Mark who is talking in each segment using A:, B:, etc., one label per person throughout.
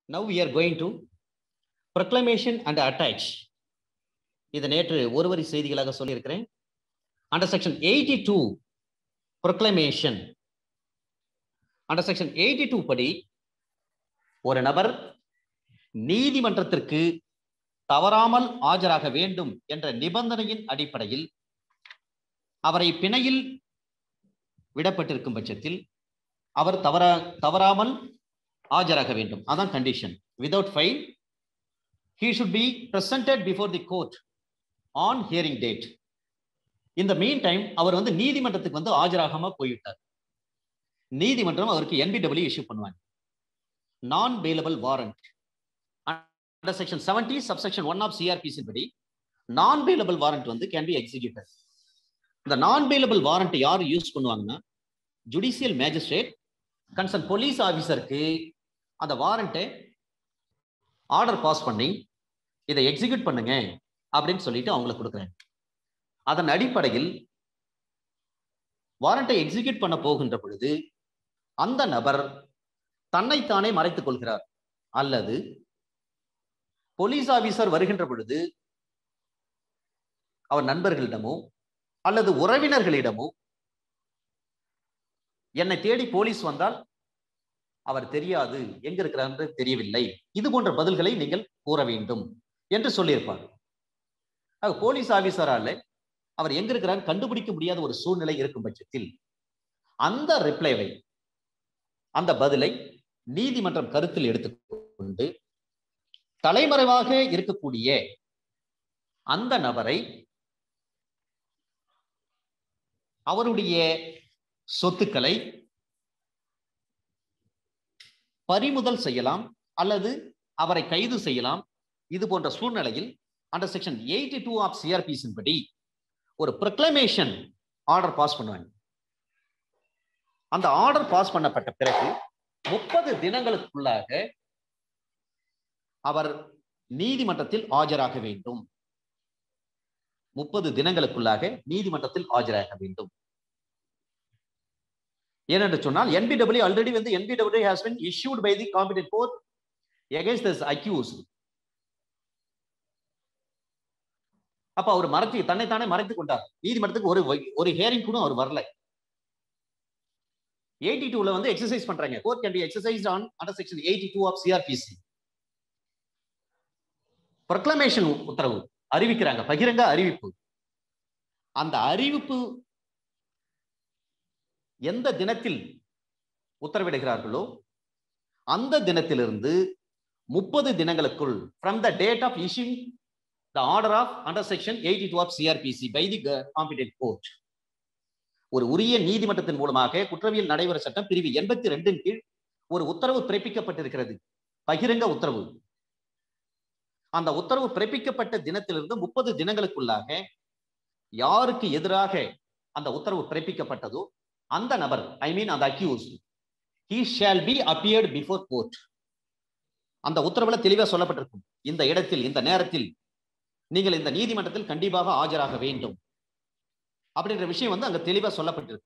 A: Now we are going to proclamation and attach. இது நேற்று ஒருவரி செய்திகளாக சொல்லியிருக்கிறேன் under section eighty two proclamation under section eighty two படி ஒரு நபர் நீதிமன்றத்திற்கு தவறாமல் ஆஜராக வேண்டும் என்ற நிபந்தனையின் அடிப்படையில் அவரை பிணையில் விடப்பட்டிருக்கும் பட்சத்தில் அவர் தவறா தவறாமல் ஆஜராக வேண்டும் அதான் condition without fail he should be presented before the court on hearing date இந்த மீன் டைம் அவர் வந்து நீதிமன்றத்துக்கு வந்து ஆஜராகாம போய்விட்டார் நீதிமன்றம் அவருக்கு என்பிடபிள்யூ இஷ்யூ பண்ணுவாங்க non bailable warrant under section seventy subsection one of CrPC படி நான் பெயிலபிள் வாரண்ட் வந்து கேன் பி எக்ஸிக்யூட்டட் இந்த நான் பெயிலபிள் வாரண்ட் யார் யூஸ் பண்ணுவாங்கன்னா ஜுடிஷியல் மேஜிஸ்ட்ரேட் கன்சர்ன் போலீஸ் ஆஃபீஸருக்கு அந்த வாரண்ட்டை ஆர்டர் பாஸ் பண்ணி இதை எக்ஸிக்யூட் பண்ணுங்க அப்படின்னு சொல்லிட்டு அவங்களுக்கு கொடுக்குறேன் அதன் அடிப்படையில் வாரண்டை எக்ஸிக்யூட் பண்ண போகின்ற பொழுது அந்த நபர் தன்னைத்தானே மறைத்துக் கொள்கிறார் அல்லது போலீஸ் ஆபீசர் வருகின்ற பொழுது அவர் நண்பர்களிடமோ அல்லது உறவினர்களிடமோ என்னை தேடி போலீஸ் வந்தால் அவர் தெரியாது எங்க இருக்கிறார் தெரியவில்லை இது போன்ற பதில்களை நீங்கள் கூற வேண்டும் என்று சொல்லியிருப்பார் ஆக போலீஸ் ஆபீசரால அவர் எங்க இருக்கிறார் கண்டுபிடிக்க முடியாத ஒரு சூழ்நிலை இருக்கும் பட்சத்தில் அந்த ரிப்ளைவை அந்த பதிலை நீதிமன்றம் கருத்தில் எடுத்துக்கொண்டு தலைமறைவாக இருக்கக்கூடிய அந்த நபரை அவருடைய சொத்துக்களை பறிமுதல் செய்யலாம் அல்லது அவரை கைது செய்யலாம் இது போன்ற சூழ்நிலையில் under section eighty two of சிஆர்பிசின் படி ஒரு ப்ரொக்ளமேஷன் ஆர்டர் பாஸ் பண்ணுவாங்க அந்த ஆர்டர் பாஸ் பண்ணப்பட்ட பிறகு முப்பது தினங்களுக்குள்ளாக அவர் நீதிமன்றத்தில் ஆஜராக வேண்டும் முப்பது தினங்களுக்குள்ளாக நீதிமன்றத்தில் ஆஜராக வேண்டும் ஏனென்று சொன்னால் என்பிடபிள்யூ ஆல்ரெடி வந்து NBW has been issued by the competent court against this accused அப்ப அவர் மறைத்து தன்னைத்தானே மறைத்து கொண்டார் நீதிமன்றத்துக்கு ஒரு ஒரு ஹியரிங் கூட அவர் வரல எயிட்டி டூல வந்து எக்ஸசைஸ் பண்றாங்க court can be exercise on under section eighty two of CrPC proclamation உத்தரவு அறிவிக்கிறாங்க பகிரங்க அறிவிப்பு அந்த அறிவிப்பு எந்த தினத்தில் உத்தரவிடுகிறார்களோ அந்த தினத்திலிருந்து முப்பது தினங்களுக்குள் from the date of issuing the order of under section eighty two of CrPC by the competent court ஒரு உரிய நீதிமன்றத்தின் மூலமாக குற்றவியல் நடைமுறை சட்டம் பிரிவு எண்பத்தி ரெண்டின் கீழ் ஒரு உத்தரவு பிறப்பிக்கப்பட்டிருக்கிறது பகிரங்க உத்தரவு அந்த உத்தரவு பிறப்பிக்கப்பட்ட தினத்திலிருந்து முப்பது தினங்களுக்குள்ளாக யாருக்கு எதிராக அந்த உத்தரவு பிறப்பிக்கப்பட்டதோ அந்த நபர் ஐ மீன் அந்த accused he shall be appeared before court அந்த உத்தரவுல தெளிவா சொல்லப்பட்டிருக்கும் இந்த இடத்தில் இந்த நேரத்தில் நீங்கள் இந்த நீதிமன்றத்தில் கண்டிப்பாக ஆஜராக வேண்டும் அப்படின்ற விஷயம் வந்து அங்க தெளிவா சொல்லப்பட்டிருக்கு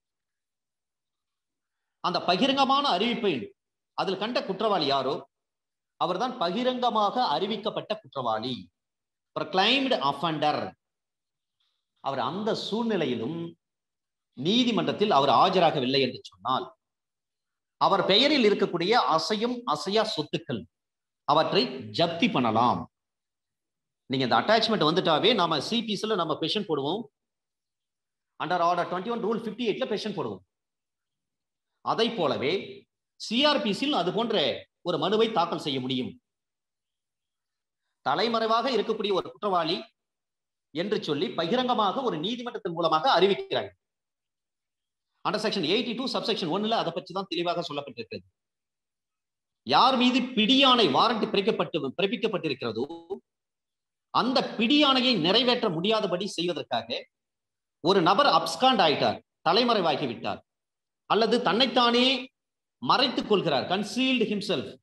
A: அந்த பகிரங்கமான அறிவிப்பை அதில் கண்ட குற்றவாளி யாரோ அவர்தான் பகிரங்கமாக அறிவிக்கப்பட்ட குற்றவாளி ப்ரொக்ளைம்டு அஃபண்டர் அவர் அந்த சூழ்நிலையிலும் நீதிமன்றத்தில் அவர் ஆஜராகவில்லை என்று சொன்னால் அவர் பெயரில் இருக்கக்கூடிய அசையும் அசையா சொத்துக்கள் அவற்றை ஜப்தி பண்ணலாம் நீங்க இந்த அட்டாச்மெண்ட் வந்துட்டாவே நாம சிபிஸ்ல நம்ம பெஷன் போடுவோம் under order twenty one rule fifty எயிட்ல பெஷன் போடுவோம் அதை போலவே சிஆர்பிசியில் அது போன்ற ஒரு மனுவை தாக்கல் செய்ய முடியும் தலைமறைவாக இருக்கக்கூடிய ஒரு குற்றவாளி என்று சொல்லி பகிரங்கமாக ஒரு நீதிமன்றத்தின் மூலமாக அறிவிக்கிறாங்க under section eighty two subsection ஒன்னுல அதை பற்றி தான் தெளிவாக சொல்லப்பட்டிருக்கிறது யார் மீது பிடியாணை வாரண்ட் பிறக்கப்பட்டு பிறப்பிக்கப்பட்டிருக்கிறதோ அந்த பிடியாணையை நிறைவேற்ற முடியாதபடி செய்வதற்காக ஒரு நபர் அப்ஸ்காண்ட் ஆயிட்டார் தலைமறைவாகி விட்டார் அல்லது தன்னைத்தானே மறைத்துக் கொள்கிறார் கன்சீல்டு ஹிம்செல்ஃப்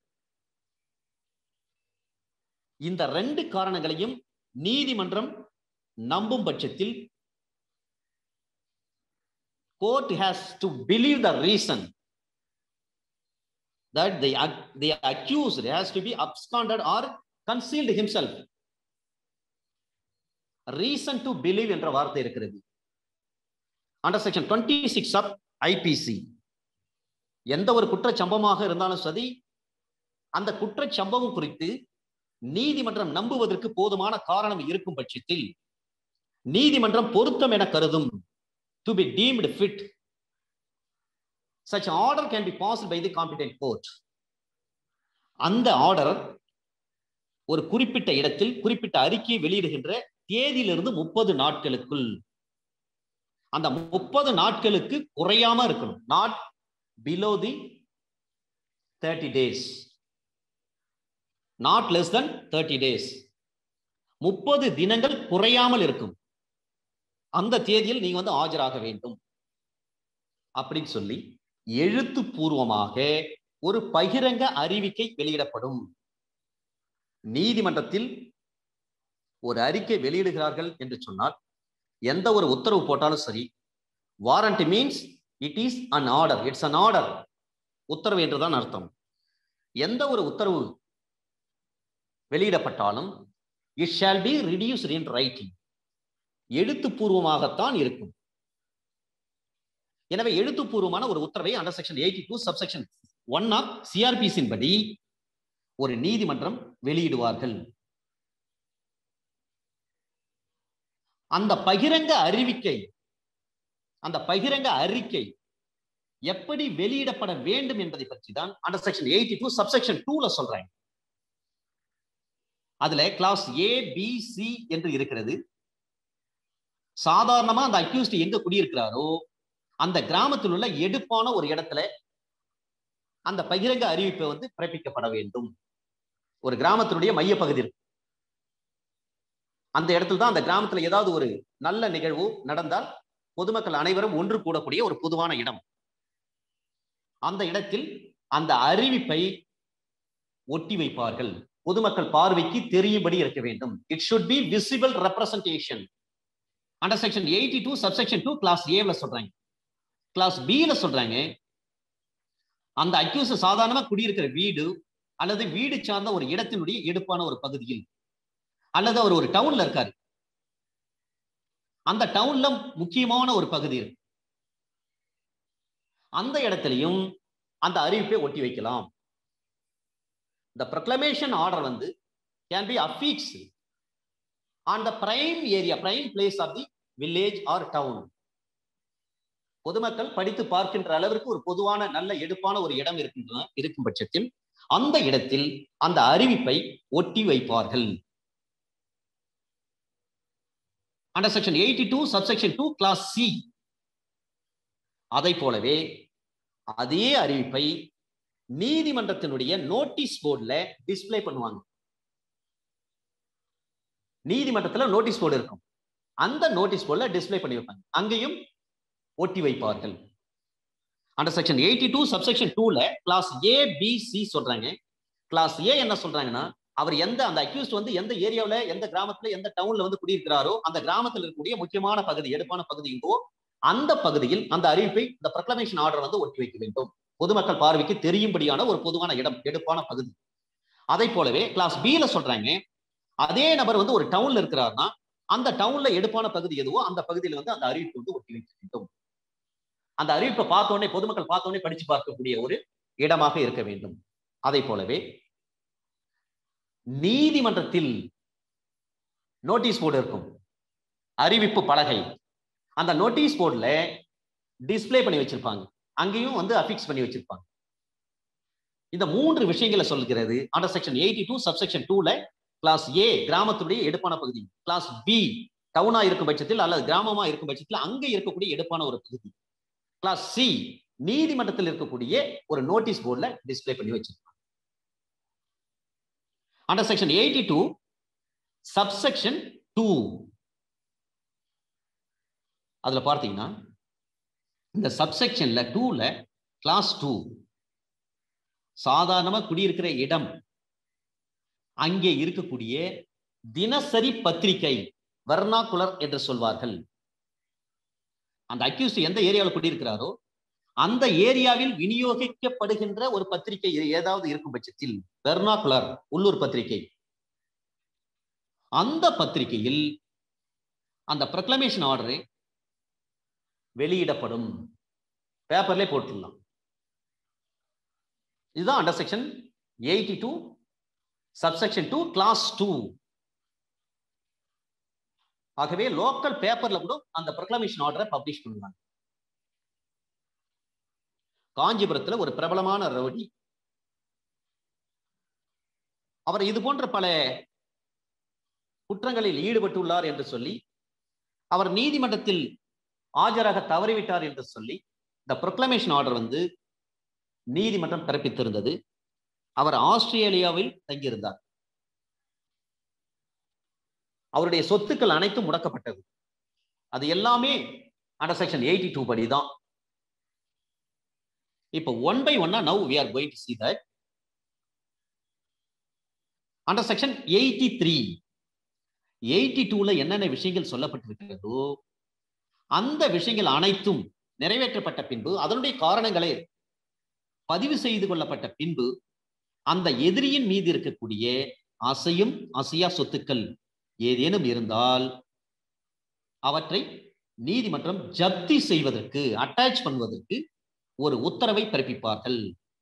A: இந்த ரெண்டு காரணங்களையும் நீதிமன்றம் நம்பும் பட்சத்தில் court has to believe the reason that the ac- the accused has to be absconded or concealed himself reason to believe என்ற வார்த்தை இருக்கிறது under section twenty six of IPC எந்த ஒரு குற்றச்சம்பவமாக இருந்தாலும் சரி அந்த குற்றச்சம்பவம் குறித்து நீதிமன்றம் நம்புவதற்கு போதுமான காரணம் இருக்கும் பட்சத்தில் நீதிமன்றம் பொருத்தம் என கருதும் to be deemed fit such order can be passed by the competent court அந்த ஆர்டர் ஒரு குறிப்பிட்ட இடத்தில் குறிப்பிட்ட அறிக்கையை வெளியிடுகின்ற தேதியிலிருந்து முப்பது நாட்களுக்குள் அந்த முப்பது நாட்களுக்கு குறையாம இருக்கணும் not below the thirty days not less than thirty days முப்பது தினங்கள் குறையாமல் இருக்கும் அந்த தேதியில் நீங்க வந்து ஆஜராக வேண்டும் அப்படின்னு சொல்லி எழுத்துப்பூர்வமாக ஒரு பகிரங்க அறிவிக்கை வெளியிடப்படும் நீதிமன்றத்தில் ஒரு அறிக்கை வெளியிடுகிறார்கள் என்று சொன்னால் எந்த ஒரு உத்தரவு போட்டாலும் சரி warrant means it is an order it's an order உத்தரவு என்றுதான் அர்த்தம் எந்த ஒரு உத்தரவு வெளியிடப்பட்டாலும் it shall be reduced in writing எழுத்துப்பூர்வமாகத்தான் இருக்கும் எனவே எழுத்துப்பூர்வமான ஒரு உத்தரவை under section eighty two subsection one of சிஆர்பிசின் படி ஒரு நீதிமன்றம் வெளியிடுவார்கள் அந்த பகிரங்க அறிவிக்கை அந்த பகிரங்க அறிக்கை எப்படி வெளியிடப்பட வேண்டும் என்பதை பற்றி தான் under section eighty two subsection டூல சொல்றாங்க அதுல கிளாஸ் ஏ பி சி என்று இருக்கிறது சாதாரணமா அந்த அக்யூஸ்ட் எங்க குடியிருக்கிறாரோ அந்த கிராமத்தில் உள்ள எடுப்பான ஒரு இடத்துல அந்த பகிரங்க அறிவிப்பை வந்து பிறப்பிக்கப்பட வேண்டும் ஒரு கிராமத்தினுடைய மையப்பகுதி இருக்கு அந்த இடத்துல தான் அந்த கிராமத்துல ஏதாவது ஒரு நல்ல நிகழ்வு நடந்தால் பொதுமக்கள் அனைவரும் ஒன்று கூடக்கூடிய ஒரு பொதுவான இடம் அந்த இடத்தில் அந்த அறிவிப்பை ஒட்டி வைப்பார்கள் பொதுமக்கள் பார்வைக்கு தெரியும்படி இருக்க வேண்டும் it should be visible representation under section eighty two subsection two clause ஏல சொல்றாங்க கிளாஸ் பில சொல்றாங்க அந்த அக்யூஸ் சாதாரணமா குடியிருக்கிற வீடு அல்லது வீடு சார்ந்த ஒரு இடத்தினுடைய எடுப்பான ஒரு பகுதியில் அல்லது அவர் ஒரு டவுன்ல இருக்காரு அந்த டவுன்ல முக்கியமான ஒரு பகுதி இருக்கு அந்த இடத்திலையும் அந்த அறிவிப்பை ஒட்டி வைக்கலாம் இந்த ப்ரொக்ளமேஷன் ஆர்டர் வந்து can be affix on the prime area prime place of the village or town பொதுமக்கள் படித்து பார்க்கின்ற அளவிற்கு ஒரு பொதுவான நல்ல எடுப்பான ஒரு இடம் இருக்கின்றன இருக்கும் பட்சத்தில் அந்த இடத்தில் அந்த அறிவிப்பை ஒட்டி வைப்பார்கள் under section eighty two subsection two clause C அதை போலவே அதே அறிவிப்பை நீதிமன்றத்தினுடைய நோட்டீஸ் போர்டுல டிஸ்பிளே பண்ணுவாங்க நீதிமன்றத்துல நோட்டீஸ் போர்டு இருக்கும் அந்த நோட்டீஸ் போர்டுல டிஸ்பிளே பண்ணி வைப்பாங்க அங்கேயும் ஒட்டி வைப்பார்கள் under section eighty two subsection டூல கிளாஸ் ஏ பி சி சொல்றாங்க கிளாஸ் ஏ என்ன சொல்றாங்கன்னா அவர் எந்த அந்த அக்யூஸ்ட் வந்து எந்த ஏரியாவில் எந்த கிராமத்துல எந்த டவுன்ல வந்து குடியிருக்கிறாரோ அந்த கிராமத்தில் இருக்கக்கூடிய முக்கியமான பகுதி எடுப்பான பகுதி எங்கோ அந்த பகுதியில் அந்த அறிவிப்பை இந்த ப்ரொக்ளமேஷன் ஆர்டர் வந்து ஒட்டி வைக்க வேண்டும் பொதுமக்கள் பார்வைக்கு தெரியும்படியான ஒரு பொதுவான இடம் எடுப்பான பகுதி அதை போலவே கிளாஸ் பில சொல்றாங்க அதே நபர் வந்து ஒரு டவுன்ல இருக்கிறார்னா அந்த டவுன்ல எடுப்பான பகுதி எதுவோ அந்த பகுதியில வந்து அந்த அறிவிப்பு வந்து ஒட்டி வைக்க வேண்டும் அந்த அறிவிப்பை பார்த்த உடனே பொதுமக்கள் பார்த்த உடனே படிச்சு பார்க்கக்கூடிய ஒரு இடமாக இருக்க வேண்டும் அதை போலவே நீதிமன்றத்தில் நோட்டீஸ் போர்டு இருக்கும் அறிவிப்பு பலகை அந்த நோட்டீஸ் போர்டுல டிஸ்பிளே பண்ணி வச்சிருப்பாங்க அங்கேயும் வந்து அபிக்ஸ் பண்ணி வச்சிருப்பாங்க இந்த மூன்று விஷயங்களை சொல்கிறது under section eighty two subsection டூல கிளாஸ் ஏ கிராமத்துடைய எடுப்பான பகுதி கிளாஸ் பி டவுனா இருக்கும் பட்சத்தில் அல்லது கிராமமா இருக்கும் பட்சத்தில் அங்க இருக்கக்கூடிய எடுப்பான ஒரு பகுதி கிளாஸ் சி நீதிமன்றத்தில் இருக்கக்கூடிய ஒரு நோட்டீஸ் போர்டுல டிஸ்பிளே பண்ணி வச்சிருப்பாங்க under section eighty two subsection two அதுல பார்த்தீங்கன்னா இந்த சப்செக்ஷன்ல டூல கிளாஸ் டூ சாதாரணமா குடியிருக்கிற இடம் அங்கே இருக்கக்கூடிய தினசரி பத்திரிகை வர்ணாகுலர் என்று சொல்வார்கள் அந்த அக்யூஸ்ட் எந்த ஏரியாவில் குடியிருக்கிறாரோ அந்த ஏரியாவில் விநியோகிக்கப்படுகின்ற ஒரு பத்திரிகை ஏதாவது இருக்கும் பட்சத்தில் பெர்னாகுலர் உள்ளூர் பத்திரிகை அந்த பத்திரிகையில் அந்த ப்ரொக்ளமேஷன் ஆர்டரை வெளியிடப்படும் பேப்பர்லே போட்டுடலாம் இதுதான் under section eighty two subsection two clause two ஆகவே லோக்கல் பேப்பர்ல கூட அந்த ப்ரொக்ளமேஷன் ஆர்டரை பப்ளிஷ் பண்ணுவாங்க காஞ்சிபுரத்துல ஒரு பிரபலமான ரவுடி அவர் இது போன்ற பல குற்றங்களில் ஈடுபட்டுள்ளார் என்று சொல்லி அவர் நீதிமன்றத்தில் ஆஜராக தவறிவிட்டார் என்று சொல்லி இந்த ப்ரொக்ளமேஷன் ஆர்டர் வந்து நீதிமன்றம் பிறப்பித்திருந்தது அவர் ஆஸ்திரேலியாவில் தங்கியிருந்தார் அவருடைய சொத்துக்கள் அனைத்தும் முடக்கப்பட்டது அது எல்லாமே அண்டர் செக்ஷன் எயிட்டி டூ படி தான் இப்போ ஒன் பை ஒன்னா now we are going to see that under section eighty three eighty டூல என்னென்ன விஷயங்கள் சொல்லப்பட்டிருக்கிறதோ அந்த விஷயங்கள் அனைத்தும் நிறைவேற்றப்பட்ட பின்பு அதனுடைய காரணங்களை பதிவு செய்து கொள்ளப்பட்ட பின்பு அந்த எதிரியின் மீது இருக்கக்கூடிய அசையும் அசையா சொத்துக்கள் ஏதேனும் இருந்தால் அவற்றை நீதிமன்றம் ஜப்தி செய்வதற்கு அட்டாச் பண்ணுவதற்கு ஒரு உத்தரவை பிறப்பிப்பார்கள்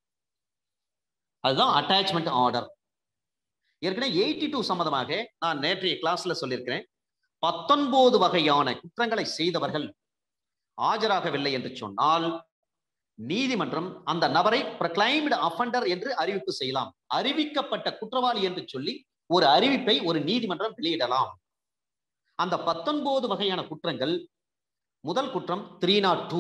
A: அதுதான் அட்டாச்மெண்ட் ஆர்டர் ஏற்கனவே எயிட்டி டூ சம்பந்தமாக நான் நேற்றைய கிளாஸ்ல சொல்லியிருக்கிறேன் பத்தொன்பது வகையான குற்றங்களை செய்தவர்கள் ஆஜராகவில்லை என்று சொன்னால் நீதிமன்றம் அந்த நபரை ப்ரக்ளைம்டு அஃபண்டர் என்று அறிவிப்பு செய்யலாம் அறிவிக்கப்பட்ட குற்றவாளி என்று சொல்லி ஒரு அறிவிப்பை ஒரு நீதிமன்றம் வெளியிடலாம் அந்த பத்தொன்பது வகையான குற்றங்கள் முதல் குற்றம் three nought two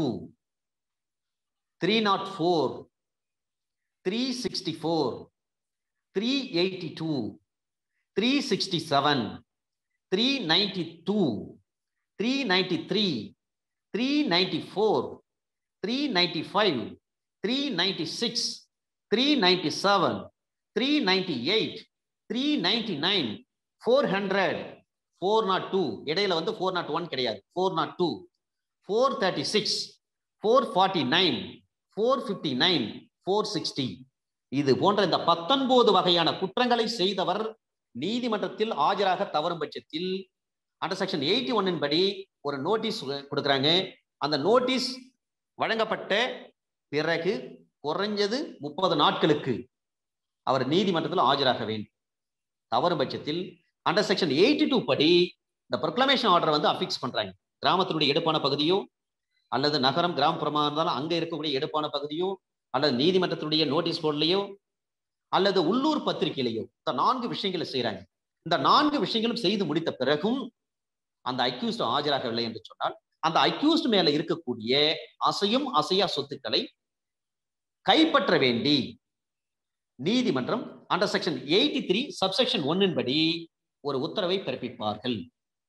A: three nought four three sixty four three eighty two three sixty seven three ninety two three ninety three three ninety four three ninety five three ninety six three ninety seven three ninety eight three ninety nine four hundred four nought two இடையில வந்து four nought one கிடையாது four nought two four thirty six four forty nine four fifty nine four sixty இது போன்ற இந்த பத்தொன்பது வகையான குற்றங்களை செய்தவர் நீதிமன்றத்தில் ஆஜராக தவறும் பட்சத்தில் அண்டர் செக்ஷன் எயிட்டி ஒன்னின் படி ஒரு நோட்டீஸ் கொடுக்குறாங்க அந்த நோட்டீஸ் வழங்கப்பட்ட பிறகு குறைஞ்சது முப்பது நாட்களுக்கு அவர் நீதிமன்றத்தில் ஆஜராக வேண்டும் தவறும் பட்சத்தில் அண்டர் செக்ஷன் எயிட்டி டூ படி இந்த ப்ரொக்ளமேஷன் ஆர்டர் வந்து அஃபிக்ஸ் பண்றாங்க கிராமத்தினுடைய எடுப்பான பகுதியோ அல்லது நகரம் கிராமப்புறமா இருந்தாலும் அங்க இருக்கக்கூடிய எடுப்பான பகுதியோ அல்லது நீதிமன்றத்தினுடைய நோட்டீஸ் போர்ட்லயோ அல்லது உள்ளூர் பத்திரிகையிலையோ இந்த நான்கு விஷயங்களை செய்யறாங்க இந்த நான்கு விஷயங்களும் செய்து முடித்த பிறகும் அந்த அக்யூஸ்ட் ஆஜராகவில்லை என்று சொன்னால் அந்த அக்யூஸ்ட் மேல இருக்கக்கூடிய அசையும் அசையா சொத்துக்களை கைப்பற்ற வேண்டி நீதிமன்றம் under section eighty three subsection ஒன்னின் படி ஒரு உத்தரவை பிறப்பிப்பார்கள்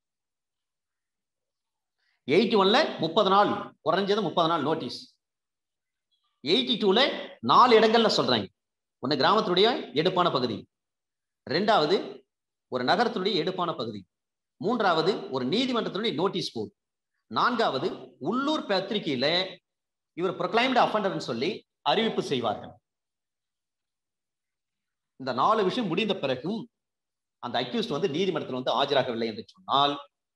A: எயிட்டி ஒன்ல முப்பது நாள் குறைஞ்சது முப்பது நாள் நோட்டீஸ் எயிட்டி டூல நாலு இடங்கள்ல சொல்றாங்க ஒன்னு கிராமத்தினுடைய எடுப்பான பகுதி ரெண்டாவது ஒரு நகரத்தினுடைய எடுப்பான பகுதி மூன்றாவது ஒரு நீதிமன்றத்தினுடைய நோட்டீஸ் போர்டு நான்காவது உள்ளூர் பத்திரிகையில இவர் ப்ரொக்ளைம்டு அஃபண்டர்னு சொல்லி அறிவிப்பு செய்வார்கள் இந்த நாலு விஷயம் முடிந்த பிறகும் அந்த அக்யூஸ்ட் வந்து நீதிமன்றத்தில் வந்து ஆஜராகவில்லை என்று சொன்னால்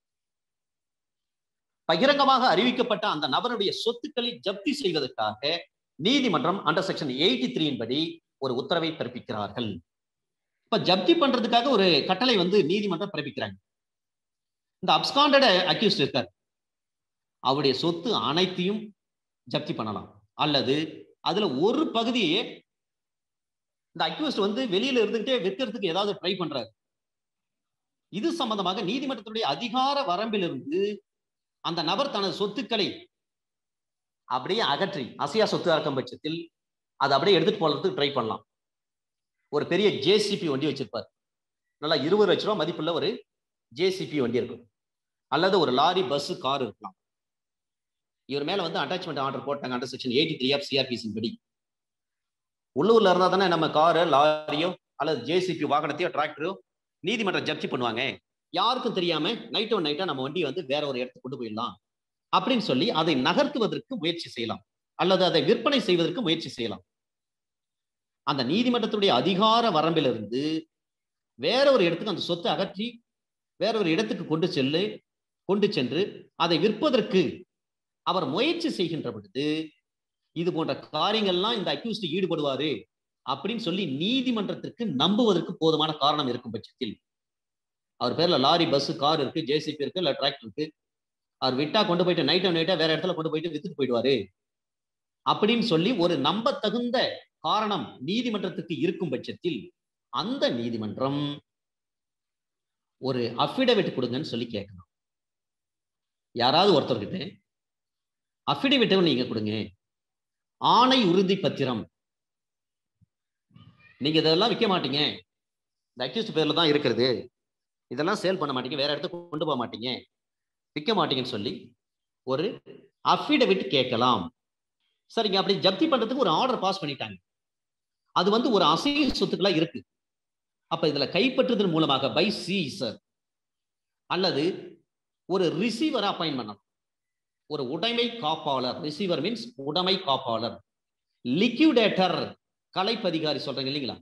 A: பகிரங்கமாக அறிவிக்கப்பட்ட அந்த நபருடைய சொத்துக்களை ஜப்தி செய்வதற்காக நீதிமன்றம் அண்டர் செக்ஷன் எயிட்டி த்ரீயின் படி ஒரு உத்தரவை பிறப்பிக்கிறார்கள் இப்ப ஜப்தி பண்றதுக்காக ஒரு கட்டளை வந்து நீதிமன்றம் பிறப்பிக்கிறாங்க இந்த அப்ஸ்காண்டட அக்யூஸ்ட் இருக்கார் அவருடைய சொத்து அனைத்தையும் ஜப்தி பண்ணலாம் அல்லது அதுல ஒரு பகுதியே இந்த அக்யூஸ்ட் வந்து வெளியில இருந்துகிட்டே விற்கிறதுக்கு ஏதாவது ட்ரை பண்றாரு இது சம்பந்தமாக நீதிமன்றத்துடைய அதிகார வரம்பிலிருந்து அந்த நபர் தனது சொத்துக்களை அப்படியே அகற்றி அசையா சொத்து இருக்கும் பட்சத்தில் அதை அப்படியே எடுத்துட்டு போறதுக்கு ட்ரை பண்ணலாம் ஒரு பெரிய ஜேசிபி வண்டி வச்சிருப்பார் நல்லா இருபது லட்ச ரூபா மதிப்புள்ள ஒரு ஜேசிபி வண்டி இருக்கும் அல்லது ஒரு லாரி பஸ் கார் இருக்கலாம் இவர் மேல வந்து அட்டாச்மெண்ட் ஆர்டர் போட்டாங்க under section eighty three of சிஆர்பிசின் படி உள்ளூர்ல இருந்தா தானே நம்ம காரு லாரியோ அல்லது ஜேசிபி வாகனத்தையோ டிராக்டரோ நீதிமன்றம் ஜப்தி பண்ணுவாங்க யாருக்கும் தெரியாம நைட்டோ நைட்டா நம்ம வண்டியை வந்து வேற ஒரு இடத்துக்கு கொண்டு போயிடலாம் அப்படின்னு சொல்லி அதை நகர்த்துவதற்கு முயற்சி செய்யலாம் அல்லது அதை விற்பனை செய்வதற்கு முயற்சி செய்யலாம் அந்த நீதிமன்றத்துடைய அதிகார வரம்பிலிருந்து வேற ஒரு இடத்துக்கு அந்த சொத்தை அகற்றி வேற ஒரு இடத்துக்கு கொண்டு செல்லு கொண்டு சென்று அதை விற்பதற்கு அவர் முயற்சி செய்கின்ற பொழுது இது போன்ற காரியங்கள்லாம் இந்த அக்யூஸ்ட் ஈடுபடுவாரு அப்படின்னு சொல்லி நீதிமன்றத்திற்கு நம்புவதற்கு போதுமான காரணம் இருக்கும் பட்சத்தில் அவர் பேர்ல லாரி பஸ் கார் இருக்கு ஜேசிபி இருக்கு இல்ல டிராக்டர் இருக்கு அவர் விட்டா கொண்டு போயிட்டு நைட் நைட்டா வேற இடத்துல கொண்டு போயிட்டு வித்துட்டு போயிடுவாரு அப்படின்னு சொல்லி ஒரு நம்ப தகுந்த காரணம் நீதிமன்றத்துக்கு இருக்கும் பட்சத்தில் அந்த நீதிமன்றம் ஒரு அஃபிடவிட் கொடுங்கன்னு சொல்லி கேட்கணும் யாராவது ஒருத்தர்கிட்ட அஃபிடவிட்டை நீங்க கொடுங்க ஆணை உறுதி பத்திரம் நீங்க இதெல்லாம் விற்க மாட்டீங்க இந்த அக்யூஸ்ட் பேர்ல தான் இருக்கிறது இதெல்லாம் சேல் பண்ண மாட்டீங்க வேற இடத்துக்கு கொண்டு போக மாட்டீங்க விற்க மாட்டீங்கன்னு சொல்லி ஒரு அஃபிடவிட் கேட்கலாம் சரிங்க அப்படி ஜப்தி பண்றதுக்கு ஒரு ஆர்டர் பாஸ் பண்ணிட்டாங்க அது வந்து ஒரு அசைய சொத்துக்களா இருக்கு அப்ப இதுல கைப்பற்றுதல் மூலமாக பை சீசர் அல்லது ஒரு ரிசீவரை அப்பாயின் பண்ணணும் ஒரு உடைமை காப்பாளர் ரிசீவர் மீன்ஸ் உடைமை காப்பாளர் லிக்யூடேட்டர் கலைப்பதிகாரி சொல்றீங்க இல்லைங்களா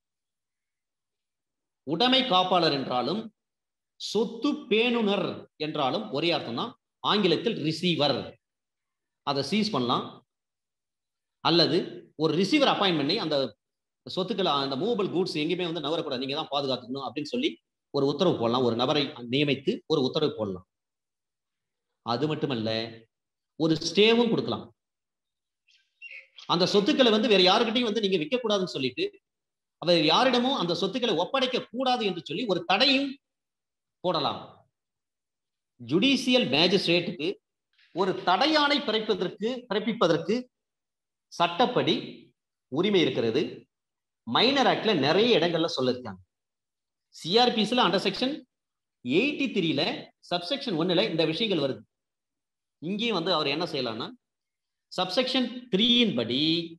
A: உடைமை காப்பாளர் என்றாலும் சொத்து பேணுனர் என்றாலும் ஒரே அர்த்தம் தான் ஆங்கிலத்தில் ரிசீவர் அதை சீஸ் பண்ணலாம் அல்லது ஒரு ரிசீவர் அப்பாயின் பண்ணி அந்த சொத்துக்களை அந்த மூவபிள் கூட்ஸ் எங்கேயுமே வந்து நகரக்கூடாது நீங்க தான் பாதுகாத்துக்கணும் அப்படின்னு சொல்லி ஒரு உத்தரவு போடலாம் ஒரு நபரை நியமித்து ஒரு உத்தரவு போடலாம் அது மட்டுமல்ல ஒரு ஸ்டேவும் கொடுக்கலாம் அந்த சொத்துக்களை வந்து வேற யாருக்கிட்டையும் வந்து நீங்க விற்க கூடாதுன்னு சொல்லிட்டு அவர் யாரிடமும் அந்த சொத்துக்களை ஒப்படைக்க கூடாது என்று சொல்லி ஒரு தடையும் போடலாம் ஜுடிஷியல் மேஜிஸ்ட்ரேட்டுக்கு ஒரு தடையாணை பிறப்பதற்கு பிறப்பிப்பதற்கு சட்டப்படி உரிமை இருக்கிறது மைனர் ஆக்ட்ல நிறைய இடங்கள்ல சொல்லிருக்காங்க சிஆர்பிஸ்ல அண்டர் செக்ஷன் எயிட்டி த்ரீல சப்செக்ஷன் ஒன்னுல இந்த விஷயங்கள் வருது இங்கேயும் வந்து அவர் என்ன செய்யலாம்னா சப்செக்ஷன் த்ரீயின் படி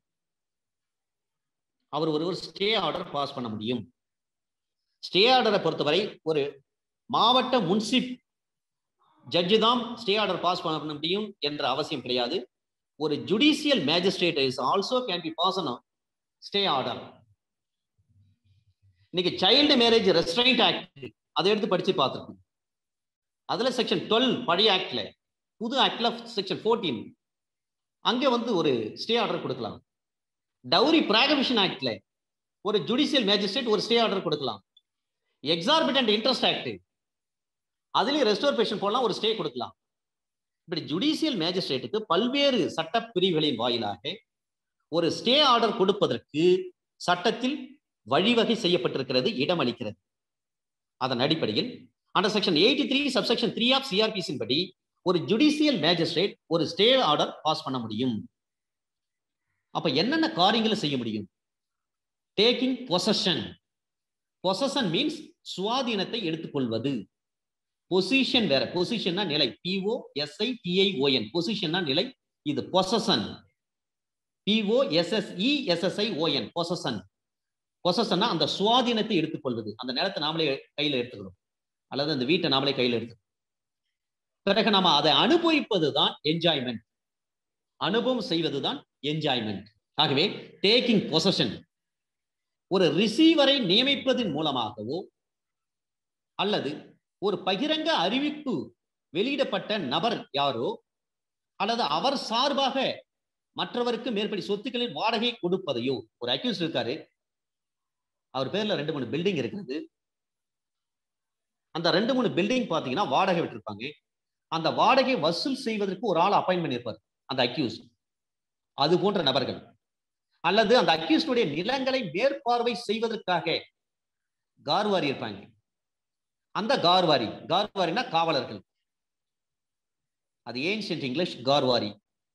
A: அவர் ஒரு ஒரு ஸ்டே ஆர்டர் பாஸ் பண்ண முடியும் ஸ்டே ஆர்டரை பொறுத்தவரை ஒரு மாவட்ட முன்சிப் ஜட்ஜு தான் ஸ்டே ஆர்டர் பாஸ் பண்ண முடியும் என்ற அவசியம் கிடையாது ஒரு judicial magistrate is also can be pass stay order இன்னைக்கு சைல்டு மேரேஜ் ரெஸ்ட்ரைண்ட் ஆக்ட் அதை எடுத்து படிச்சு பார்த்துருக்கோம் அதுல செக்ஷன் டுவெல் பழைய ஆக்ட்ல புது ஆக்ட்ல செக்ஷன் ஃபோர்டீன் அங்கே வந்து ஒரு ஸ்டே ஆர்டர் கொடுக்கலாம் டவுரி பிராகமிஷன் ஆக்ட்ல ஒரு ஜுடிஷியல் மேஜிஸ்ட்ரேட் ஒரு ஸ்டே ஆர்டர் கொடுக்கலாம் எக்ஸார்பிட்டன்ட் இன்ட்ரெஸ்ட் ஆக்ட் அதுலயும் ரெஸ்டோர்பேஷன் போடலாம் ஒரு ஸ்டே கொடுக்கலாம் இப்படி ஜுடிஷியல் மேஜிஸ்ட்ரேட்டுக்கு பல்வேறு சட்ட பிரிவுகளின் வாயிலாக ஒரு ஸ்டே ஆர்டர் கொடுப்பதற்கு சட்டத்தில் வழிவகை செய்யப்பட்டிருக்கிறது இடமளிக்கிறது அதன் அடிப்படையில் under section eighty three subsection three of சிஆர்பிசின் படி ஒரு ஜுடிஷியல் மேஜிஸ்ட்ரேட் ஒரு ஸ்டே ஆர்டர் பாஸ் பண்ண முடியும் அப்ப என்னென்ன காரியங்களை செய்ய முடியும் டேக்கிங் பொசஷன் பொசஷன் மீன்ஸ் சுவாதீனத்தை எடுத்துக்கொள்வது பொசிஷன் வேற பொசிஷன்னா நிலை பிஓ எஸ்ஐ டிஐஓஎன் பொசிஷன்னா நிலை இது possession P O S S E S S I O N possession பொசஷன்னா அந்த சுவாதீனத்தை எடுத்துக்கொள்வது அந்த நிலத்தை நாமளே கையில எடுத்துக்கிறோம் அல்லது அந்த வீட்டை நாமளே கையில எடுத்துக்கிறோம் பிறகு நாம அதை அனுபவிப்பது தான் என்ஜாய்மெண்ட் அனுபவம் செய்வதுதான் என்ஜாய்மெண்ட் ஆகவே டேக்கிங் பொசஷன் ஒரு ரிசீவரை நியமிப்பதன் மூலமாகவோ அல்லது ஒரு பகிரங்க அறிவிப்பு வெளியிடப்பட்ட நபர் யாரோ அல்லது அவர் சார்பாக மற்றவருக்கு மேற்படி சொத்துக்களின் வாடகை கொடுப்பதையோ ஒரு அக்யூஸ் இருக்காரு அவர் பேர்ல ரெண்டு மூணு பில்டிங் இருக்கிறது அந்த ரெண்டு மூணு பில்டிங் பாத்தீங்கன்னா வாடகை விட்டிருப்பாங்க அந்த வாடகை வசூல் செய்வதற்கு ஒரு ஆள் அப்பாயின் பண்ணியிருப்பார் அந்த அக்யூஸ் அது போன்ற நபர்கள் அல்லது அந்த அக்யூஸ்டுடைய நிலங்களை மேற்பார்வை செய்வதற்காக கார்வாரி இருப்பாங்க அந்த கார்வாரி கார்வாரினா காவலர்கள் அது ஏன்ஷியன்ட் இங்கிலீஷ் கார்வாரி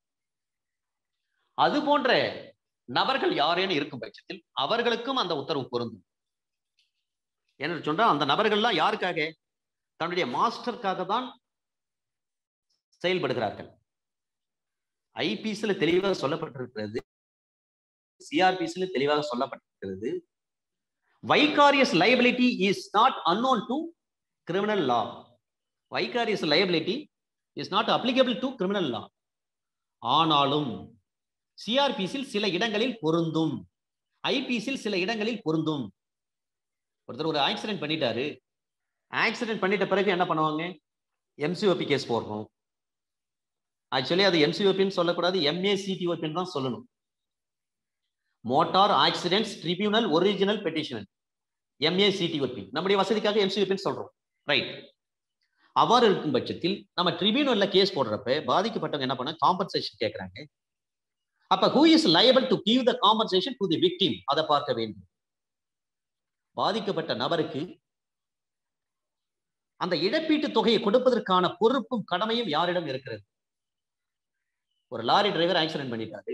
A: அது போன்ற நபர்கள் யாரேன்னு இருக்கும் பட்சத்தில் அவர்களுக்கும் அந்த உத்தரவு பொருந்தும் என்ன சொன்னா அந்த நபர்கள்லாம் யாருக்காக தன்னுடைய மாஸ்டருக்காக தான் செயல்படுகிறார்கள் ஐபிஎஸ்ல தெளிவாக சொல்லப்பட்டிருக்கிறது சிஆர்பிஸ்ல தெளிவாக சொல்லப்பட்டிருக்கிறது vicarious liability is not unknown to criminal law vicarious liability is not applicable to criminal law ஆனாலும் சிஆர்பிசியில் சில இடங்களில் பொருந்தும் ஐபிசியில் சில இடங்களில் பொருந்தும் ஒருத்தர் ஒரு ஆக்சிடென்ட் பண்ணிட்டாரு ஆக்சிடென்ட் பண்ணிட்ட பிறகு என்ன பண்ணுவாங்க எம்சிஓபி கேஸ் போடுறோம் ஆக்சுவலி அது எம்சிஓபின்னு சொல்லக்கூடாது எம்ஏசிடிஓபின்னு தான் சொல்லணும் motor accidents tribunal original petition MACTOP நம்முடைய வசதிக்காக எம்சிஓபின்னு சொல்றோம் ரைட் அவ்வாறு இருக்கும் பட்சத்தில் நம்ம ட்ரிபியூனல்ல கேஸ் போடுறப்ப பாதிக்கப்பட்டவங்க என்ன பண்ண காம்பன்சேஷன் கேட்கறாங்க அப்ப who is liable to give the compensation to the victim அதை பார்க்க வேண்டும் பாதிக்கப்பட்ட நபருக்கு அந்த இழப்பீட்டு தொகையை கொடுப்பதற்கான பொறுப்பும் கடமையும் யாரிடம் இருக்கிறது ஒரு லாரி டிரைவர் ஆக்சிடென்ட் பண்ணிட்டாரு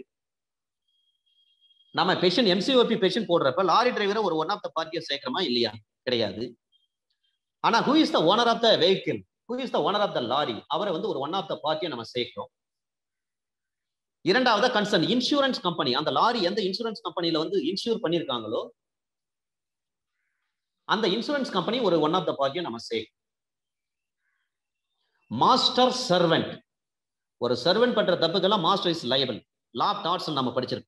A: நம்ம பெஷன் எம்சிஓபி பெஷன் போடுறப்ப லாரி டிரைவரை ஒரு ஒன் ஆஃப் த பார்ட்டியை சேர்க்கிறோமா இல்லையா கிடையாது ஆனா who is the owner of the vehicle who is the owner of the lorry அவரை வந்து ஒரு ஒன் ஆஃப் த பார்ட்டியை நம்ம சேர்க்கிறோம் இரண்டாவது கன்சர்ன் இன்சூரன்ஸ் கம்பெனி அந்த லாரி எந்த இன்சூரன்ஸ் கம்பெனில வந்து இன்சூர் பண்ணிருக்காங்களோ அந்த இன்சூரன்ஸ் கம்பெனி ஒரு ஒன் ஆஃப் த பார்ட்டியை நம்ம சேர்க்கிறோம் மாஸ்டர் சர்வெண்ட் ஒரு சர்வெண்ட் பண்ற தப்புக்கெல்லாம் master is liable law torts நம்ம படிச்சிருக்கோம்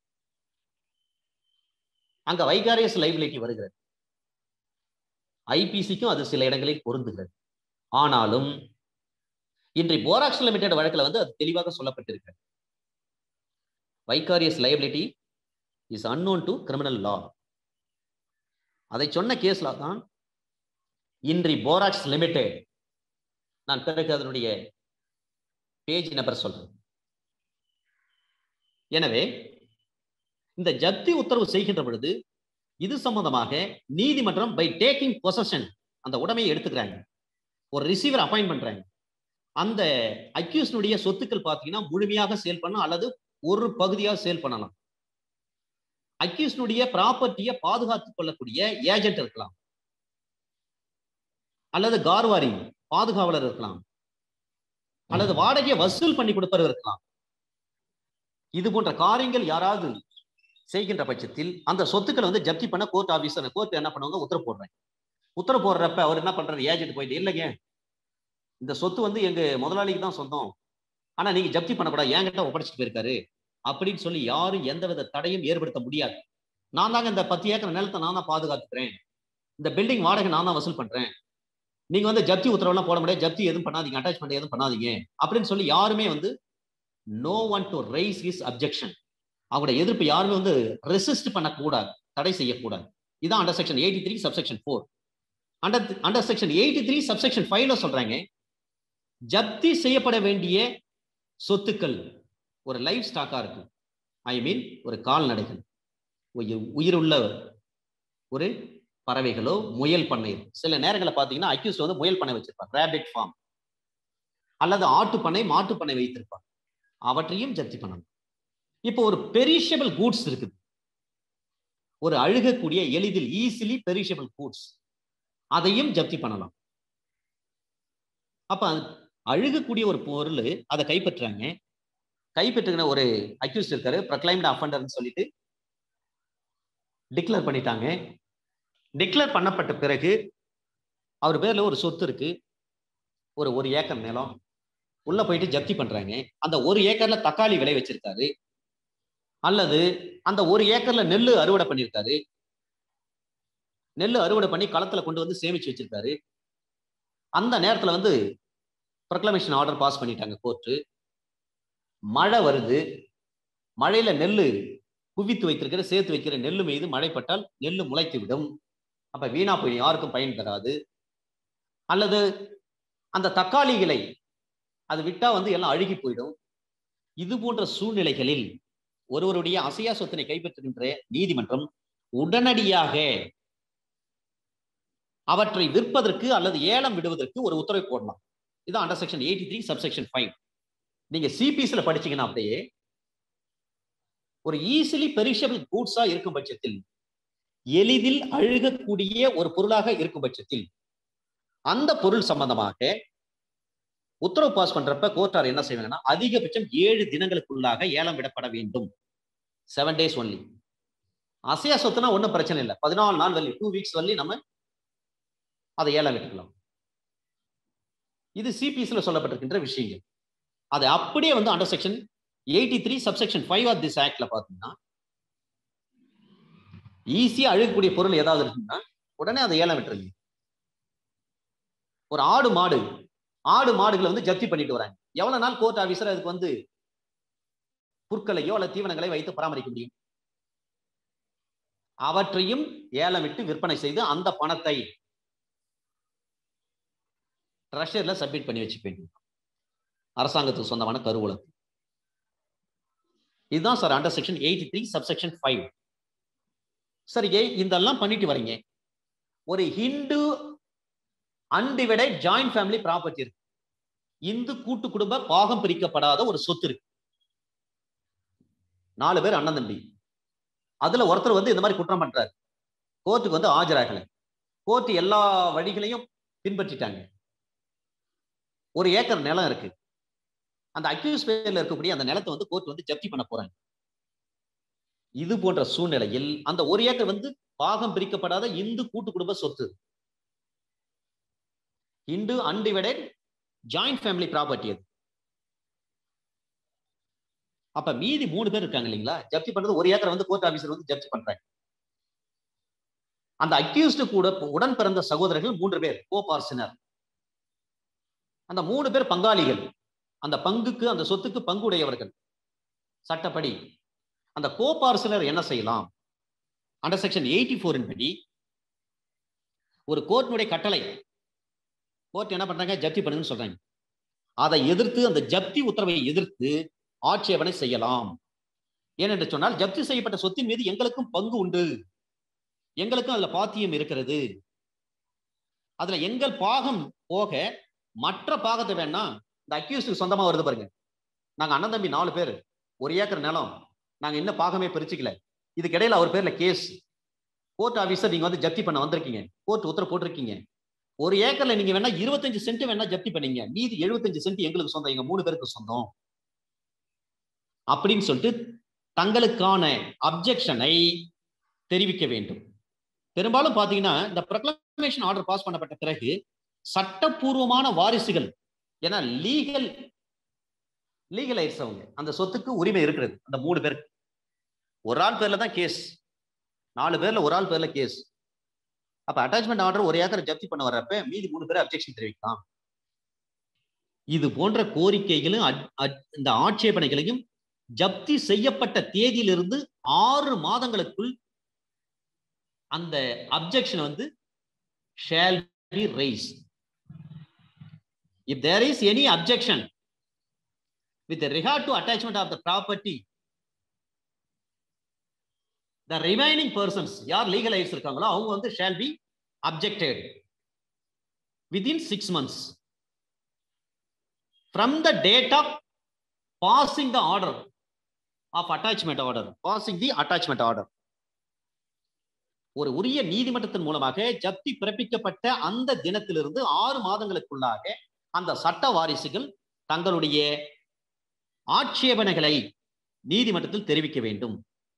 A: அங்க வைகாரியஸ் லைபிலிட்டி வருகிறது ஐபிசிக்கும் அது சில இடங்களில் பொருந்துகிறது ஆனாலும் இன்றைய போராக்ஸ் லிமிடெட் வழக்கில் வந்து அது தெளிவாக சொல்லப்பட்டிருக்கிறது vicarious liability is unknown to criminal law அதை சொன்ன கேஸ்ல தான் இன்றி போராக்ஸ் லிமிடெட் நான் பிறகு அதனுடைய பேஜ் நம்பர் சொல்றேன் எனவே இந்த ஜப்தி உத்தரவு செய்கின்ற பொழுது இது சம்பந்தமாக நீதிமன்றம் பை டேக்கிங் பொசஷன் அந்த உடமையை எடுத்துக்கிறாங்க ஒரு ரிசீவர் அப்பாயிண்ட் பண்றாங்க அந்த அக்யூஸ்னுடைய சொத்துக்கள் பார்த்தீங்கன்னா முழுமையாக சேல் பண்ணலாம் அல்லது ஒரு பகுதியாக சேல் பண்ணலாம் அக்யூஸ்னுடைய ப்ராப்பர்ட்டியை பாதுகாத்துக் கொள்ளக்கூடிய ஏஜென்ட் இருக்கலாம் அல்லது கார்வாரி பாதுகாவலர் இருக்கலாம் அல்லது வாடகையை வசூல் பண்ணி கொடுப்பவர் இருக்கலாம் இது போன்ற காரியங்கள் யாராவது செய்கின்ற பட்சத்தில் அந்த சொத்துக்களை வந்து ஜப்தி பண்ண கோர்ட் ஆபீசர் கோர்ட் என்ன பண்ணுவாங்க உத்தரவு போடுறாங்க உத்தரவு போடுறப்ப அவர் என்ன பண்றாரு ஏஜென்ட் போயிட்டு இல்லைங்க இந்த சொத்து வந்து எங்க முதலாளிக்கு தான் சொந்தம் ஆனா நீங்க ஜப்தி பண்ணக்கூடாது என்கிட்ட ஒப்படைச்சிட்டு போயிருக்காரு அப்படின்னு சொல்லி யாரும் எந்தவித தடையும் ஏற்படுத்த முடியாது நான் தாங்க இந்த பத்து ஏக்கர் நிலத்தை நான் தான் பாதுகாத்துக்கிறேன் இந்த பில்டிங் வாடகை நான் தான் வசூல் பண்றேன் நீங்க வந்து ஜப்தி உத்தரவுலாம் போட முடியாது ஜப்தி எதுவும் பண்ணாதீங்க அட்டாச்மெண்ட் எதுவும் பண்ணாதீங்க அப்படின்னு சொல்லி யாருமே வந்து no one to raise is objection அவங்களுடைய எதிர்ப்பு யாருமே வந்து ரெசிஸ்ட் பண்ணக்கூடாது தடை செய்யக்கூடாது இதான் under section eighty three subsection four under under section eighty three subsection ஃபைவ்ல சொல்றாங்க ஜப்தி செய்யப்பட வேண்டிய சொத்துக்கள் ஒரு லைஃப் ஸ்டாக்கா இருக்கும் ஐ மீன் ஒரு கால்நடைகள் உயிர் உயிருள்ள ஒரு பறவைகளோ முயல் பண்ணையோ சில நேரங்களில் பார்த்தீங்கன்னா அக்யூஸ் வந்து முயல் பண்ணை வச்சிருப்பாங்க ரேபிட் ஃபார்ம் அல்லது ஆட்டு பண்ணை மாட்டு பண்ணை வைத்திருப்பாங்க அவற்றையும் ஜப்தி பண்ணணும் இப்போ ஒரு பெரிஷபிள் கூட்ஸ் இருக்குது ஒரு அழுகக்கூடிய எளிதில் ஈஸிலி பெரிஷபிள் கூட்ஸ் அதையும் ஜப்தி பண்ணலாம் அப்ப அழுகக்கூடிய ஒரு பொருள் அதை கைப்பற்றாங்க கைப்பற்றுகிற ஒரு அக்யூஸ் இருக்காரு ப்ரொக்ளைம்டு அஃபண்டர்னு சொல்லிட்டு டிக்ளேர் பண்ணிட்டாங்க டிக்ளேர் பண்ணப்பட்ட பிறகு அவர் பேர்ல ஒரு சொத்து இருக்கு ஒரு ஒரு ஏக்கர் நிலம் உள்ள போயிட்டு ஜப்தி பண்றாங்க அந்த ஒரு ஏக்கர்ல தக்காளி விளை வச்சிருக்காரு அல்லது அந்த ஒரு ஏக்கர்ல நெல் அறுவடை பண்ணியிருக்காரு நெல் அறுவடை பண்ணி களத்துல கொண்டு வந்து சேமிச்சு வச்சிருக்காரு அந்த நேரத்துல வந்து ப்ரொக்ளமேஷன் ஆர்டர் பாஸ் பண்ணிட்டாங்க கோர்ட்டு மழை வருது மழையில நெல் குவித்து வைத்திருக்கிற சேர்த்து வைக்கிற நெல் மீது மழைப்பட்டால் நெல் முளைத்து விடும் அப்ப வீணா போய் யாருக்கும் பயன் தராது அல்லது அந்த தக்காளிகளை அது விட்டா வந்து எல்லாம் அழுகி போயிடும் இது போன்ற சூழ்நிலைகளில் ஒருவருடைய அசையா சொத்தினை கைப்பற்றுகின்ற நீதிமன்றம் உடனடியாக அவற்றை விற்பதற்கு அல்லது ஏலம் விடுவதற்கு ஒரு உத்தரவு போடலாம் இது under section eighty three subsection five நீங்க சிபிஎஸ்ல படிச்சீங்கன்னா அப்படியே ஒரு ஈஸிலி பெரிஷபிள் கூட்ஸா இருக்கும் பட்சத்தில் எளிதில் அழுகக்கூடிய ஒரு பொருளாக இருக்கும் பட்சத்தில் அந்த பொருள் சம்பந்தமாக உத்தரவு பாஸ் பண்றப்ப கோர்ட்டார் என்ன செய்வாங்கன்னா அதிகபட்சம் ஏழு தினங்களுக்குள்ளாக ஏலம் விடப்பட வேண்டும் செவன் டேஸ் ஒன்லி அசையா சொத்துனா ஒன்றும் பிரச்சனை இல்லை பதினாலு நாள் வள்ளி டூ வீக்ஸ் வள்ளி நம்ம அதை ஏலம் விட்டுக்கலாம் இது சிபிஎஸ்ல சொல்லப்பட்டிருக்கின்ற விஷயங்கள் அது அப்படியே வந்து under section eighty three subsection five of this ஆக்ட்ல பாத்தீங்கன்னா ஈஸியா அழுகக்கூடிய பொருள் ஏதாவது இருக்குன்னா உடனே அதை ஏலம் விட்டுருங்க ஒரு ஆடு மாடு ஆடு மாடுகளை வந்து ஜப்தி பண்ணிட்டு வராங்க எவ்வளவு நாள் கோர்ட் ஆபீசர் அதுக்கு வந்து புற்களையோ அல்லது தீவனங்களை வைத்து பராமரிக்க முடியும் அவற்றையும் ஏலம் விட்டு விற்பனை செய்து அந்த பணத்தை ட்ரெஷர்ல சப்மிட் பண்ணி வச்சுப்பீங்க அரசாங்கத்துக்கு சொந்தமான கருவூலம் இதுதான் sir under section eighty three subsection five சரிங்க இதெல்லாம் பண்ணிட்டு வரீங்க ஒரு Hindu undivided joint family property இருக்கு இந்து கூட்டு குடும்ப பாகம் பிரிக்கப்படாத ஒரு சொத்து இருக்கு நாலு பேர் அண்ணன் தம்பி அதுல ஒருத்தர் வந்து இந்த மாதிரி குற்றம் பண்றாரு கோர்ட்டுக்கு வந்து ஆஜராகல கோர்ட் எல்லா வழிகளையும் பின்பற்றிட்டாங்க ஒரு ஏக்கர் நிலம் இருக்கு அந்த அக்யூஸ் பேர்ல இருக்கக்கூடிய அந்த நிலத்தை வந்து கோர்ட் வந்து ஜப்தி பண்ண போறாங்க இது போன்ற சூழ்நிலையில் அந்த ஒரு ஏக்கர் வந்து பாகம் பிரிக்கப்படாத இந்து கூட்டு குடும்ப சொத்து Hindu undivided joint family property அது அப்ப மீதி மூணு பேர் இருக்காங்க இல்லைங்களா ஜப்தி பண்றது ஒரு ஏக்கர் வந்து கோர்ட் ஆபீசர் வந்து ஜப்தி பண்றாங்க அந்த அக்யூஸ்டு கூட உடன் பிறந்த சகோதரர்கள் மூன்று பேர் கோ பார்சினர் அந்த மூணு பேர் பங்காளிகள் அந்த பங்குக்கு அந்த சொத்துக்கு பங்கு உடையவர்கள் சட்டப்படி அந்த கோ பார்சலர் என்ன செய்யலாம் அண்டர் செக்ஷன் எயிட்டி ஃபோரின் படி ஒரு கோர்ட்டினுடைய கட்டளை கோர்ட் என்ன பண்றாங்க ஜப்தி பண்ணுங்கன்னு சொல்றாங்க அதை எதிர்த்து அந்த ஜப்தி உத்தரவை எதிர்த்து ஆட்சேபனை செய்யலாம் ஏனென்று சொன்னால் ஜப்தி செய்யப்பட்ட சொத்தின் மீது எங்களுக்கும் பங்கு உண்டு எங்களுக்கும் அதுல பாத்தியம் இருக்கிறது அதுல எங்கள் பாகம் போக மற்ற பாகத்தை வேணா இந்த அக்யூஸ்டுக்கு சொந்தமா வருது பாருங்க நாங்க அண்ணன் தம்பி நாலு பேர் ஒரு ஏக்கர் நிலம் நாங்க இன்னும் பாகமே பிரிச்சுக்கல இதுக்கு இடையில அவர் பேர்ல கேஸ் கோர்ட் ஆபீசர் நீங்க வந்து ஜப்தி பண்ண வந்திருக்கீங்க கோர்ட் உத்தரவு போட்டிருக்கீங்க ஒரு ஏக்கர்ல நீங்க வேணா இருபத்தஞ்சு சென்ட் வேணா ஜப்தி பண்ணீங்க மீதி எழுபத்தஞ்சு சென்ட் எங்களுக்கு சொந்தம் எங்க மூணு பேருக்கு சொந்தம் அப்படின்னு சொல்லிட்டு தங்களுக்கான அப்ஜெக்ஷனை தெரிவிக்க வேண்டும் பெரும்பாலும் பாத்தீங்கன்னா இந்த ப்ரொக்ளமேஷன் ஆர்டர் பாஸ் பண்ணப்பட்ட பிறகு சட்டப்பூர்வமான வாரிசுகள் ஏன்னா லீகல் லீகல் ஆயிடுச்சு அவங்க அந்த சொத்துக்கு உரிமை இருக்கிறது அந்த மூணு பேருக்கு ஒரு ஆள் பேர்ல தான் கேஸ் நாலு பேர்ல ஒரு ஆள் பேர்ல கேஸ் அப்ப அட்டாச்மெண்ட் ஆர்டர் ஒரு ஏக்கர் ஜப்தி பண்ண வர்றப்ப மீதி மூணு பேர் அப்ஜெக்ஷன் தெரிவிக்கலாம் இது போன்ற கோரிக்கைகளும் இந்த ஆட்சேபனைகளையும் ஜப்தி செய்யப்பட்ட தேதியிலிருந்து ஆறு மாதங்களுக்குள் அந்த அப்ஜெக்ஷன் வந்து shall be raise if there is any objection with regard to attachment of the property the remaining persons யார் லீகல் ஐட்ஸ் இருக்காங்களோ அவங்க வந்து shall be objected within six months from the date of passing the order of attachment order passing the attachment order ஒரு உரிய நீதிமன்றத்தின் மூலமாக ஜப்தி பிறப்பிக்கப்பட்ட அந்த தினத்திலிருந்து ஆறு மாதங்களுக்குள்ளாக அந்த சட்ட வாரிசுகள் தங்களுடைய ஆட்சேபனைகளை நீதிமன்றத்தில் தெரிவிக்க வேண்டும்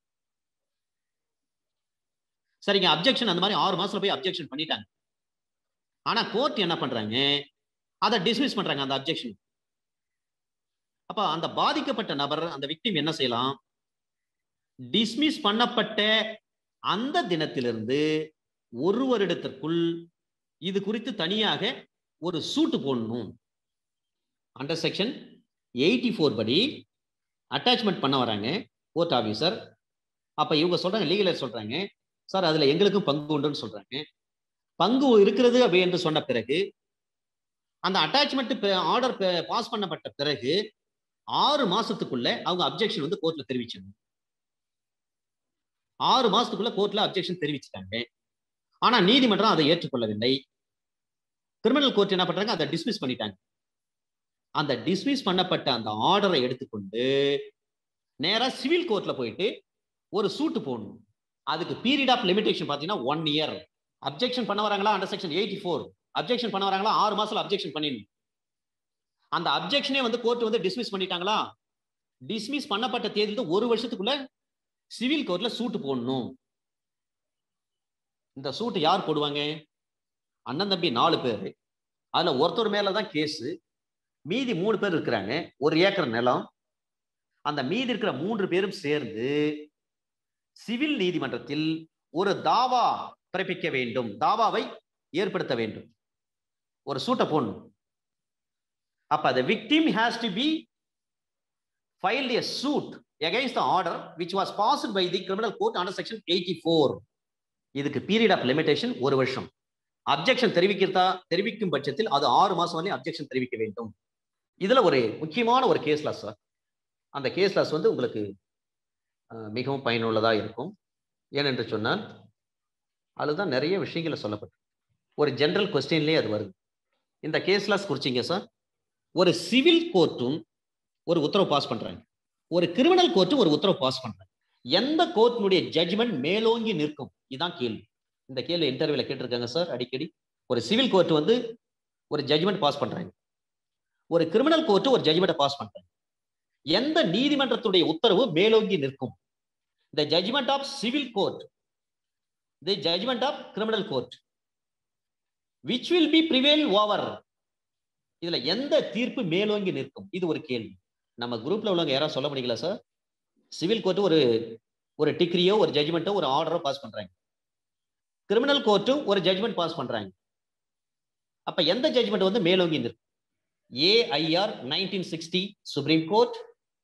A: சரிங்க அப்ஜெக்ஷன் அந்த மாதிரி ஆறு மாசத்துல போய் அப்ஜெக்ஷன் பண்ணிட்டாங்க ஆனா கோர்ட் என்ன பண்றாங்க அதை டிஸ்மிஸ் பண்றாங்க அந்த அப்ஜெக்ஷன் அப்ப அந்த பாதிக்கப்பட்ட நபர் அந்த விக்டிம் என்ன செய்யலாம் டிஸ்மிஸ் பண்ணப்பட்ட அந்த தினத்திலிருந்து ஒரு வருடத்திற்குள் இது குறித்து தனியாக ஒரு சூட்டு போடணும் அண்டர் செக்ஷன் எயிட்டி ஃபோர் படி அட்டாச்மெண்ட் பண்ண வராங்க கோர்ட் ஆஃபீஸர் அப்ப இவங்க சொல்றாங்க லீகலர் சொல்றாங்க சார் அதுல எங்களுக்கும் பங்கு உண்டுன்னு சொல்றாங்க பங்கு இருக்கிறது அப்படி என்று சொன்ன பிறகு அந்த அட்டாச்மெண்ட் ஆர்டர் பாஸ் பண்ணப்பட்ட பிறகு ஆறு மாசத்துக்குள்ள அவங்க அப்ஜெக்ஷன் வந்து கோர்ட்ல தெரிவிச்சிடணும் ஆறு மாசத்துக்குள்ள கோர்ட்ல அப்ஜெக்ஷன் தெரிவிச்சிட்டாங்க ஆனா நீதிமன்றம் அதை ஏற்றுக்கொள்ளவில்லை கிரிமினல் கோர்ட் என்ன பண்றாங்க அதை டிஸ்மிஸ் பண்ணிட்டாங்க அந்த டிஸ்மிஸ் பண்ணப்பட்ட அந்த ஆர்டரை எடுத்துக்கொண்டு நேரா சிவில் கோர்ட்ல போயிட்டு ஒரு சூட்டு போடணும் அதுக்கு பீரியட் ஆஃப் லிமிடேஷன் பாத்தீங்கன்னா ஒன் இயர் அப்ஜெக்ஷன் பண்ண வராங்களா under section eighty four objection பண்ண வராங்களா ஆறு மாசத்துல அப்ஜெக்ஷன் பண்ணிடணும் அந்த அப்ஜெக்ஷனே வந்து கோர்ட் வந்து டிஸ்மிஸ் பண்ணிட்டாங்களா டிஸ்மிஸ் பண்ணப்பட்ட தேதியில ஒரு வருஷத்துக்குள்ள சிவில் கோர்ட்ல சூட்டு போடணும் இந்த சூட்டு யார் போடுவாங்க அண்ணன் தம்பி நாலு பேர் அதுல ஒருத்தர் மேலதான் கேஸ் மீதி மூணு பேர் இருக்கிறாங்க ஒரு ஏக்கர் நிலம் அந்த மீதி இருக்கிற மூன்று பேரும் சேர்ந்து சிவில் நீதிமன்றத்தில் ஒரு தாவா பிறப்பிக்க வேண்டும் தாவாவை ஏற்படுத்த வேண்டும் ஒரு சூட்டை போடணும் அப்ப the victim has to be filed a suit against the order which was passed by the criminal court under section 84 இதுக்கு பீரியட் ஆஃப் லிமிடேஷன் ஒரு வருஷம் அப்ஜெக்ஷன் தெரிவிக்கிறதா தெரிவிக்கும் பட்சத்தில் அது ஆறு மாசம் வரையும் அப்ஜெக்ஷன் தெரிவிக்க வேண்டும் இதுல ஒரு முக்கியமான ஒரு கேஸ் லாஸ் சார் அந்த கேஸ் லாஸ் வந்து உங்களுக்கு அஹ், மிகவும் பயனுள்ளதா இருக்கும் ஏனென்று சொன்னால் அதுதான் நிறைய விஷயங்களை சொல்லப்பட்டு ஒரு ஜெனரல் கொஸ்டின்லேயே அது வருது இந்த கேஸ் லாஸ் குறிச்சிங்க சார் ஒரு சிவில் கோர்ட்டும் ஒரு உத்தரவு பாஸ் பண்றாங்க ஒரு கிரிமினல் கோர்ட்டும் ஒரு உத்தரவு பாஸ் பண்றாங்க எந்த கோர்ட்டினுடைய ஜட்ஜ்மெண்ட் மேலோங்கி நிற்கும் இதுதான் கேள்வி இந்த கேள்வி இன்டர்வியூல கேட்டிருக்காங்க சார் அடிக்கடி ஒரு சிவில் கோர்ட் வந்து ஒரு ஜட்ஜ்மெண்ட் பாஸ் பண்றாங்க ஒரு கிரிமினல் கோர்ட் ஒரு ஜட்ஜ்மெண்ட்டை பாஸ் பண்றாங்க எந்த நீதிமன்றத்துடைய உத்தரவு மேலோங்கி நிற்கும் the judgment of civil court the judgment of criminal court which will be prevail over இதுல எந்த தீர்ப்பு மேலோங்கி நிற்கும் இது ஒரு கேள்வி நம்ம குரூப்ல உள்ளவங்க யாராவது சொல்ல முடியல சார் சிவில் கோர்ட் ஒரு ஒரு டிகிரியோ ஒரு ஜட்ஜ்மெண்ட்டோ ஒரு ஆர்டரோ பாஸ் பண்றாங்க கிரிமினல் கோர்ட்டும் ஒரு ஜட்ஜ்மெண்ட் பாஸ் பண்றாங்க அப்ப எந்த ஜட்ஜ்மெண்ட் வந்து மேலோங்கி நிற்கும் AIR nineteen sixty supreme court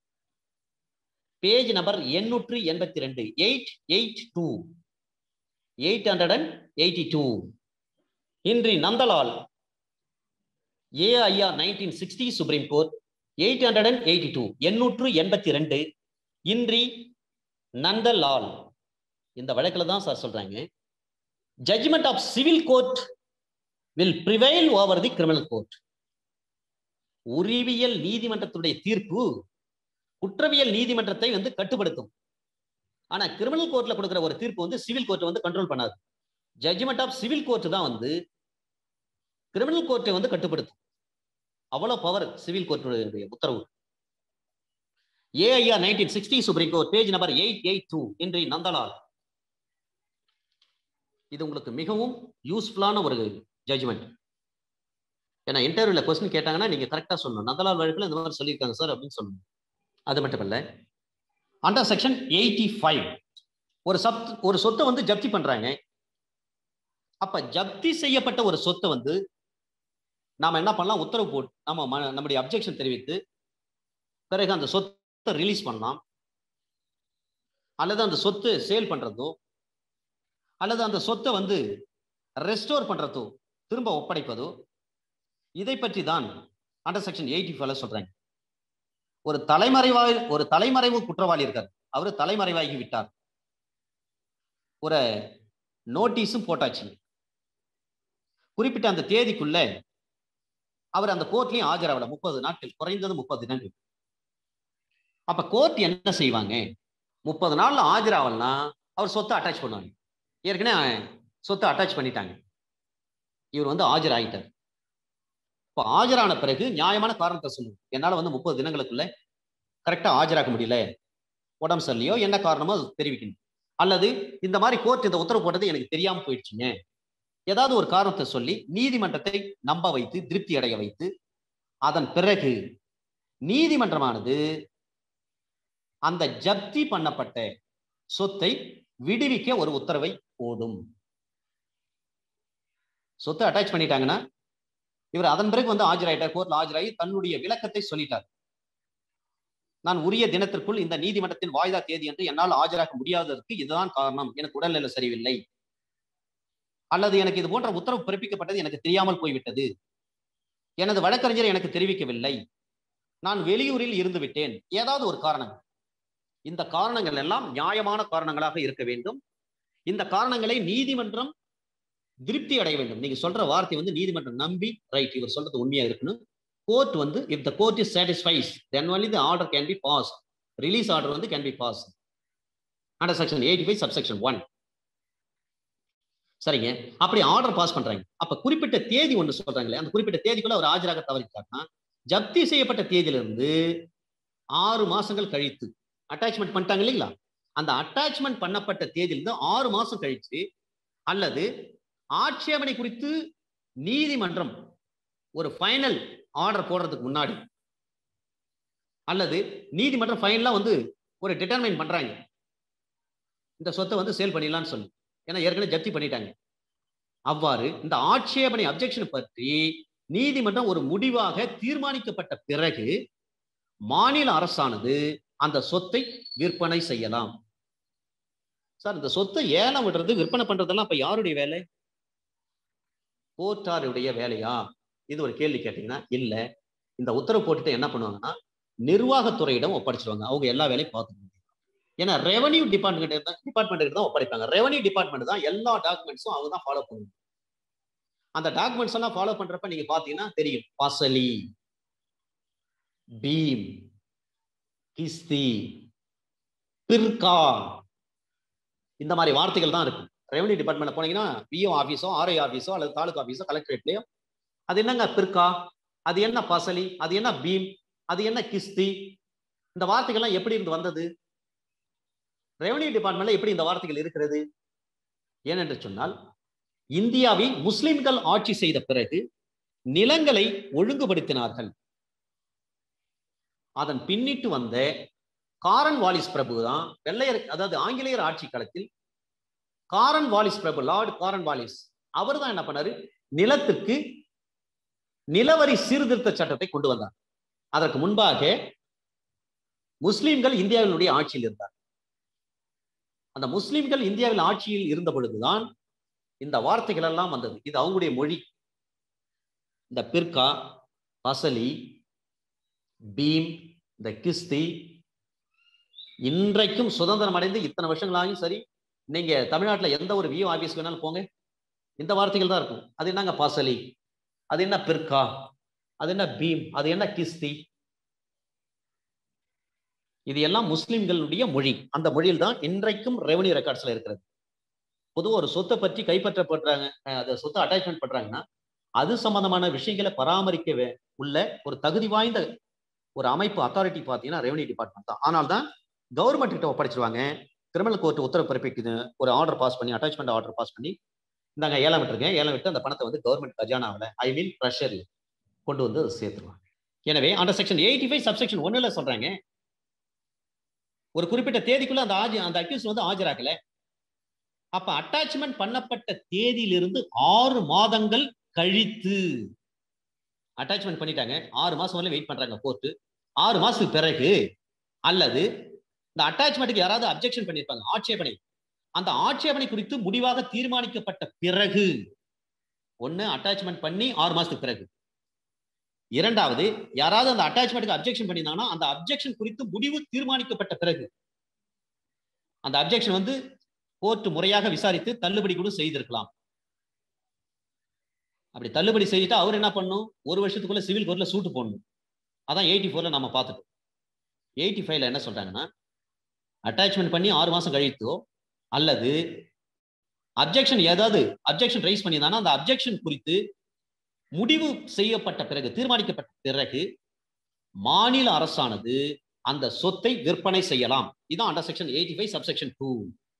A: page number எண்ணூற்று எண்பத்தி ரெண்டு eight eight two eight hundred and eighty two இன்றி Nandlal AIR nineteen sixty supreme court eight hundred and eighty two எண்ணூற்று எண்பத்தி ரெண்டு இன்றி நந்தலால் இந்த வழக்கில் தான் சார் சொல்றாங்க judgment of civil court will prevail over the criminal court உரிவியல் நீதிமன்றத்துடைய தீர்ப்பு குற்றவியல் நீதிமன்றத்தை வந்து கட்டுப்படுத்தும் ஆனா கிரிமினல் கோர்ட்ல கொடுக்கிற ஒரு தீர்ப்பு வந்து சிவில் கோர்ட் வந்து கண்ட்ரோல் பண்ணாது ஜட்ஜ்மெண்ட் ஆஃப் சிவில் கோர்ட் தான் வந்து கிரிமினல் கோர்ட்டை வந்து கட்டுப்படுத்தும் அவ்வளவு பவர் சிவில் கோர்ட்டுடைய உத்தரவு AIR nineteen sixty supreme court page number eight eight two இன்றைய நந்தலால் இது உங்களுக்கு மிகவும் யூஸ்ஃபுல்லான ஒரு ஜட்ஜ்மெண்ட் ஏன்னா இன்டர்வியூல கொஸ்டின் கேட்டாங்கன்னா நீங்க கரெக்டா சொல்லணும் நந்தலால் வழக்குல இந்த மாதிரி சொல்லியிருக்காங்க சார் அப்படின்னு சொல்லணும் அது மட்டும் இல்ல அண்டர் செக்ஷன் எயிட்டி ஃபைவ் ஒரு சத் ஒரு சொத்தை வந்து ஜப்தி பண்றாங்க அப்ப ஜப்தி செய்யப்பட்ட ஒரு சொத்தை வந்து நாம என்ன பண்ணலாம் உத்தரவு போட்டு நம்ம ம- நம்முடைய அப்ஜெக்ஷன் தெரிவித்து பிறகு அந்த சொத்தை ரிலீஸ் பண்ணலாம் அல்லது அந்த சொத்து சேல் பண்றதோ அல்லது அந்த சொத்தை வந்து ரெஸ்டோர் பண்றதோ திரும்ப ஒப்படைப்பதோ இதை பற்றி தான் அண்டர் செக்ஷன் எயிட்டி ஃபைவ்ல சொல்றாங்க ஒரு தலைமறைவாய் ஒரு தலைமறைவு குற்றவாளி இருக்கார் அவர் தலைமறைவாகி விட்டார் ஒரு நோட்டீஸும் போட்டாச்சு குறிப்பிட்ட அந்த தேதிக்குள்ள அவர் அந்த கோர்ட்லயும் ஆஜராகல முப்பது நாட்கள் குறைந்தது முப்பது தினங்கள் அப்ப கோர்ட் என்ன செய்வாங்க முப்பது நாள்ல ஆஜராகலனா அவர் சொத்தை அட்டாச் பண்ணுவாங்க ஏற்கனவே சொத்தை அட்டாச் பண்ணிட்டாங்க இவர் வந்து ஆஜராகிட்டார் இப்போ ஆஜரான பிறகு நியாயமான காரணத்தை சொல்லுங்க என்னால வந்து முப்பது தினங்களுக்குள்ள கரெக்டா ஆஜராக முடியல உடம்பு சரியில்லையோ என்ன காரணமோ அது தெரிவிக்கணும் அல்லது இந்த மாதிரி கோர்ட் இந்த உத்தரவு போட்டது எனக்கு தெரியாம போயிடுச்சுங்க ஏதாவது ஒரு காரணத்தை சொல்லி நீதிமன்றத்தை நம்ப வைத்து திருப்தி அடைய வைத்து அதன் பிறகு நீதிமன்றமானது அந்த ஜப்தி பண்ணப்பட்ட சொத்தை விடுவிக்க ஒரு உத்தரவை போடும் சொத்தை அட்டாச் பண்ணிட்டாங்கன்னா இவர் அதன் பிறகு வந்து ஆஜராயிட்டார் கோர்ட்ல ஆஜராகி தன்னுடைய விளக்கத்தை சொல்லிட்டார் நான் உரிய தினத்திற்குள் இந்த நீதிமன்றத்தின் வாய்தா தேதி என்று என்னால் ஆஜராக முடியாததற்கு இதுதான் காரணம் எனக்கு உடல்நிலை சரியில்லை அல்லது எனக்கு இது போன்ற உத்தரவு பிறப்பிக்கப்பட்டது எனக்கு தெரியாமல் போய்விட்டது எனது வழக்கறிஞர் எனக்கு தெரிவிக்கவில்லை நான் வெளியூரில் இருந்து விட்டேன் ஏதாவது ஒரு காரணம் இந்த காரணங்கள் எல்லாம் நியாயமான காரணங்களாக இருக்க வேண்டும் இந்த காரணங்களை நீதிமன்றம் திருப்தி அடைய வேண்டும் நீங்க சொல்ற வார்த்தை வந்து நீதிமன்றம் நம்பி ரைட் இவர் சொல்றது உண்மையா இருக்கணும் கோர்ட் வந்து if the court is satisfies then only the order can be pass release order வந்து can be pass under section eighty five subsection one சரிங்க அப்படி ஆர்டர் பாஸ் பண்றாங்க அப்ப குறிப்பிட்ட தேதி ஒன்று சொல்றாங்களே அந்த குறிப்பிட்ட தேதிக்குள்ள அவர் ஆஜராக தவறிட்டார்னா ஜப்தி செய்யப்பட்ட தேதியிலிருந்து ஆறு மாசங்கள் கழித்து அட்டாச்மெண்ட் பண்ணிட்டாங்க இல்லைங்களா அந்த அட்டாச்மெண்ட் பண்ணப்பட்ட தேதியிலிருந்து ஆறு மாசம் கழிச்சு அல்லது ஆட்சேபனை குறித்து நீதிமன்றம் ஒரு ஃபைனல் ஆர்டர் போடுறதுக்கு முன்னாடி அல்லது நீதிமன்றம் ஃபைனலா வந்து ஒரு டிட்டர்மைன் பண்றாங்க இந்த சொத்தை வந்து சேல் பண்ணிடலாம்னு சொல்லி ஏன்னா ஏற்கனவே ஜப்தி பண்ணிட்டாங்க அவ்வாறு இந்த ஆட்சேபனை அப்ஜெக்ஷன் பற்றி நீதிமன்றம் ஒரு முடிவாக தீர்மானிக்கப்பட்ட பிறகு மாநில அரசானது அந்த சொத்தை விற்பனை செய்யலாம் சார் இந்த சொத்தை ஏலம் விடுறது விற்பனை பண்றதெல்லாம் அப்ப யாருடைய வேலை கோர்ட்டாருடைய வேலையா இது ஒரு கேள்வி கேட்டீங்கன்னா இல்ல இந்த உத்தரவு போட்டுட்டு என்ன பண்ணுவாங்கன்னா நிர்வாகத்துறையிடம் ஒப்படைச்சிருவாங்க அவங்க எல்லா வேலையும் பார்த்துக்கணும் ஏன்னா ரெவன்யூ டிபார்ட்மெண்ட் தான் டிபார்ட்மெண்ட் தான் ஒப்படைப்பாங்க ரெவன்யூ டிபார்ட்மெண்ட் தான் எல்லா டாக்குமெண்ட்ஸும் அவங்க தான் ஃபாலோ பண்ணுவாங்க அந்த டாக்குமெண்ட்ஸ் எல்லாம் ஃபாலோ பண்றப்ப நீங்க பாத்தீங்கன்னா தெரியும் பசலி பீம் கிஸ்தி பிர்கா இந்த மாதிரி வார்த்தைகள் தான் இருக்கும் ரெவன்யூ டிபார்ட்மெண்ட்ல போனீங்கன்னா பிஓ ஆஃபீஸோ ஆர்ஐ ஆஃபீஸோ அல்லது தாலுகா ஆஃபீஸோ கலெக்டரேட்லயோ அது என்னங்க பிர்கா அது என்ன பசலி அது என்ன பீம் அது என்ன கிஸ்தி இந்த வார்த்தைகள்லாம் எப்படி இருந்து வந்தது ரெவன்யூ டிபார்ட்மெண்ட்ல எப்படி இந்த வார்த்தைகள் இருக்கிறது ஏனென்று சொன்னால் இந்தியாவை முஸ்லிம்கள் ஆட்சி செய்த பிறகு நிலங்களை ஒழுங்குபடுத்தினார்கள் அதன் பின்னிட்டு வந்த காரன் வாலிஸ் பிரபு தான் வெள்ளையர் அதாவது ஆங்கிலேயர் ஆட்சி காலத்தில் காரன் வாலிஸ் பிரபு லார்டு காரன் வாலிஸ் அவர் தான் என்ன பண்ணாரு நிலத்திற்கு நிலவரி சீர்திருத்த சட்டத்தை கொண்டு வந்தார் அதற்கு முன்பாக முஸ்லிம்கள் இந்தியாவினுடைய ஆட்சியில் இருந்தார் அந்த முஸ்லிம்கள் இந்தியாவில் ஆட்சியில் இருந்த பொழுதுதான் இந்த வார்த்தைகள் எல்லாம் வந்தது இது அவங்களுடைய மொழி இந்த பிர்கா பசலி பீம் இந்த கிஸ்தி இன்றைக்கும் சுதந்திரம் அடைந்து இத்தனை வருஷங்களாகும் சரி நீங்க தமிழ்நாட்டில் எந்த ஒரு விஓ ஆபீஸ் வேணாலும் போங்க இந்த வார்த்தைகள் தான் இருக்கும் அது என்னங்க பாசலி அது என்ன பிர்கா அது என்ன பீம் அது என்ன கிஸ்தி இது எல்லாம் முஸ்லிம்களுடைய மொழி அந்த மொழியில் தான் இன்றைக்கும் ரெவன்யூ ரெக்கார்ட்ஸ்ல இருக்கிறது பொதுவாக ஒரு சொத்தை பற்றி கைப்பற்றப்படுறாங்க அதை சொத்தை அட்டாச்மெண்ட் பண்றாங்கன்னா அது சம்பந்தமான விஷயங்களை பராமரிக்க உள்ள ஒரு தகுதி வாய்ந்த ஒரு அமைப்பு அத்தாரிட்டி பார்த்தீங்கன்னா ரெவன்யூ டிபார்ட்மெண்ட் தான் ஆனால் தான் கவர்மெண்ட் கிட்ட ஒப்படைச்சிருவாங்க கிரிமினல் கோர்ட் உத்தரவு பிறப்பிக்குது ஒரு ஆர்டர் பாஸ் பண்ணி அட்டாச்மெண்ட் ஆர்டர் பாஸ் பண்ணி இந்தாங்க ஏலம் விட்டுருக்கேன் ஏலம் விட்டு அந்த பணத்தை வந்து கவர்மெண்ட் கஜானாவில் ஐ மீன் ப்ரெஷர் கொண்டு வந்து அதை சேர்த்துருவாங்க எனவே அந்த செக்ஷன் எயிட்டி ஃபைவ் சப்செக்ஷன் ஒன்னுல சொல்றாங்க ஒரு குறிப்பிட்ட தேதிக்குள்ள அந்த ஆஜி அந்த அக்யூஸ் வந்து ஆஜராக்கல அப்ப அட்டாச்மெண்ட் பண்ணப்பட்ட தேதியிலிருந்து ஆறு மாதங்கள் கழித்து அட்டாச்மெண்ட் பண்ணிட்டாங்க ஆறு மாசம் வரல வெயிட் பண்றாங்க கோர்ட்டு ஆறு மாசத்துக்கு பிறகு அல்லது இந்த அட்டாச்மெண்ட்டுக்கு யாராவது அப்ஜெக்ஷன் பண்ணியிருப்பாங்க ஆட்சேபனை அந்த ஆட்சேபனை குறித்து முடிவாக தீர்மானிக்கப்பட்ட பிறகு ஒன்னு அட்டாச்மெண்ட் பண்ணி ஆறு மாசத்துக்கு பிறகு இரண்டாவது யாராவது அந்த அட்டாச்மெண்ட்டுக்கு அப்ஜெக்ஷன் பண்ணியிருந்தாங்கன்னா அந்த அப்ஜெக்ஷன் குறித்து முடிவு தீர்மானிக்கப்பட்ட பிறகு அந்த அப்ஜெக்ஷன் வந்து கோர்ட் முறையாக விசாரித்து தள்ளுபடி கூட செய்திருக்கலாம் அப்படி தள்ளுபடி செய்துட்டு அவர் என்ன பண்ணும் ஒரு வருஷத்துக்குள்ள சிவில் கோர்ட்ல சூட்டு போடணும் அதான் எயிட்டி ஃபோர்ல நம்ம பார்த்துட்டோம் எயிட்டி ஃபைவ்ல என்ன சொல்றாங்கன்னா அட்டாச்மெண்ட் பண்ணி ஆறு மாசம் கழித்தோ அல்லது அப்ஜெக்ஷன் ஏதாவது அப்ஜெக்ஷன் ரைஸ் பண்ணியிருந்தாங்கன்னா அந்த அப்ஜெக்ஷன் குறித்து முடிவு செய்யப்பட்ட பிறகு தீர்மானிக்கப்பட்ட பிறகு மாநில அரசானது அந்த சொத்தை விற்பனை செய்யலாம் இதான் under section eighty five subsection two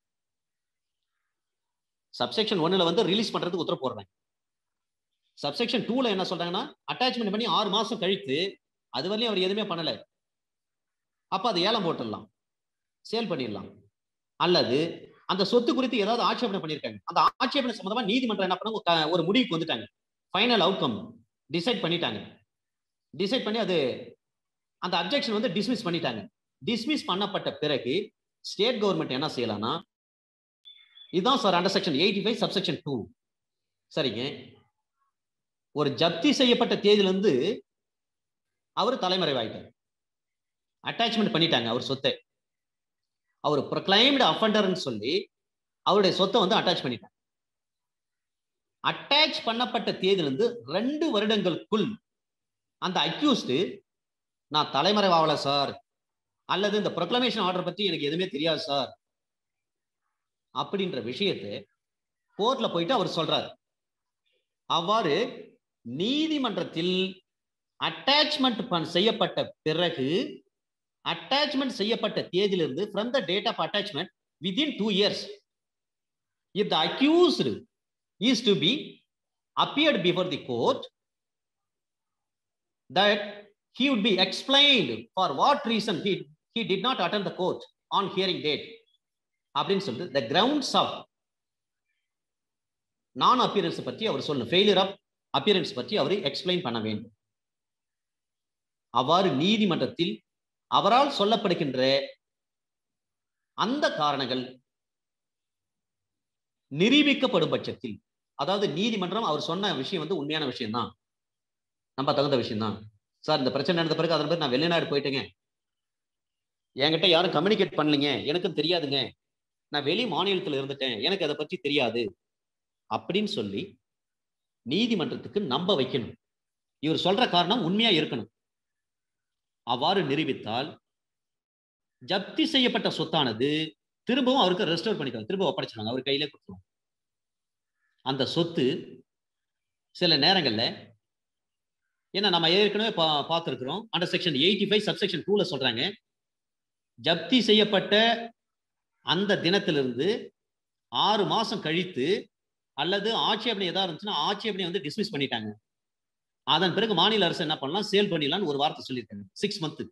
A: subsection ஒன்னுல வந்து ரிலீஸ் பண்றதுக்கு உத்தரவு போடுறாங்க சப்செக்ஷன் டூல என்ன சொல்றாங்கன்னா அட்டாச்மெண்ட் பண்ணி ஆறு மாசம் கழித்து அது வரலையும் அவர் எதுவுமே பண்ணல அப்ப அது ஏலம் போட்டுடலாம் சேல் பண்ணிடலாம் அல்லது அந்த சொத்து குறித்து ஏதாவது ஆட்சேபனை பண்ணியிருக்காங்க அந்த ஆட்சேபனை சம்பந்தமா நீதிமன்றம் என்ன பண்ண ஒரு முடிவுக்கு வந்துட்டாங்க ஃபைனல் அவுட்கம் டிசைட் பண்ணிட்டாங்க டிசைட் பண்ணி அது அந்த அப்ஜெக்ஷன் வந்து டிஸ்மிஸ் பண்ணிட்டாங்க டிஸ்மிஸ் பண்ணப்பட்ட பிறகு ஸ்டேட் கவர்மெண்ட் என்ன செய்யலாம்னா இதுதான் sir under section eighty five subsection two சரிங்க ஒரு ஜப்தி செய்யப்பட்ட தேதியிலிருந்து அவர் தலைமறைவாயிட்டார் அட்டாச்மெண்ட் பண்ணிட்டாங்க அவர் சொத்தை அவர் ப்ரொக்ளைம்டு அஃபண்டர்னு சொல்லி அவருடைய சொத்தை வந்து அட்டாச் பண்ணிட்டாங்க அட்டாச் பண்ணப்பட்ட தேதியிலிருந்து ரெண்டு வருடங்களுக்குள் அந்த அக்யூஸ்டு நான் தலைமறைவாகல சார் அல்லது இந்த ப்ரொக்ளமேஷன் ஆர்டர் பத்தி எனக்கு எதுவுமே தெரியாது சார் அப்படின்ற விஷயத்தை கோர்ட்ல போயிட்டு அவர் சொல்றாரு அவ்வாறு நீதிமன்றத்தில் அட்டாச்மெண்ட் செய்யப்பட்ட பிறகு அட்டாச்மெண்ட் செய்யப்பட்ட தேதியிலிருந்து from the date of attachment within two years if the accused is to be appeared before the court that he would be explained for what reason he he did not attend the court on hearing date அப்படின்னு சொல்லிட்டு the grounds of non appearance பற்றி அவர் சொல்லணும் failure of appearance பற்றி அவர் explain பண்ண வேண்டும் அவ்வாறு நீதிமன்றத்தில் அவரால் சொல்லப்படுகின்ற அந்த காரணங்கள் நிரூபிக்கப்படும் பட்சத்தில் அதாவது நீதிமன்றம் அவர் சொன்ன விஷயம் வந்து உண்மையான விஷயம் தான் நம்ம தகுந்த விஷயம் தான் சார் இந்த பிரச்சனை நடந்த பிறகு அதன் பிறகு நான் வெளிநாடு போயிட்டேங்க என்கிட்ட யாரும் கம்யூனிகேட் பண்ணலைங்க எனக்கும் தெரியாதுங்க நான் வெளி மாநிலத்தில் இருந்துட்டேன் எனக்கு அதை பற்றி தெரியாது அப்படின்னு சொல்லி நீதிமன்றத்துக்கு நம்ப வைக்கணும் இவர் சொல்ற காரணம் உண்மையா இருக்கணும் அவ்வாறு நிரூபித்தால் ஜப்தி செய்யப்பட்ட சொத்தானது திரும்பவும் அவருக்கு ரெஸ்டோர் பண்ணிக்கலாம் திரும்ப ஒப்படைச்சிருவாங்க அவர் கையிலே கொடுத்துருவோம் அந்த சொத்து சில நேரங்கள்ல ஏன்னா நம்ம ஏற்கனவே பா பார்த்துருக்குறோம் under section eighty five subsection டூல சொல்றாங்க ஜப்தி செய்யப்பட்ட அந்த தினத்திலிருந்து ஆறு மாசம் கழித்து அல்லது ஆட்சேபனை ஏதாவது இருந்துச்சுன்னா ஆட்சேபனை வந்து டிஸ்மிஸ் பண்ணிட்டாங்க அதன் பிறகு மாநில அரசு என்ன பண்ணலாம் சேல் பண்ணிடலாம்னு ஒரு வார்த்தை சொல்லியிருக்காங்க சிக்ஸ் மந்த்து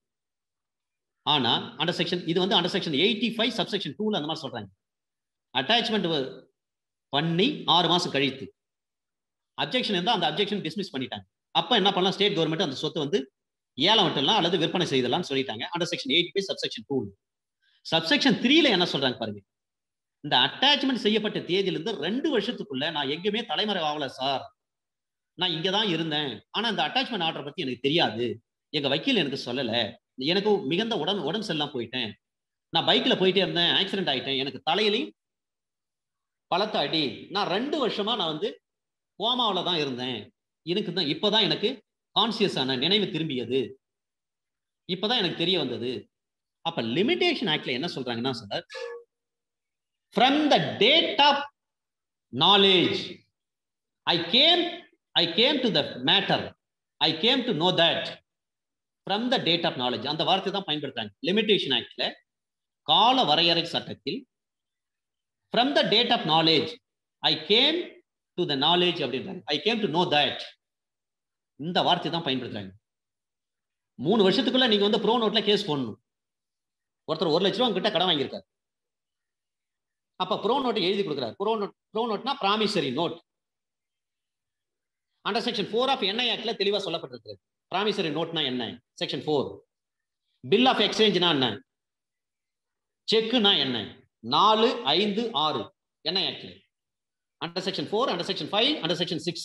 A: ஆனா அண்டர் செக்ஷன் இது வந்து under section eighty five subsection டூல அந்த மாதிரி சொல்றாங்க அட்டாச்மெண்ட் பண்ணி ஆறு மாசம் கழித்து அப்ஜெக்ஷன் இருந்தால் அந்த அப்ஜெக்ஷன் டிஸ்மிஸ் பண்ணிட்டாங்க அப்ப என்ன பண்ணலாம் ஸ்டேட் கவர்மெண்ட் அந்த சொத்தை வந்து ஏலம் விட்டுலாம் அல்லது விற்பனை செய்தலாம்னு சொல்லிட்டாங்க under section eighty five subsection two subsection த்ரீல என்ன சொல்றாங்க பாருங்க இந்த அட்டாச்மெண்ட் செய்யப்பட்ட தேதியிலிருந்து ரெண்டு வருஷத்துக்குள்ள நான் எங்கேயுமே தலைமறை ஆகல சார் நான் இங்க தான் இருந்தேன் ஆனா இந்த அட்டாச்மெண்ட் ஆர்டர் பத்தி எனக்கு தெரியாது எங்க வக்கீல் எனக்கு சொல்லல எனக்கு மிகுந்த உடம்பு உடம்பு செல்லாம் போயிட்டேன் நான் பைக்ல போயிட்டே இருந்தேன் ஆக்சிடென்ட் ஆயிட்டேன் எனக்கு தலையிலையும் பலத்த அடி நான் ரெண்டு வருஷமா நான் வந்து கோமாவில் தான் இருந்தேன் எனக்கு தான் இப்போதான் எனக்கு கான்சியஸ் ஆன நினைவு திரும்பியது இப்பதான் எனக்கு தெரிய வந்தது அப்ப லிமிடேஷன் ஆக்ட்ல என்ன சொல்றாங்கன்னா sir from the date of knowledge I came I came to the matter I came to know that from the date of knowledge அந்த வார்த்தை தான் பயன்படுத்துறாங்க லிமிடேஷன் ஆக்ட்ல கால வரையறை சட்டத்தில் from the date of knowledge I came to the knowledge அப்படின்றாங்க I came to know that இந்த வார்த்தை தான் பயன்படுத்துறாங்க மூணு வருஷத்துக்குள்ள நீங்க வந்து ப்ரோ நோட்ல கேஸ் போடணும் ஒருத்தர் ஒரு லட்ச ரூபா கிட்ட கடன் வாங்கியிருக்காரு அப்ப ப்ரோ நோட்டை எழுதி கொடுக்குறாரு ப்ரோ நோட் ப்ரோ நோட்னா promissory note under section four of NI ஆக்ட்ல தெளிவா சொல்லப்பட்டிருக்கு ப்ராமிசரி நோட்னா என்ன செக்ஷன் ஃபோர் பில் ஆஃப் எக்ஸ்சேஞ்ச்னா என்ன செக்குனா என்ன நாலு ஐந்து ஆறு என்ஐ ஆக்ட்ல under section four under section five under section six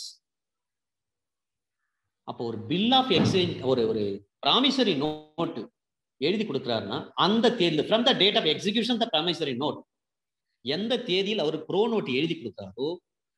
A: அப்போ ஒரு பில் ஆஃப் எக்ஸ்சேஞ்ச் ஒரு ஒரு ப்ராமிசரி நோட்டு எழுதி கொடுக்குறாருன்னா அந்த தேதியில் from the date of execution the promissory note எந்த தேதியில் அவர் ப்ரோ நோட் எழுதி கொடுத்தாரோ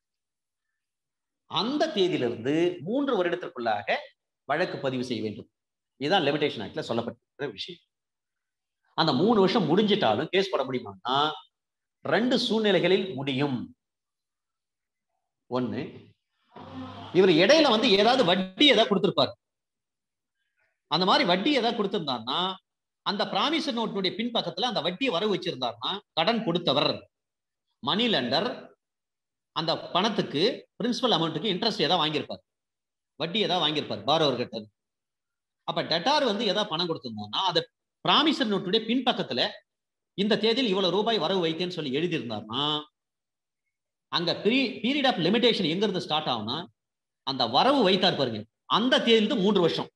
A: அந்த தேதியிலிருந்து மூன்று வருடத்திற்குள்ளாக வழக்கு பதிவு செய்ய வேண்டும் இதுதான் லிமிடேஷன் ஆக்ட்ல சொல்லப்பட்டிருக்கிற விஷயம் அந்த மூணு வருஷம் முடிஞ்சிட்டாலும் கேஸ் போட முடியுமான்னா ரெண்டு சூழ்நிலைகளில் முடியும் ஒண்ணு இவர் இடையில வந்து ஏதாவது வட்டி ஏதாவது கொடுத்திருப்பார் அந்த மாதிரி வட்டி ஏதாவது கொடுத்திருந்தாருன்னா அந்த பிராமிசர் நோட்டினுடைய பின்பக்கத்துல அந்த வட்டியை வரவு வச்சிருந்தாருன்னா கடன் கொடுத்தவர் மணி லெண்டர் அந்த பணத்துக்கு பிரின்சிபல் அமௌண்ட்டுக்கு இன்ட்ரெஸ்ட் ஏதாவது வாங்கியிருப்பார் வட்டி ஏதாவது வாங்கியிருப்பார் பாரோவர் கிட்ட அப்ப டெட்டார் வந்து ஏதாவது பணம் கொடுத்திருந்தாருன்னா அந்த பிராமிசர் நோட்டுடைய பின்பக்கத்துல இந்த தேதியில் இவ்வளவு ரூபாய் வரவு வைத்தேன்னு சொல்லி எழுதியிருந்தாருன்னா அங்க பீரியட் ஆஃப் லிமிடேஷன் எங்க இருந்து ஸ்டார்ட் ஆகும்னா அந்த வரவு வைத்தார் பாருங்க அந்த தேதியிலிருந்து மூன்று வருஷம்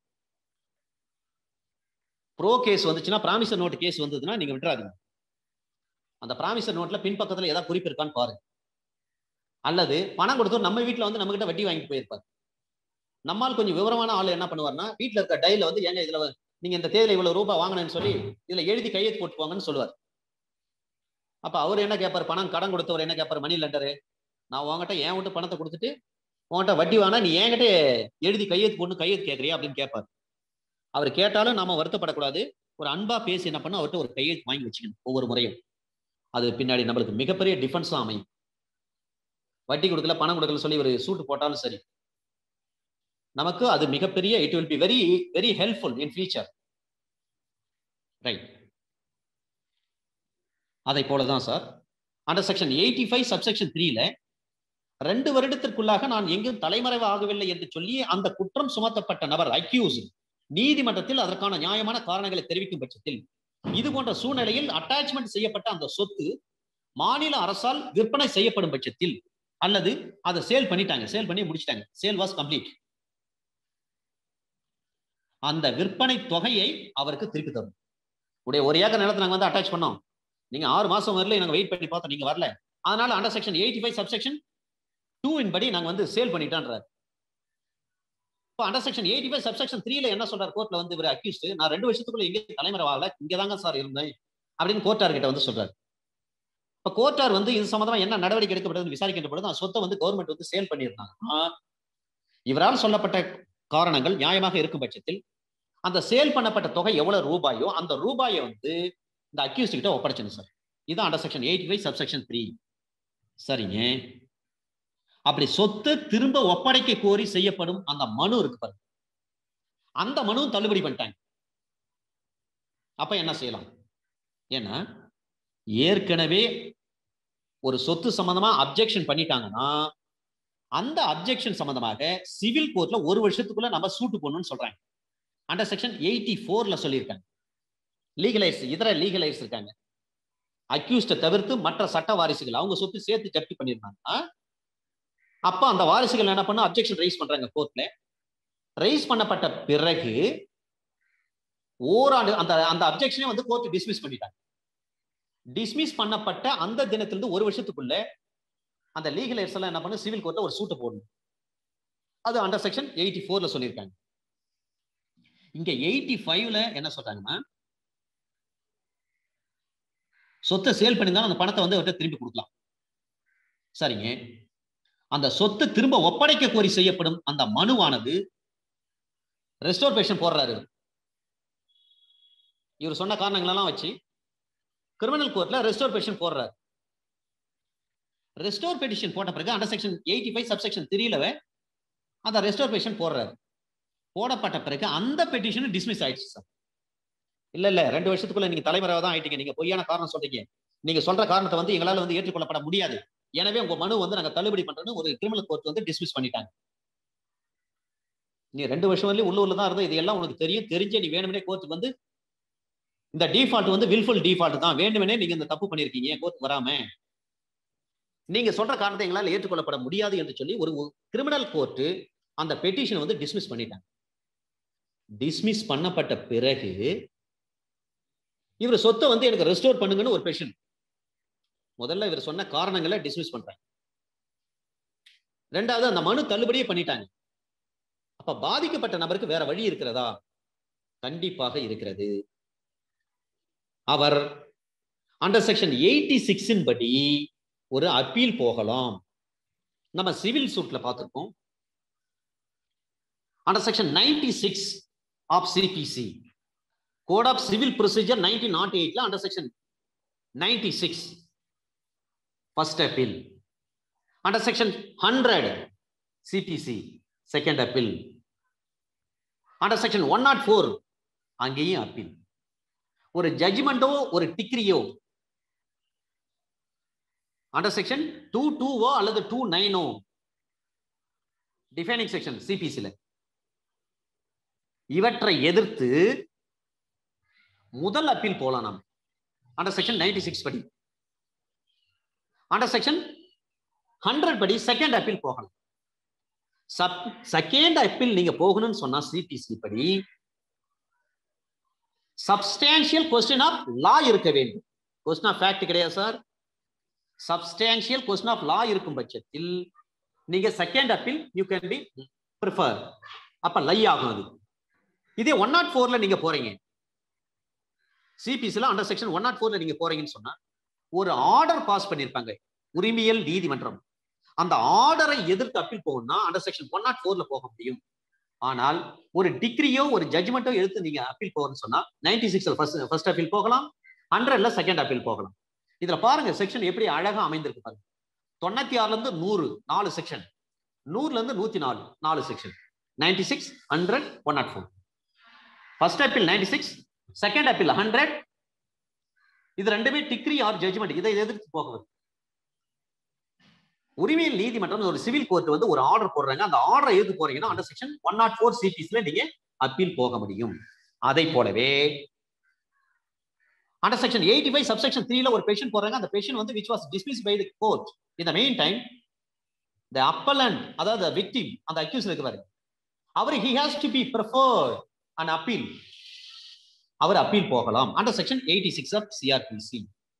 A: ப்ரோ கேஸ் வந்துச்சுன்னா பிராமிசர் நோட் கேஸ் வந்ததுன்னா நீங்க விட்டுறாதீங்க அந்த பிராமிசர் நோட்ல பின்பக்கத்துல ஏதாவது குறிப்பு இருக்கான்னு பாருங்க அல்லது பணம் கொடுத்தோம் நம்ம வீட்டுல வந்து நம்ம கிட்ட வட்டி வாங்கிட்டு போயிருப்பாரு நம்மால் கொஞ்சம் விவரமான ஆள் என்ன பண்ணுவார்னா வீட்டுல இருக்க டைல வந்து ஏங்க இதுல நீங்க இந்த தேதியில இவ்வளவு ரூபாய் வாங்கினேன்னு சொல்லி இதுல எழுதி கையெழுத்து போட்டு போங்கன்னு சொல்லுவார் அப்ப அவர் என்ன கேட்பாரு பணம் கடன் கொடுத்தவர் என்ன கேட்பாரு மணி லெண்டரு நான் உங்ககிட்ட என் விட்டு பணத்தை கொடுத்துட்டு உன்கிட்ட வட்டி வாங்கினா நீ என்கிட்ட எழுதி கையெழுத்து போட்டு கையெழுத்து கேட்கறியா அப்படின்னு கேட்பார் அவர் கேட்டாலும் நாம வருத்தப்படக்கூடாது ஒரு அன்பா பேசி என்ன பண்ண அவர்கிட்ட ஒரு கையெழுத்து வாங்கி வச்சுக்கணும் ஒவ்வொரு முறையும் அது பின்னாடி நம்மளுக்கு மிகப்பெரிய டிஃபென்ஸ் தான் அமையும் வட்டி கொடுக்கல பணம் கொடுக்கல சொல்லி ஒரு சூட்டு போட்டாலும் சரி நமக்கு அது மிகப்பெரிய it will be very very helpful in future right அதை போலதான் sir under section eighty five subsection த்ரீல ரெண்டு வருடத்திற்குள்ளாக நான் எங்கும் தலைமறைவு ஆகவில்லை என்று சொல்லி அந்த குற்றம் சுமத்தப்பட்ட நபர் அக்யூஸ் நீதிமன்றத்தில் அதற்கான நியாயமான காரணங்களை தெரிவிக்கும் பட்சத்தில் இது போன்ற சூழ்நிலையில் அட்டாச்மெண்ட் செய்யப்பட்ட அந்த சொத்து மாநில அரசால் விற்பனை செய்யப்படும் பட்சத்தில் அல்லது அதை சேல் பண்ணிட்டாங்க சேல் பண்ணி முடிச்சிட்டாங்க சேல் வாஸ் கம்ப்ளீட் அந்த விற்பனை தொகையை அவருக்கு திருப்பி தரும் உடைய ஒரு ஏக்கர் நிலத்தை நாங்க வந்து அட்டாச் பண்ணோம் நீங்க ஆறு மாசம் வரல நாங்க வெயிட் பண்ணி பார்த்தோம் நீங்க வரல அதனால under section eighty five subsection two இன் படி நாங்க வந்து சேல் பண்ணிட்டோன்றார் இப்போ under section eighty five subsection த்ரீல என்ன சொல்றாரு கோர்ட்ல வந்து இவர் அக்யூஸ்ட் நான் ரெண்டு வருஷத்துக்குள்ள எங்கே தலைமுறை ஆகல இங்க தாங்க சார் இருந்தேன் அப்படின்னு கோர்ட்டார் கிட்ட வந்து சொல்றாரு இப்ப கோர்ட்டார் வந்து இது சம்பந்தமா என்ன நடவடிக்கை எடுக்கப்படுதுன்னு விசாரிக்கின்ற பொழுது அந்த சொத்தை வந்து கவர்மெண்ட் வந்து சேல் பண்ணியிருந்தாங்க இவரால் சொல்லப்பட்ட காரணங்கள் நியாயமாக இருக்கும் பட்சத்தில் அந்த சேல் பண்ணப்பட்ட தொகை எவ்வளவு ரூபாயோ அந்த ரூபாயை வந்து இந்த அக்யூஸ்ட் கிட்ட ஒப்படைச்சணும் சார் இதுதான் under section eighty five subsection three சரிங்க அப்படி சொத்து திரும்ப ஒப்படைக்க கோரி செய்யப்படும் அந்த மனு இருக்கு பாருங்க அந்த மனு தள்ளுபடி பண்ணிட்டாங்க அப்ப என்ன செய்யலாம் ஏன்னா ஏற்கனவே ஒரு சொத்து சம்பந்தமா அப்ஜெக்ஷன் பண்ணிட்டாங்கன்னா அந்த அப்ஜெக்ஷன் சம்பந்தமாக சிவில் கோர்ட்ல ஒரு வருஷத்துக்குள்ள நம்ம சூட்டு போடணும்னு சொல்றாங்க அண்டர் செக்ஷன் எயிட்டி ஃபோர்ல சொல்லியிருக்காங்க லீகலைஸ் இதர லீகலைஸ் இருக்காங்க அக்யூஸ்ட தவிர்த்து மற்ற சட்ட வாரிசுகள் அவங்க சொத்து சேர்த்து ஜப்தி பண்ணியிருந்தாங்கன்னா அப்ப அந்த வாரிசுகள் என்ன பண்ண அப்ஜெக்ஷன் ரைஸ் பண்றாங்க கோர்ட்ல ரைஸ் பண்ணப்பட்ட பிறகு ஓராண்டு அந்த அந்த அப்ஜெக்ஷனே வந்து கோர்ட் டிஸ்மிஸ் பண்ணிட்டாங்க டிஸ்மிஸ் பண்ணப்பட்ட அந்த தினத்திலிருந்து ஒரு வருஷத்துக்குள்ள அந்த லீகல் எய்ட்ஸ் எல்லாம் என்ன பண்ணு சிவில் கோர்ட்ல ஒரு சூட்டை போடணும் அது அண்டர் செக்ஷன் எயிட்டி ஃபோர்ல சொல்லியிருக்காங்க இங்க எயிட்டி ஃபைவ்ல என்ன சொல்றாங்கன்னா சொத்தை சேல் பண்ணியிருந்தாலும் அந்த பணத்தை வந்து அவர்கிட்ட திருப்பி கொடுக்கலாம் சரிங்க அந்த சொத்து திரும்ப ஒப்படைக்க கோரி செய்யப்படும் அந்த மனுவானது ரெஸ்டோர் பேஷன் போடுறாரு இவர் சொன்ன காரணங்களெல்லாம் வச்சு கிரிமினல் கோர்ட்ல ரெஸ்டோர் பெட்டிஷன் போடுறாரு ரெஸ்டோர் பெட்டிஷன் போட்ட பிறகு under section eighty five subsection த்ரீலவே அந்த ரெஸ்டோர் பெட்டிஷன் போடுறாரு போடப்பட்ட பிறகு அந்த பெட்டிஷன் டிஸ்மிஸ் ஆயிடுச்சு சார் இல்ல இல்ல ரெண்டு வருஷத்துக்குள்ள நீங்க தலைமுறையாக தான் ஆயிட்டீங்க நீங்க பொய்யான காரணம் சொல்றீங்க நீங்க சொல்ற காரணத்தை வந்து எங்களால வந்து ஏற்றுக்கொள்ளப்பட முடியாது எனவே உங்க மனு வந்து நாங்க தள்ளுபடி பண்றோம்னு ஒரு கிரிமினல் கோர்ட் வந்து டிஸ்மிஸ் பண்ணிட்டாங்க நீ ரெண்டு வருஷம் வரலையும் உள்ளூர்ல தான் இருந்தோம் இதெல்லாம் உனக்கு தெரியும் தெரிஞ்சே நீ வேணும்னே கோர்ட்டுக்கு வந்து இந்த டிஃபால்ட் வந்து வில்ஃபுல் டிஃபால்ட் தான் வேண்டுமெனே நீங்க இந்த தப்பு பண்ணிருக்கீங்க கோர்ட் வராம நீங்க சொல்ற காரணத்தை எங்களால் ஏற்றுக்கொள்ளப்பட முடியாது என்று சொல்லி ஒரு கிரிமினல் கோர்ட்டு அந்த பெட்டிஷனை வந்து டிஸ்மிஸ் பண்ணிட்டாங்க டிஸ்மிஸ் பண்ணப்பட்ட பிறகு இவர் சொத்தை வந்து எனக்கு ரெஸ்டோர் பண்ணுங்கன்னு ஒரு பெஷன் முதல்ல இவர் சொன்ன காரணங்களை டிஸ்மிஸ் பண்றாங்க ரெண்டாவது அந்த மனு தள்ளுபடியே பண்ணிட்டாங்க அப்ப பாதிக்கப்பட்ட நபருக்கு வேற வழி இருக்கிறதா கண்டிப்பாக இருக்கிறது அவர் அண்டர் செக்ஷன் எயிட்டி சிக்ஸின் படி ஒரு அப்பீல் போகலாம் நம்ம சிவில் சூட்ல பார்த்திருக்கோம் under section ninety six of CPC code of civil procedure nineteen nought எயிட்ல under section ninety six first appeal under section hundred CPC second appeal under section one nought four அங்கேயும் appeal ஒரு ஜட்ஜ்மெண்டோ ஒரு டிகிரியோ under section two டூவோ அல்லது two நைனோ defining section சிபிசில இவற்றை எதிர்த்து முதல் அப்பீல் போலாம் நாம் அண்டர் செக்ஷன் நைன்டி சிக்ஸ் படி அண்டர் செக்ஷன் ஹண்ட்ரட் படி செகண்ட் அப்பீல் போகலாம் சப் செகண்ட் அப்பீல் நீங்க போகணும்னு சொன்னா சிபிசி படி சப்ஸ்டான்சியல் கொஸ்டின் ஆஃப் லா இருக்க வேண்டும் கொஸ்டின் ஆஃப் ஃபேக்ட் கிடையாது sir substantial question of law இருக்கும் பட்சத்தில் நீங்க second appeal you can be prefer அப்ப லை ஆகும் அது இதே ஒன் நாட் ஃபோர்ல நீங்க போறீங்க சிபிசில அண்டர் செக்ஷன் ஒன் நாட் ஃபோர்ல நீங்க போறீங்கன்னு சொன்னா ஒரு ஆர்டர் பாஸ் பண்ணிருப்பாங்க உரிமையல் நீதிமன்றம் அந்த ஆர்டரை எதிர்த்து அப்பீல் போகணும்னா அண்டர் செக்ஷன் ஒன் நாட் ஃபோர்ல போக முடியும் ஆனால் ஒரு டிகிரியோ ஒரு ஜட்ஜ்மெண்ட்டோ எடுத்து நீங்க அப்பீல் போகணும்னு சொன்னா நைன்டி சிக்ஸ்ல ஃபர்ஸ்ட் ஃபர்ஸ்ட் அப்பீல் போகலாம் ஹண்ட்ரட்ல செகண்ட் அப்பீல் போகலாம் இதுல பாருங்க செக்ஷன் எப்படி அழகா அமைந்திருக்கு பாருங்க தொண்ணூத்தி ஆறுல இருந்து நூறு நாலு செக்ஷன் நூறுல இருந்து நூத்தி நாலு நாலு section ninety six hundred one nought four first appeal ninety six second appeal hundred இது ரெண்டுமே டிகிரி ஆர் ஜட்ஜ்மெண்ட் இதை எதிர்த்து போகுது உரிமையில் நீதிமன்றம் ஒரு சிவில் கோர்ட் வந்து ஒரு ஆர்டர் போடுறாங்க அந்த ஆர்டரை எது போறீங்கன்னா under section one nought four சிபிஸ்ல நீங்க அப்பீல் போக முடியும் அதை போலவே under section eighty five subsection த்ரீல ஒரு பெஷன் போறாங்க அந்த பெஷன் வந்து which was dismiss by the court in the main time the appellant அதாவது விக்டிம் அந்த அக்யூஸ் இருக்கிறாரு அவர் he has to be preferred and appeal அவர் அப்பீல் போகலாம் under section eighty six of CrPC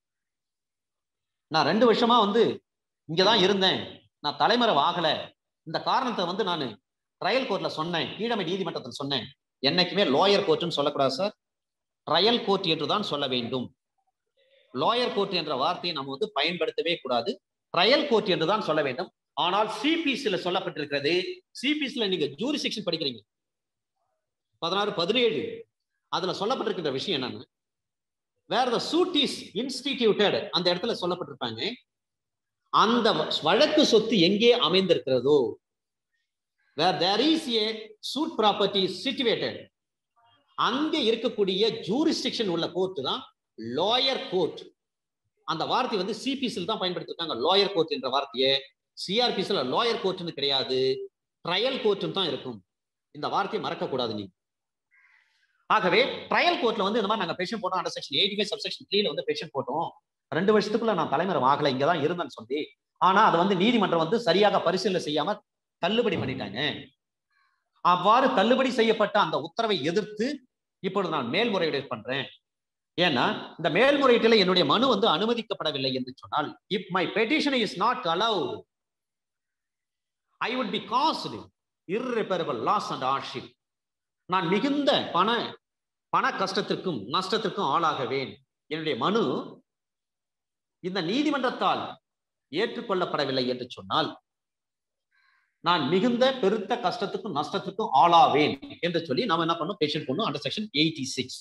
A: நான் ரெண்டு வருஷமா வந்து இங்கதான் இருந்தேன் நான் தலைமறை ஆகல இந்த காரணத்தை வந்து நான் ட்ரையல் கோர்ட்ல சொன்னேன் கீழமை நீதிமன்றத்தில் சொன்னேன் என்னைக்குமே லோயர் கோர்ட்னு சொல்லக்கூடாது சார் ட்ரையல் கோர்ட் என்று தான் சொல்ல வேண்டும் லோயர் கோர்ட் என்ற வார்த்தையை நம்ம வந்து பயன்படுத்தவே கூடாது ட்ரையல் கோர்ட் என்று தான் சொல்ல வேண்டும் ஆனால் சிபிசில சொல்லப்பட்டிருக்கிறது சிபிசில நீங்க ஜூரி செக்ஷன் படிக்கிறீங்க பதினாறு பதினேழு அதுல சொல்லப்பட்டிருக்கிற விஷயம் என்னன்னா வேற த சூட் இஸ் இன்ஸ்டிடியூட்டட் அந்த இடத்துல சொல்லப்பட்டிருப்பாங்க அந்த வழக்கு சொத்து எங்கே அமைந்திருக்கிறதோ where there is a suit property situated அங்கே இருக்கக்கூடிய ஜூரிஸ்டிக்ஷன் உள்ள கோர்ட் தான் லாயர் கோர்ட் அந்த வார்த்தை வந்து சிபிசில் தான் பயன்படுத்திருக்காங்க லாயர் கோர்ட் என்ற வார்த்தையை சிஆர்பிசில லாயர் கோர்ட்னு கிடையாது ட்ரையல் கோர்ட்னு தான் இருக்கும் இந்த வார்த்தையை மறக்கக்கூடாது நீங்க ஆகவே ட்ரையல் கோர்ட்ல வந்து இந்த மாதிரி நாங்க பெஷன் போட்டோம் under section eighty five subsection த்ரீல வந்து பெஷன் போட்டோம் ரெண்டு வருஷத்துக்குள்ள நான் தலைமுறை ஆகல இங்க தான் இருந்தேன்னு சொல்லி ஆனா அதை வந்து நீதிமன்றம் வந்து சரியாக பரிசீலனை செய்யாம தள்ளுபடி பண்ணிட்டாங்க அவ்வாறு தள்ளுபடி செய்யப்பட்ட அந்த உத்தரவை எதிர்த்து இப்பொழுது நான் மேல்முறையீடு பண்றேன் ஏன்னா இந்த மேல்முறையீட்டில் என்னுடைய மனு வந்து அனுமதிக்கப்படவில்லை என்று சொன்னால் if my petition is not allowed I would be caused irreparable loss and hardship நான் மிகுந்த பண பண கஷ்டத்திற்கும் நஷ்டத்திற்கும் ஆளாகவேன் என்னுடைய மனு இந்த நீதிமன்றத்தால் ஏற்றுக்கொள்ளப்படவில்லை என்று சொன்னால் நான் மிகுந்த பெருத்த கஷ்டத்துக்கும் நஷ்டத்துக்கும் ஆளாவேன் என்று சொல்லி நாம என்ன பண்ணோம் பேஷன் பண்ணும் அண்டர் செக்ஷன் எயிட்டி சிக்ஸ்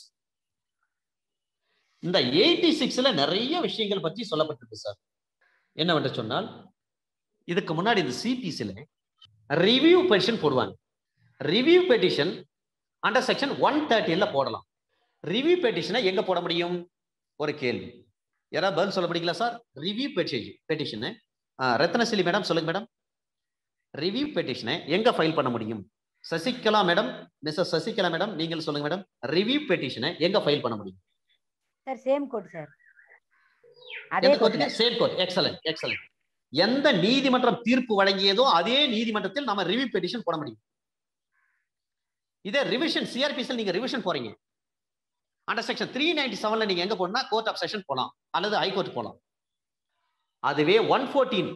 A: இந்த எயிட்டி சிக்ஸ்ல நிறைய விஷயங்கள் பற்றி சொல்லப்பட்டிருக்கு சார் என்னவென்று சொன்னால் இதுக்கு முன்னாடி இந்த சிபிசில ரிவ்யூ பெட்டிஷன் போடுவாங்க review petition under section one தேர்ட்டில போடலாம் ரிவ்யூ பெட்டிஷனை எங்க போட முடியும் ஒரு கேள்வி யாராவது பதில் சொல்ல முடியுங்களா sir review petition petition Rathnasili madam சொல்லுங்க மேடம் ரிவ்யூ பெட்டிஷனை எங்க ஃபைல் பண்ண முடியும் Sasikala madam Mrs Sasikala madam நீங்கள் சொல்லுங்க மேடம் ரிவ்யூ பெட்டிஷனை எங்க ஃபைல் பண்ண முடியும்
B: சார் சேம் கோட் சார் அதே
A: எந்த
B: கோட்ல
A: கோர்ட்டுங்க சேம் கோர்ட் எக்ஸலன்ட் எக்ஸலன்ட் எந்த நீதிமன்றம் தீர்ப்பு வழங்கியதோ அதே நீதிமன்றத்தில் நம்ம ரிவ்யூ பெட்டிஷன் போட முடியும் இதே ரிவிஷன் சிஆர்பிசியில் நீங்க ரிவிஷன் போறீங்க அண்டர் செக்ஷன் த்ரீ நைன்டி செவன்ல நீங்க எங்க போனா கோர்ட் ஆஃப் செஷன் போலாம் அல்லது ஹைகோர்ட் போலாம் அதுவே ஒன் ஃபோர்டீன்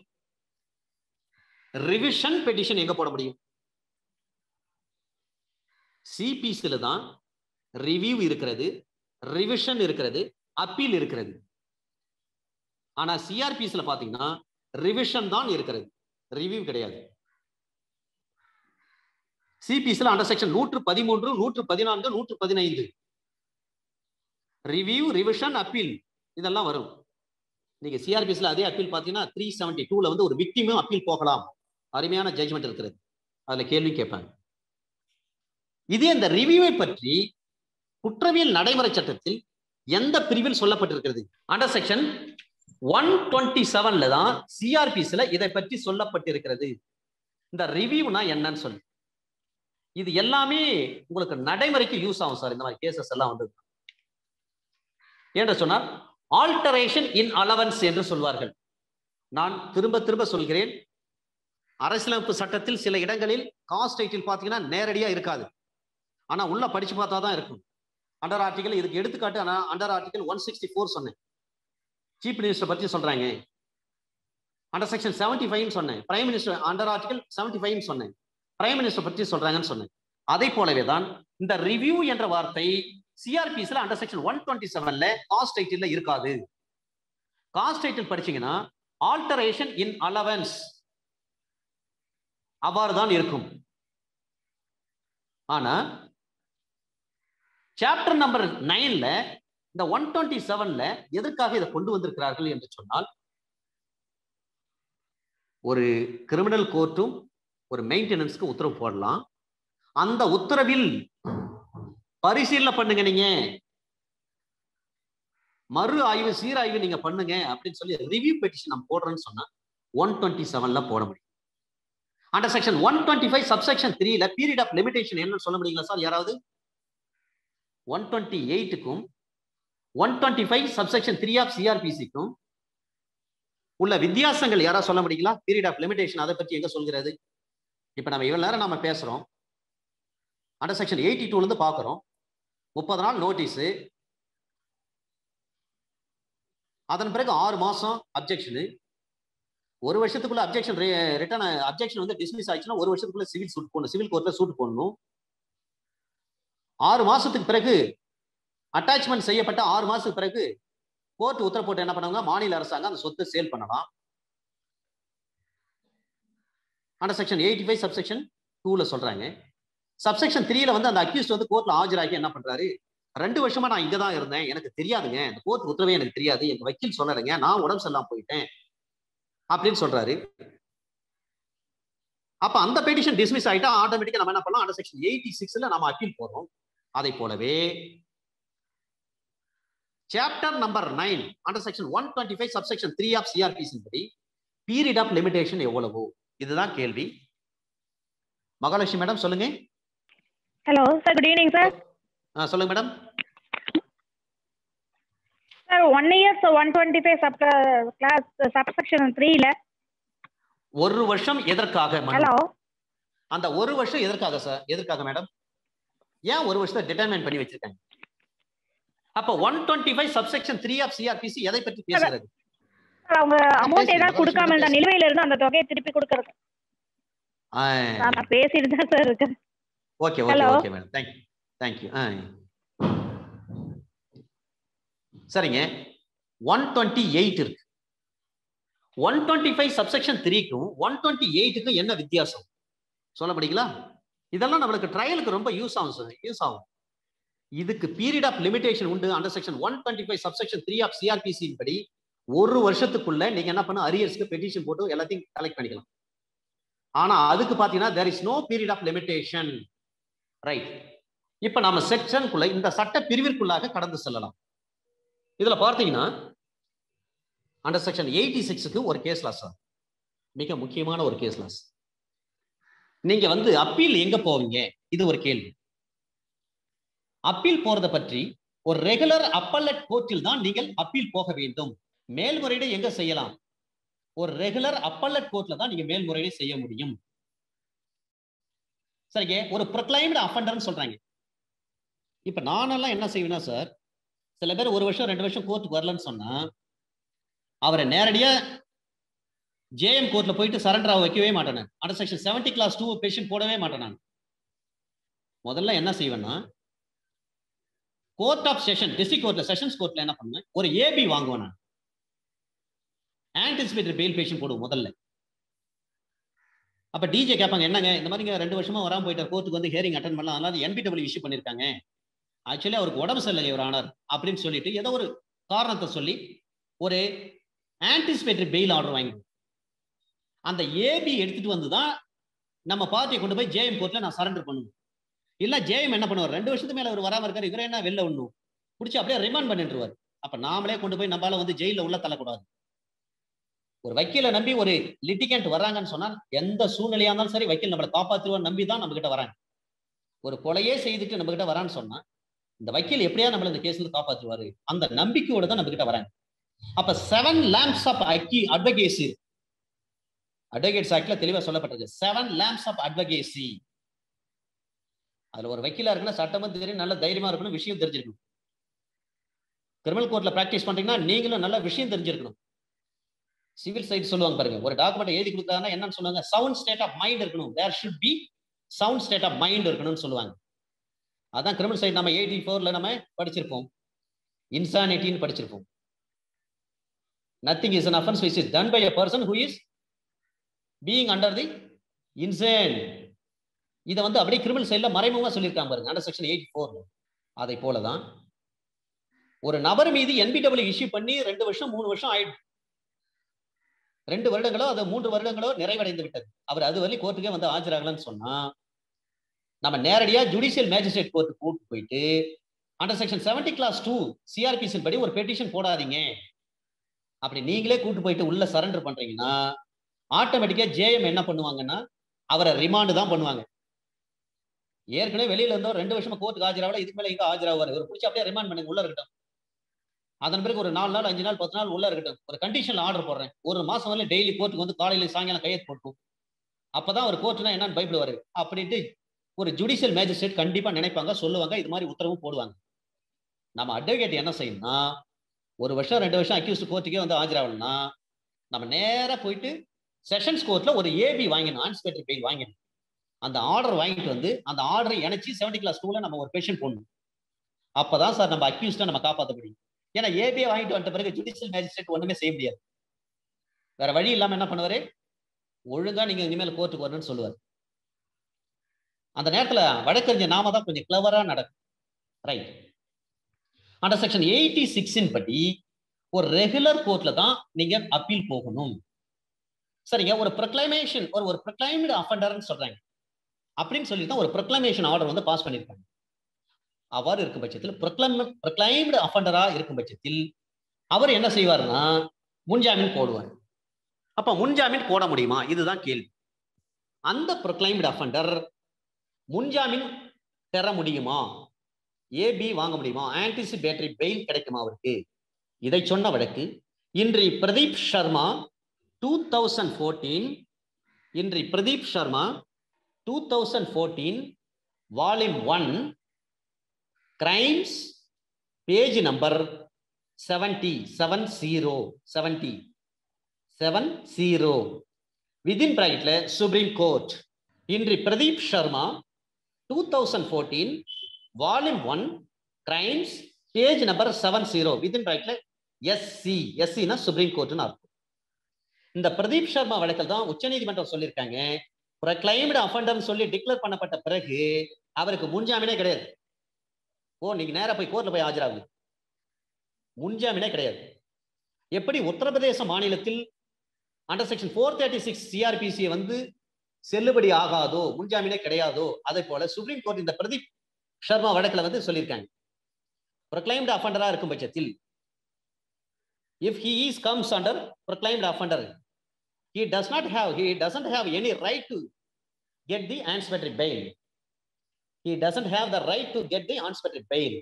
A: ரிவிஷன் பெட்டிஷன் எங்க போட முடியும் சிபிசில தான் ரிவ்யூ இருக்கிறது ரிவிஷன் இருக்கிறது அப்பீல் இருக்கிறது ஆனா சிஆர்பிஸ்ல பாத்தீங்கன்னா ரிவிஷன் தான் இருக்கிறது ரிவ்யூ கிடையாது சிபிஸ்ல அண்டர் செக்ஷன் நூற்று பதிமூன்று நூற்று பதினான்கு நூற்று பதினைந்து ரிவ்யூ ரிவிஷன் அப்பீல் இதெல்லாம் வரும் நீங்க சிஆர்பிஸ்ல அதே அப்பீல் பாத்தீங்கன்னா த்ரீ செவன்டி டூல வந்து ஒரு விக்டிமும் அப்பீல் போகலாம் அருமையான ஜட்ஜ்மெண்ட் இருக்கிறது அதுல கேள்வி கேட்பாங்க இதே இந்த ரிவ்யூவை பற்றி குற்றவியல் நடைமுறை சட்டத்தில் எந்த பிரிவில் சொல்லப்பட்டிருக்கிறது அண்டர் செக்ஷன் ஒன் டுவெண்ட்டி செவன்ல தான் சிஆர்பிஸ்ல இதை பற்றி சொல்லப்பட்டிருக்கிறது இந்த ரிவ்யூனா என்னன்னு சொல்லி இது எல்லாமே உங்களுக்கு நடைமுறைக்கு யூஸ் ஆகும் சார் இந்த மாதிரி கேசஸ் எல்லாம் வந்து என்று சொன்னால் ஆல்டரேஷன் இன் அலவன்ஸ் என்று சொல்வார்கள் நான் திரும்ப திரும்ப சொல்கிறேன் அரசியலமைப்பு சட்டத்தில் சில இடங்களில் காஸ்ட் டைட்டில் பார்த்தீங்கன்னா நேரடியா இருக்காது ஆனா உள்ள படிச்சு பார்த்தா தான் இருக்கும் அண்டர் ஆர்டிகல் இதுக்கு எடுத்துக்காட்டு ஆனா under article one sixty four சொன்னேன் சீஃப் மினிஸ்டர் பற்றி சொல்றாங்க அண்டர் செக்ஷன் செவன்டி ஃபைவ் சொன்னேன் prime minister under article seventy five சொன்னேன் பிரைம் மினிஸ்டர் பற்றி சொல்றாங்கன்னு சொன்னேன் அதே போலவே தான் இந்த ரிவ்யூ என்ற வார்த்தை சிஆர்பிஸ்ல அண்டர் செக்ஷன் ஒன் டுவெண்ட்டி செவன்ல காஸ்ட் டைட்டில் இருக்காது காஸ்ட் டைட்டில் படிச்சீங்கன்னா ஆல்டரேஷன் இன் அலவன்ஸ் அவ்வாறு தான் இருக்கும் ஆனா சாப்டர் நம்பர் நைன்ல இந்த ஒன் டுவெண்ட்டி செவன்ல எதற்காக இதை கொண்டு வந்திருக்கிறார்கள் என்று சொன்னால் ஒரு கிரிமினல் கோர்ட்டும் ஒரு மெயின்டெனன்ஸ்க்கு உத்தரவு போடலாம் அந்த உத்தரவில் பரிசீலனை பண்ணுங்க நீங்க மறு ஆய்வு சீராய்வு நீங்க பண்ணுங்க அப்படின்னு சொல்லி ரிவ்யூ பெட்டிஷன் நம்ம போடுறோம்னு சொன்னா ஒன் டுவெண்ட்டி செவன்ல போட முடியும் under section one twenty five subsection த்ரீல பீரியட் ஆஃப் லிமிடேஷன் என்னன்னு சொல்ல முடியுங்களா சார் யாராவது ஒன் டுவெண்ட்டி எயிட்டுக்கும் one twenty five subsection three of சிஆர்பிசிக்கும் உள்ள வித்தியாசங்கள் யாராவது சொல்ல முடியுங்களா பீரியட் ஆஃப் லிமிடேஷன் அதை பற்றி எங்க சொல்கிறது இப்ப நம்ம இவ்வளவு நேரம் நம்ம பேசுறோம் அண்டர் செக்ஷன் எயிட்டி டூல இருந்து பாக்குறோம் முப்பது நாள் நோட்டீஸ் அதன் பிறகு ஆறு மாசம் அப்ஜெக்ஷனு ஒரு வருஷத்துக்குள்ள அப்ஜெக்ஷன் ரிட்டர்ன் அப்ஜெக்ஷன் வந்து டிஸ்மிஸ் ஆயிடுச்சுன்னா ஒரு வருஷத்துக்குள்ள சிவில் சூட் போடணும் சிவில் கோர்ட்ல சூட் போடணும் ஆறு மாசத்துக்கு பிறகு அட்டாச்மெண்ட் செய்யப்பட்ட ஆறு மாசத்துக்கு பிறகு கோர்ட் உத்தரவு போட்டு என்ன பண்ணுவாங்க மாநில அரசாங்கம் அந்த சொத்தை சேல் பண்ணலாம் under section eighty five subsection டூல சொல்றாங்க சப்செக்ஷன் த்ரீல வந்து அந்த அக்யூஸ்ட் வந்து கோர்ட்ல ஆஜராகி என்ன பண்றாரு ரெண்டு வருஷமா நான் இங்க தான் இருந்தேன் எனக்கு தெரியாதுங்க இந்த கோர்ட் உத்தரவே எனக்கு தெரியாது எங்க வக்கீல் சொன்னாருங்க நான் உடம்பு சரியில்லாம போயிட்டேன் அப்படின்னு சொல்றாரு அப்ப அந்த பெட்டிஷன் டிஸ்மிஸ் ஆயிட்டா ஆட்டோமேட்டிக்கா நம்ம என்ன பண்ணலாம் அண்டர் செக்ஷன் எயிட்டி சிக்ஸ்ல நம்ம அப்பீல் போடுறோம் அதை போலவே chapter number nine under section one twenty five subsection three of CrPC படி பீரியட் ஆஃப் லிமிடேஷன் எவ்வளவு இதுதான் கேள்வி மகாலட்சுமி மேடம் சொல்லுங்க
C: hello sir good evening sir
A: ஆ, சொல்லுங்க madam
C: sir one years one twenty five sub clause subsection த்ரீல
A: ஒரு வருஷம் எதற்காக மனு?
C: ஹலோ
A: அந்த ஒரு வருஷம் எதற்காக சார் எதற்காக மேடம் ஏன் ஒரு வருஷத்தை டிட்டர்மைன் பண்ணி வச்சிருக்காங்க அப்ப one twenty five subsection three of CrPC எதை பற்றி பேசுறது
C: சார் அவங்க அமௌண்ட்
A: பேசுங்க,
C: ஏதாவது கொடுக்காம இருந்தா
A: பேசுங்க.
C: நிலுவையில இருந்து அந்த தொகையை திருப்பி கொடுக்கறது சார் நான் பேசிட்டு தான் சார் இருக்கேன்
A: okay okay
C: Hello.
A: Okay madam thank you thank you ஆ சரிங்க ஒன் டுவெண்ட்டி எயிட் இருக்கு ஒன் டுவெண்ட்டி ஃபைவ் சப்செக்ஷன் த்ரீக்கும் ஒன் டுவெண்ட்டி எயிட்டுக்கும் என்ன வித்தியாசம் சொல்ல முடியுங்களா இதெல்லாம் நம்மளுக்கு ட்ரையலுக்கு ரொம்ப யூஸ் ஆகும் சார் யூஸ் ஆகும் இதுக்கு பீரியட் ஆஃப் லிமிடேஷன் உண்டு under section one twenty five subsection three of CrPC படி ஒரு வருஷத்துக்குள்ள நீங்க என்ன பண்ண அரியர்ஸ்க்கு பெட்டிஷன் போட்டு எல்லாத்தையும் கலெக்ட் பண்ணிக்கலாம் ஆனா அதுக்கு பாத்தீங்கன்னா there is no period of limitation right இப்ப நம்ம செக்ஷனுக்குள்ள இந்த சட்ட பிரிவிற்குள்ளாக கடந்து செல்லலாம் இதுல பார்த்தீங்கன்னா அண்டர் செக்ஷன் எயிட்டி சிக்ஸுக்கு ஒரு கேஸ் லாஸ் மிக முக்கியமான ஒரு கேஸ் லாஸ் நீங்க வந்து அப்பீல் எங்க போவீங்க இது ஒரு கேள்வி அப்பீல் போறத பற்றி ஒரு ரெகுலர் அப்பல்லட் கோர்ட்டில் தான் நீங்கள் அப்பீல் போக வேண்டும் மேல்முறையீடு எங்க செய்யலாம் ஒரு ரெகுலர் அப்பல்லட் கோர்ட்ல தான் நீங்க மேல்முறையீடு செய்ய முடியும் சரிங்க ஒரு ப்ரொக்ளைம்டு அஃபண்டர்னு சொல்றாங்க இப்ப நானெல்லாம் என்ன செய்வேன்னா சார் சில பேர் ஒரு வருஷம் ரெண்டு வருஷம் கோர்ட்டுக்கு வரலன்னு சொன்னா அவரை நேரடியா ஜேஎம் கோர்ட்ல போயிட்டு சரண்டர் ஆக வைக்கவே மாட்டேன் நான் under section seventy clause two petition போடவே மாட்டேன் நான் முதல்ல என்ன செய்வேன்னா கோர்ட் ஆஃப் செஷன் டிஸ்ட்ரிக்ட் கோர்ட்ல செஷன்ஸ் கோர்ட்ல என்ன பண்ணுவேன் ஒரு ஏபி வாங்குவேன் நான் ஆன்டிசிபேட்டரி பெயில் பேஷன் போடுவோம் முதல்ல அப்ப டிஜே கேட்பாங்க என்னங்க இந்த மாதிரிங்க ரெண்டு வருஷமா வராம போயிட்டார் கோர்ட்டுக்கு வந்து ஹியரிங் அட்டன் பண்ணலாம் அதனால என்பிடபிள்யூ இஷ்யூ பண்ணிருக்காங்க ஆக்சுவலி அவருக்கு உடம்பு சரியில்லை ஒரு ஆனர் அப்படின்னு சொல்லிட்டு ஏதோ ஒரு காரணத்தை சொல்லி ஒரு ஆன்டிசிபேட்டரி பெயில் ஆர்டர் வாங்கி அந்த ஏபி எடுத்துட்டு வந்து தான் நம்ம பார்ட்டியை கொண்டு போய் ஜேஎம் கோர்ட்ல நான் சரண்டர் பண்ணுவேன் இல்ல ஜேஎம் என்ன பண்ணுவார் ரெண்டு வருஷத்துக்கு மேல அவர் வராம இருக்காரு இவரே என்ன வெளில ஒண்ணும் பிடிச்சி அப்படியே ரிமாண்ட் பண்ணிட்டுருவார் அப்ப நாமளே கொண்டு போய் நம்மளால வந்து ஜெயில உள்ள தள்ளக்கூடாது ஒரு வக்கீலை நம்பி ஒரு லிட்டிகேண்ட் வர்றாங்கன்னு சொன்னா எந்த சூழ்நிலையா இருந்தாலும் சரி வக்கீல் நம்மளை காப்பாத்துருவார் நம்பி தான் நம்ம கிட்ட வராங்க ஒரு கொலையே செய்துட்டு நம்ம கிட்ட வரான்னு சொன்னா இந்த வக்கீல் எப்படியா நம்மள இந்த கேஸ்ல காப்பாத்துவாரு அந்த நம்பிக்கையோட தான் நம்ம கிட்ட வராங்க அப்ப செவன் லேம்ப்ஸ் ஆஃப் அக்கி அட்வகேசி அட்வகேட்ஸ் ஆக்ட்ல தெளிவா சொல்லப்பட்டிருக்கு செவன் லேம்ப்ஸ் ஆஃப் அட்வகேசி அதுல ஒரு வக்கீலா இருக்குன்னா சட்டமும் தெரியும் நல்ல தைரியமா இருக்கணும் விஷயம் தெரிஞ்சிருக்கணும் கிரிமினல் கோர்ட்ல பிராக்டிஸ் பண்றீங்கன்னா நீங்களும் நல்ல விஷயம் தெரிஞ்சிருக்கணும் சிவில் சைடு சொல்லுவாங்க பாருங்க ஒரு டாக்குமெண்ட் எழுதி கொடுத்தாங்கன்னா என்னன்னு சொல்லுவாங்க சவுண்ட் ஸ்டேட் ஆஃப் மைண்ட் இருக்கணும் there should be sound state of mind இருக்கணும்னு சொல்லுவாங்க அதான் கிரிமினல் சைடு நம்ம எயிட்டி ஃபோர்ல நம்ம படிச்சிருப்போம் இன்சானிட்டின்னு படிச்சிருப்போம் nothing is an offence which is done by a person who is being under the insane இதை வந்து அப்படியே கிரிமினல் சைடில் மறைமுகமாக சொல்லியிருக்காங்க பாருங்க அண்டர் செக்ஷன் எயிட்டி ஃபோர்ல அதை போல தான் ஒரு நபர் மீது என்பிடபிள்யூ இஷ்யூ பண்ணி ரெண்டு வருஷம் மூணு வருஷம் ஆயிடுச்சு ரெண்டு வருடங்களோ அது மூன்று வருடங்களோ நிறைவடைந்து விட்டது அவர் அது வரை கோர்ட்டுக்கே வந்து ஆஜராகலன்னு சொன்னா நம்ம நேரடியா ஜுடிஷியல் மேஜிஸ்ட்ரேட் கோர்ட்டு கூட்டு போயிட்டு under section seventy clause two சிஆர்பிசின் படி ஒரு பெட்டிஷன் போடாதீங்க அப்படி நீங்களே கூட்டு போயிட்டு உள்ள சரண்டர் பண்றீங்கன்னா ஆட்டோமேட்டிக்கா ஜேஎம் என்ன பண்ணுவாங்கன்னா அவரை ரிமாண்டு தான் பண்ணுவாங்க ஏற்கனவே வெளியில இருந்தவர் ரெண்டு வருஷமா கோர்ட்டுக்கு ஆஜராகல இதுக்கு மேல எங்க ஆஜராவார் இவர் பிடிச்சி அப்படியே ரிமாண்ட் பண்ணுங்க உள்ள இருக்கட்டும் அதன் பிறகு ஒரு நாலு நாள் அஞ்சு நாள் பத்து நாள் உள்ள இருக்கட்டும் ஒரு கண்டிஷன்ல ஆர்டர் போடுறேன் ஒரு மாசம் வரல டெய்லி கோர்ட்டுக்கு வந்து காலையில சாயங்காலம் கையெழுத்து போட்டும் அப்பதான் ஒரு கோர்ட்னா என்னன்னு பயப்படுவாரு அப்படின்ட்டு ஒரு ஜுடிஷியல் மேஜிஸ்ட்ரேட் கண்டிப்பா நினைப்பாங்க சொல்லுவாங்க இது மாதிரி உத்தரவும் போடுவாங்க நம்ம அட்வொகேட் என்ன செய்யணும்னா ஒரு வருஷம் ரெண்டு வருஷம் அக்யூஸ்ட் கோர்ட்டுக்கே வந்து ஆஜராகணும்னா நம்ம நேரா போயிட்டு செஷன்ஸ் கோர்ட்ல ஒரு ஏபி வாங்கிடணும் ஆன்ஸ்பெக்டர் பெயில் வாங்கிடணும் அந்த ஆர்டர் வாங்கிட்டு வந்து அந்த ஆர்டரை இணைச்சி செவன்டி கிளாஸ் டூல நம்ம ஒரு பெஷன் போடணும் அப்பதான் சார் நம்ம அக்யூஸ்டா நம்ம காப்பாற்ற முடியும் ஏன்னா ஏபியை வாங்கிட்டு வந்த பிறகு ஜுடிஷியல் மேஜிஸ்ட்ரேட் ஒண்ணுமே செய்ய முடியாது வேற வழி இல்லாம என்ன பண்ணுவாரு ஒழுங்கா நீங்க இனிமேல் கோர்ட்டுக்கு வரணும்னு சொல்லுவார் அந்த நேரத்துல வழக்கறிஞர் நாம தான் கொஞ்சம் கிளவரா நடக்கும் ரைட் அந்த செக்ஷன் எயிட்டி சிக்ஸின் படி ஒரு ரெகுலர் கோர்ட்ல தான் நீங்க அப்பீல் போகணும் சரிங்க ஒரு ப்ரொக்ளைமேஷன் ஒரு ஒரு ப்ரொக்ளைம்டு அஃபண்டர்னு சொல்றாங்க அப்படின்னு சொல்லி தான் ஒரு ப்ரொக்ளைமேஷன் ஆர்டர் வந்து பாஸ் பண்ணியிருக்காங்க அவ்வாறு இருக்கும் பட்சத்தில் ப்ரொக்ளைம் ப்ரொக்ளைம்டு அஃபண்டரா இருக்கும் பட்சத்தில் அவர் என்ன செய்வார்னா முன்ஜாமீன் போடுவார் அப்ப முன்ஜாமீன் போட முடியுமா இதுதான் கேள்வி அந்த ப்ரொக்ளைம்டு அஃபண்டர் முன்ஜாமீன் பெற முடியுமா ஏபி வாங்க முடியுமா ஆன்டிசிபேட்டரி பெயில் கிடைக்குமா அவருக்கு இதை சொன்ன வழக்கு in re Pradeep Sharma two thousand fourteen in re Pradeep Sharma two thousand fourteen volume one crimes page number seventy seven zero seventy seven zero within பிராக்கெட்ல supreme court in re Pradeep Sharma two thousand fourteen volume one crimes page number seven zero within பிராக்கெட்ல SC எஸ்சினா supreme கோர்ட்னு அர்த்தம் இந்த பிரதீப் சர்மா வழக்கில் தான் உச்சநீதிமன்றம் சொல்லியிருக்காங்க ப்ரொக்ளைம்டு அஃபண்டர்னு சொல்லி டிக்ளேர் பண்ணப்பட்ட பிறகு அவருக்கு முன்ஜாமீனே கிடையாது ஓ நீங்க நேரா போய் கோர்ட்ல போய் ஆஜராகுது முன்ஜாமீனே கிடையாது எப்படி உத்தரப்பிரதேச மாநிலத்தில் under section four thirty six CrPC வந்து செல்லுபடி ஆகாதோ முன்ஜாமீனே கிடையாதோ அதே போல சுப்ரீம் கோர்ட் இந்த பிரதீப் சர்மா வழக்குல வந்து சொல்லியிருக்காங்க ப்ரொக்ளைம்டு அஃபண்டரா இருக்கும் பட்சத்தில் if he is comes under proclaimed offender he does not have he doesn't have any right to get the anticipatory bail he doesn't have the right to get the anticipatory bail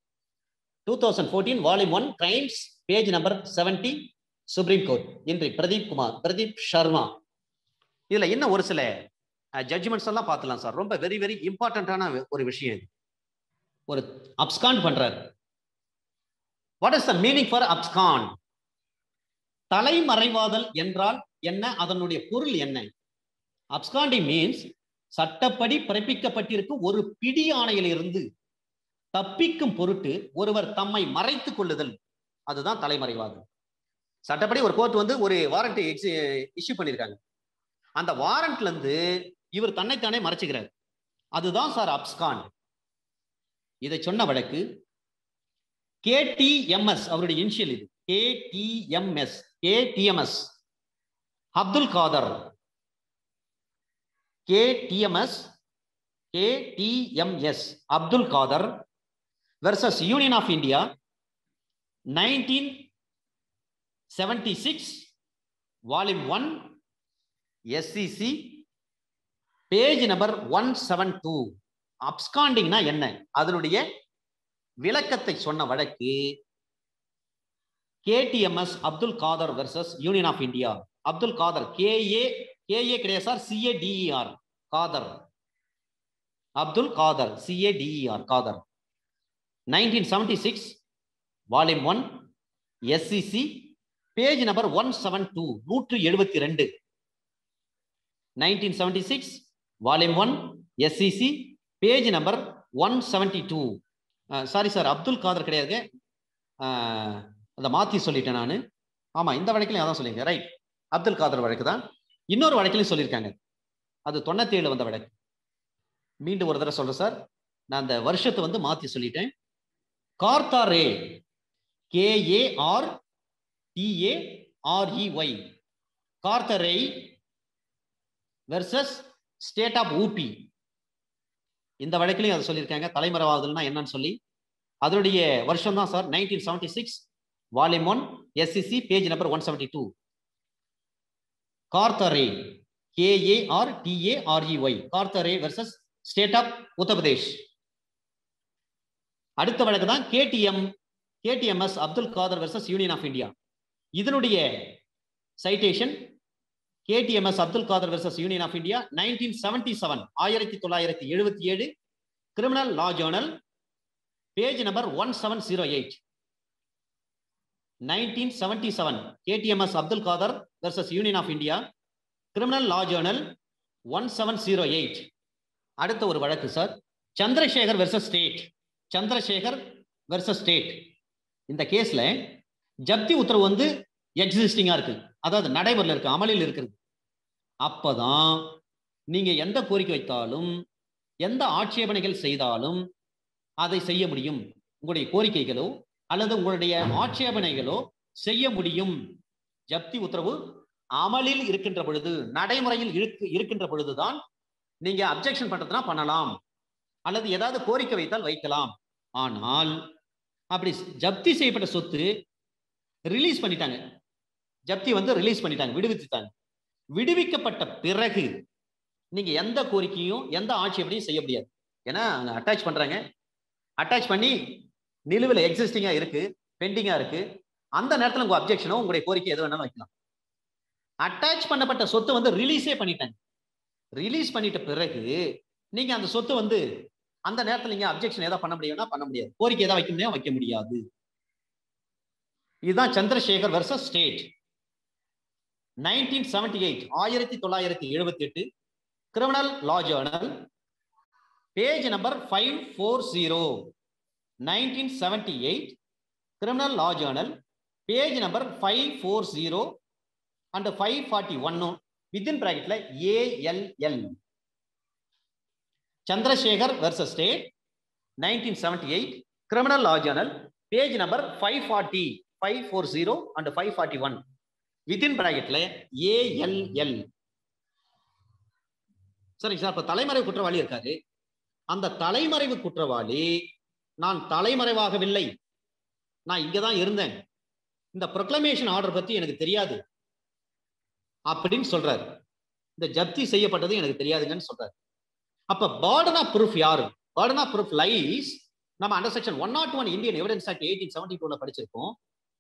A: 2014 volume 1 crimes page number 70 supreme court இன்று பிரதீப் குமார் பிரதீப் சர்மா இதுல இன்னும் ஒரு சில judgements எல்லாம் பார்த்துலாம் sir ரொம்ப very very இம்பார்ட்டன்டான ஒரு விஷயம் இது ஒரு அப்ஸ்காண்ட் பண்றாரு what is the meaning for abscond தலைமறைவாதல் என்றால் என்ன அதனுடைய பொருள் என்ன அப்ஸ்காண்டி மீன்ஸ் சட்டப்படி பிறப்பிக்கப்பட்டிருக்கும் ஒரு பிடி ஆணையிலிருந்து தப்பிக்கும் பொருட்டு ஒருவர் தம்மை மறைத்துக் கொள்ளுதல் அதுதான் தலைமறைவாதல் சட்டப்படி ஒரு கோர்ட் வந்து ஒரு வாரண்ட் இஷ்யூ பண்ணியிருக்காங்க அந்த வாரண்ட்ல இருந்து இவர் தன்னைத்தானே மறைச்சுக்கிறார் அதுதான் சார் அப்ஸ்காண்ட் இதை சொன்ன வழக்கு கேடிஎம்எஸ் அவருடைய இனிஷியல் இது KTMS KTMS Abdul Kader KTMS KTMS Abdul Kader versus Union of India nineteen seventy six volume one SCC page number one seven two அப்ஸ்காண்டிங்னா என்ன அதனுடைய விளக்கத்தை சொன்ன வழக்கு KTMS Abdul Kader versus Union of India Abdul Kader KA KA கிடையாது sir CADER Kader Abdul Kader CADER Kader nineteen seventy six volume one SCC page number one seven two நூற்று எழுபத்தி ரெண்டு nineteen seventy six volume one SCC page number one seventy two sorry sir Abdul Kader கிடையாது அதை மாற்றி சொல்லிட்டேன் நான் ஆமாம் இந்த வழக்கிலையும் அதான் சொல்லியிருக்கேன் ரைட் அப்துல் காதர் வழக்கு தான் இன்னொரு வழக்கிலையும் சொல்லியிருக்காங்க அது தொண்ணூத்தி ஏழு வந்த வழக்கு மீண்டும் ஒரு தடவை சொல்றேன் சார் நான் அந்த வருஷத்தை வந்து மாற்றி சொல்லிட்டேன் கார்த்தாரே கேஏஆர் டிஏ ஆர்இஒய் கார்த்தரை வெர்சஸ் ஸ்டேட் ஆஃப் ஊபி இந்த வழக்கிலையும் அதை சொல்லியிருக்காங்க தலைமறைவாதல்னா என்னன்னு சொல்லி அதனுடைய வருஷம் தான் sir nineteen seventy six volume one SCC page number one seventy two கார்த்தரே KAR டிஏஆர்இஒய் கார்த்தரே versus state of Uttar Pradesh அடுத்த வழக்கு தான் KTM கேடிஎம்எஸ் Abdul Kader versus Union of India இதனுடைய citation கேடிஎம்எஸ் Abdul Kader versus Union of India nineteen seventy seven ஆயிரத்தி தொள்ளாயிரத்தி எழுபத்தி ஏழு criminal law journal page number one seven zero eight nineteen seventy seven கேடிஎம்எஸ் Abdul Kader versus Union of India criminal law journal one seven zero eight அடுத்த ஒரு வழக்கு sir Chandrasekhar versus state Chandrasekhar versus state இந்த கேஸ்ல ஜப்தி உத்தரவு வந்து எக்ஸிஸ்டிங்கா இருக்கு அதாவது நடைமுறையில் இருக்கு அமலில் இருக்கிறது அப்பதான் நீங்க எந்த கோரிக்கை வைத்தாலும் எந்த ஆட்சேபனைகள் செய்தாலும் அதை செய்ய முடியும் உங்களுடைய கோரிக்கைகளோ அல்லது உங்களுடைய ஆட்சேபனைகளோ செய்ய முடியும் ஜப்தி உத்தரவு அமலில் இருக்கின்ற பொழுது நடைமுறையில் இருக்கு இருக்கின்ற பொழுதுதான் நீங்க அப்ஜெக்ஷன் பண்றதுனா பண்ணலாம் அல்லது ஏதாவது கோரிக்கை வைத்தால் வைக்கலாம் ஆனால் அப்படி ஜப்தி செய்யப்பட்ட சொத்து ரிலீஸ் பண்ணிட்டாங்க ஜப்தி வந்து ரிலீஸ் பண்ணிட்டாங்க விடுவித்துட்டாங்க விடுவிக்கப்பட்ட பிறகு நீங்க எந்த கோரிக்கையும் எந்த ஆட்சேபனையும் செய்ய முடியாது ஏன்னா அங்க அட்டாச் பண்றாங்க அட்டாச் பண்ணி நிலுவையில் எக்ஸிஸ்டிங்கா இருக்கு பெண்டிங்கா இருக்கு அந்த நேரத்தில் உங்க அப்ஜெக்ஷனோ உங்களுடைய கோரிக்கை எது வேணாலும் வைக்கலாம் அட்டாச் பண்ணப்பட்ட சொத்து வந்து ரிலீஸே பண்ணிட்டாங்க ரிலீஸ் பண்ணிட்ட பிறகு நீங்க அந்த சொத்து வந்து அந்த நேரத்தில் நீங்க அப்ஜெக்ஷன் ஏதாவது பண்ண முடியும்னா பண்ண முடியாது கோரிக்கை ஏதாவது வைக்க முடியும் வைக்க முடியாது இதுதான் Chandrasekhar versus state nineteen seventy eight ஆயிரத்தி தொள்ளாயிரத்தி எழுபத்தி எட்டு criminal law journal page number five four zero nineteen seventy eight criminal law journal page number five four zero and five forty ஒன்னு வித்தின் பிராக்கெட்ல ALL Chandrasekhar versus state nineteen seventy eight criminal law journal page number five forty five four zero and five forty one within பிராக்கெட்ல ALL சரிங்க sir இப்ப தலைமறைவு குற்றவாளி இருக்காரு அந்த தலைமறைவு குற்றவாளி நான் தலைமறைவாகவில்லை நான் இங்கதான் இருந்தேன் இந்த ப்ரொக்ளமேஷன் ஆர்டர் பத்தி எனக்கு தெரியாது அப்படின்னு சொல்றாரு இந்த ஜப்தி செய்யப்பட்டது எனக்கு தெரியாதுங்கன்னு சொல்றாரு அப்ப பேர்டன் ஆஃப் ப்ரூஃப் யாரு பேர்டன் ஆஃப் ப்ரூஃப் லைஸ் நம்ம under section one not one Indian evidence act eighteen seventy டூல படிச்சிருக்கோம்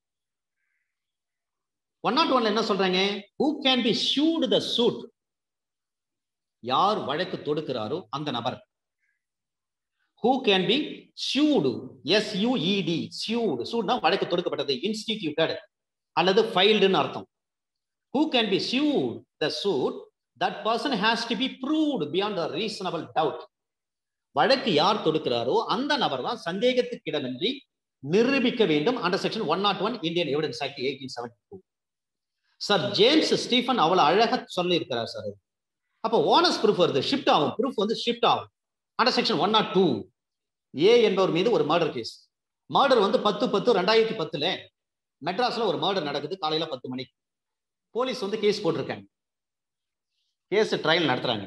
A: ஒன் நாட் ஒன்ல என்ன சொல்றாங்க who can be sued the suit யார் வழக்கு தொடுக்கிறாரோ அந்த நபர் who can be sued S UED sued சூட்னா வழக்கு தொடுக்கப்பட்டது இன்ஸ்டிடியூட்டட் அல்லது ஃபைல்டுன்னு அர்த்தம் who can be sued the suit that person has to be proved beyond a reasonable doubt வழக்கு யார் தொடுக்கிறாரோ அந்த நபர் தான் சந்தேகத்துக்கிடமின்றி நிரூபிக்க வேண்டும் under section one not one Indian evidence act eighteen seventy two sir James Stephen அவ்வளவு அழகா சொல்லி இருக்கிறார் சார் அப்போ ஓனஸ் ப்ரூஃப் வருது ஷிஃப்ட் ஆகும் ப்ரூஃப் வந்து ஷிஃப்ட் ஆகும் under section one not two A என்பவர் மீது ஒரு மர்டர் கேஸ் மர்டர் வந்து பத்து பத்து ரெண்டாயிரத்தி பத்துல மெட்ராஸ்ல ஒரு மர்டர் நடக்குது காலையில பத்து மணிக்கு போலீஸ் வந்து கேஸ் போட்டிருக்காங்க கேஸ் ட்ரையல் நடத்துறாங்க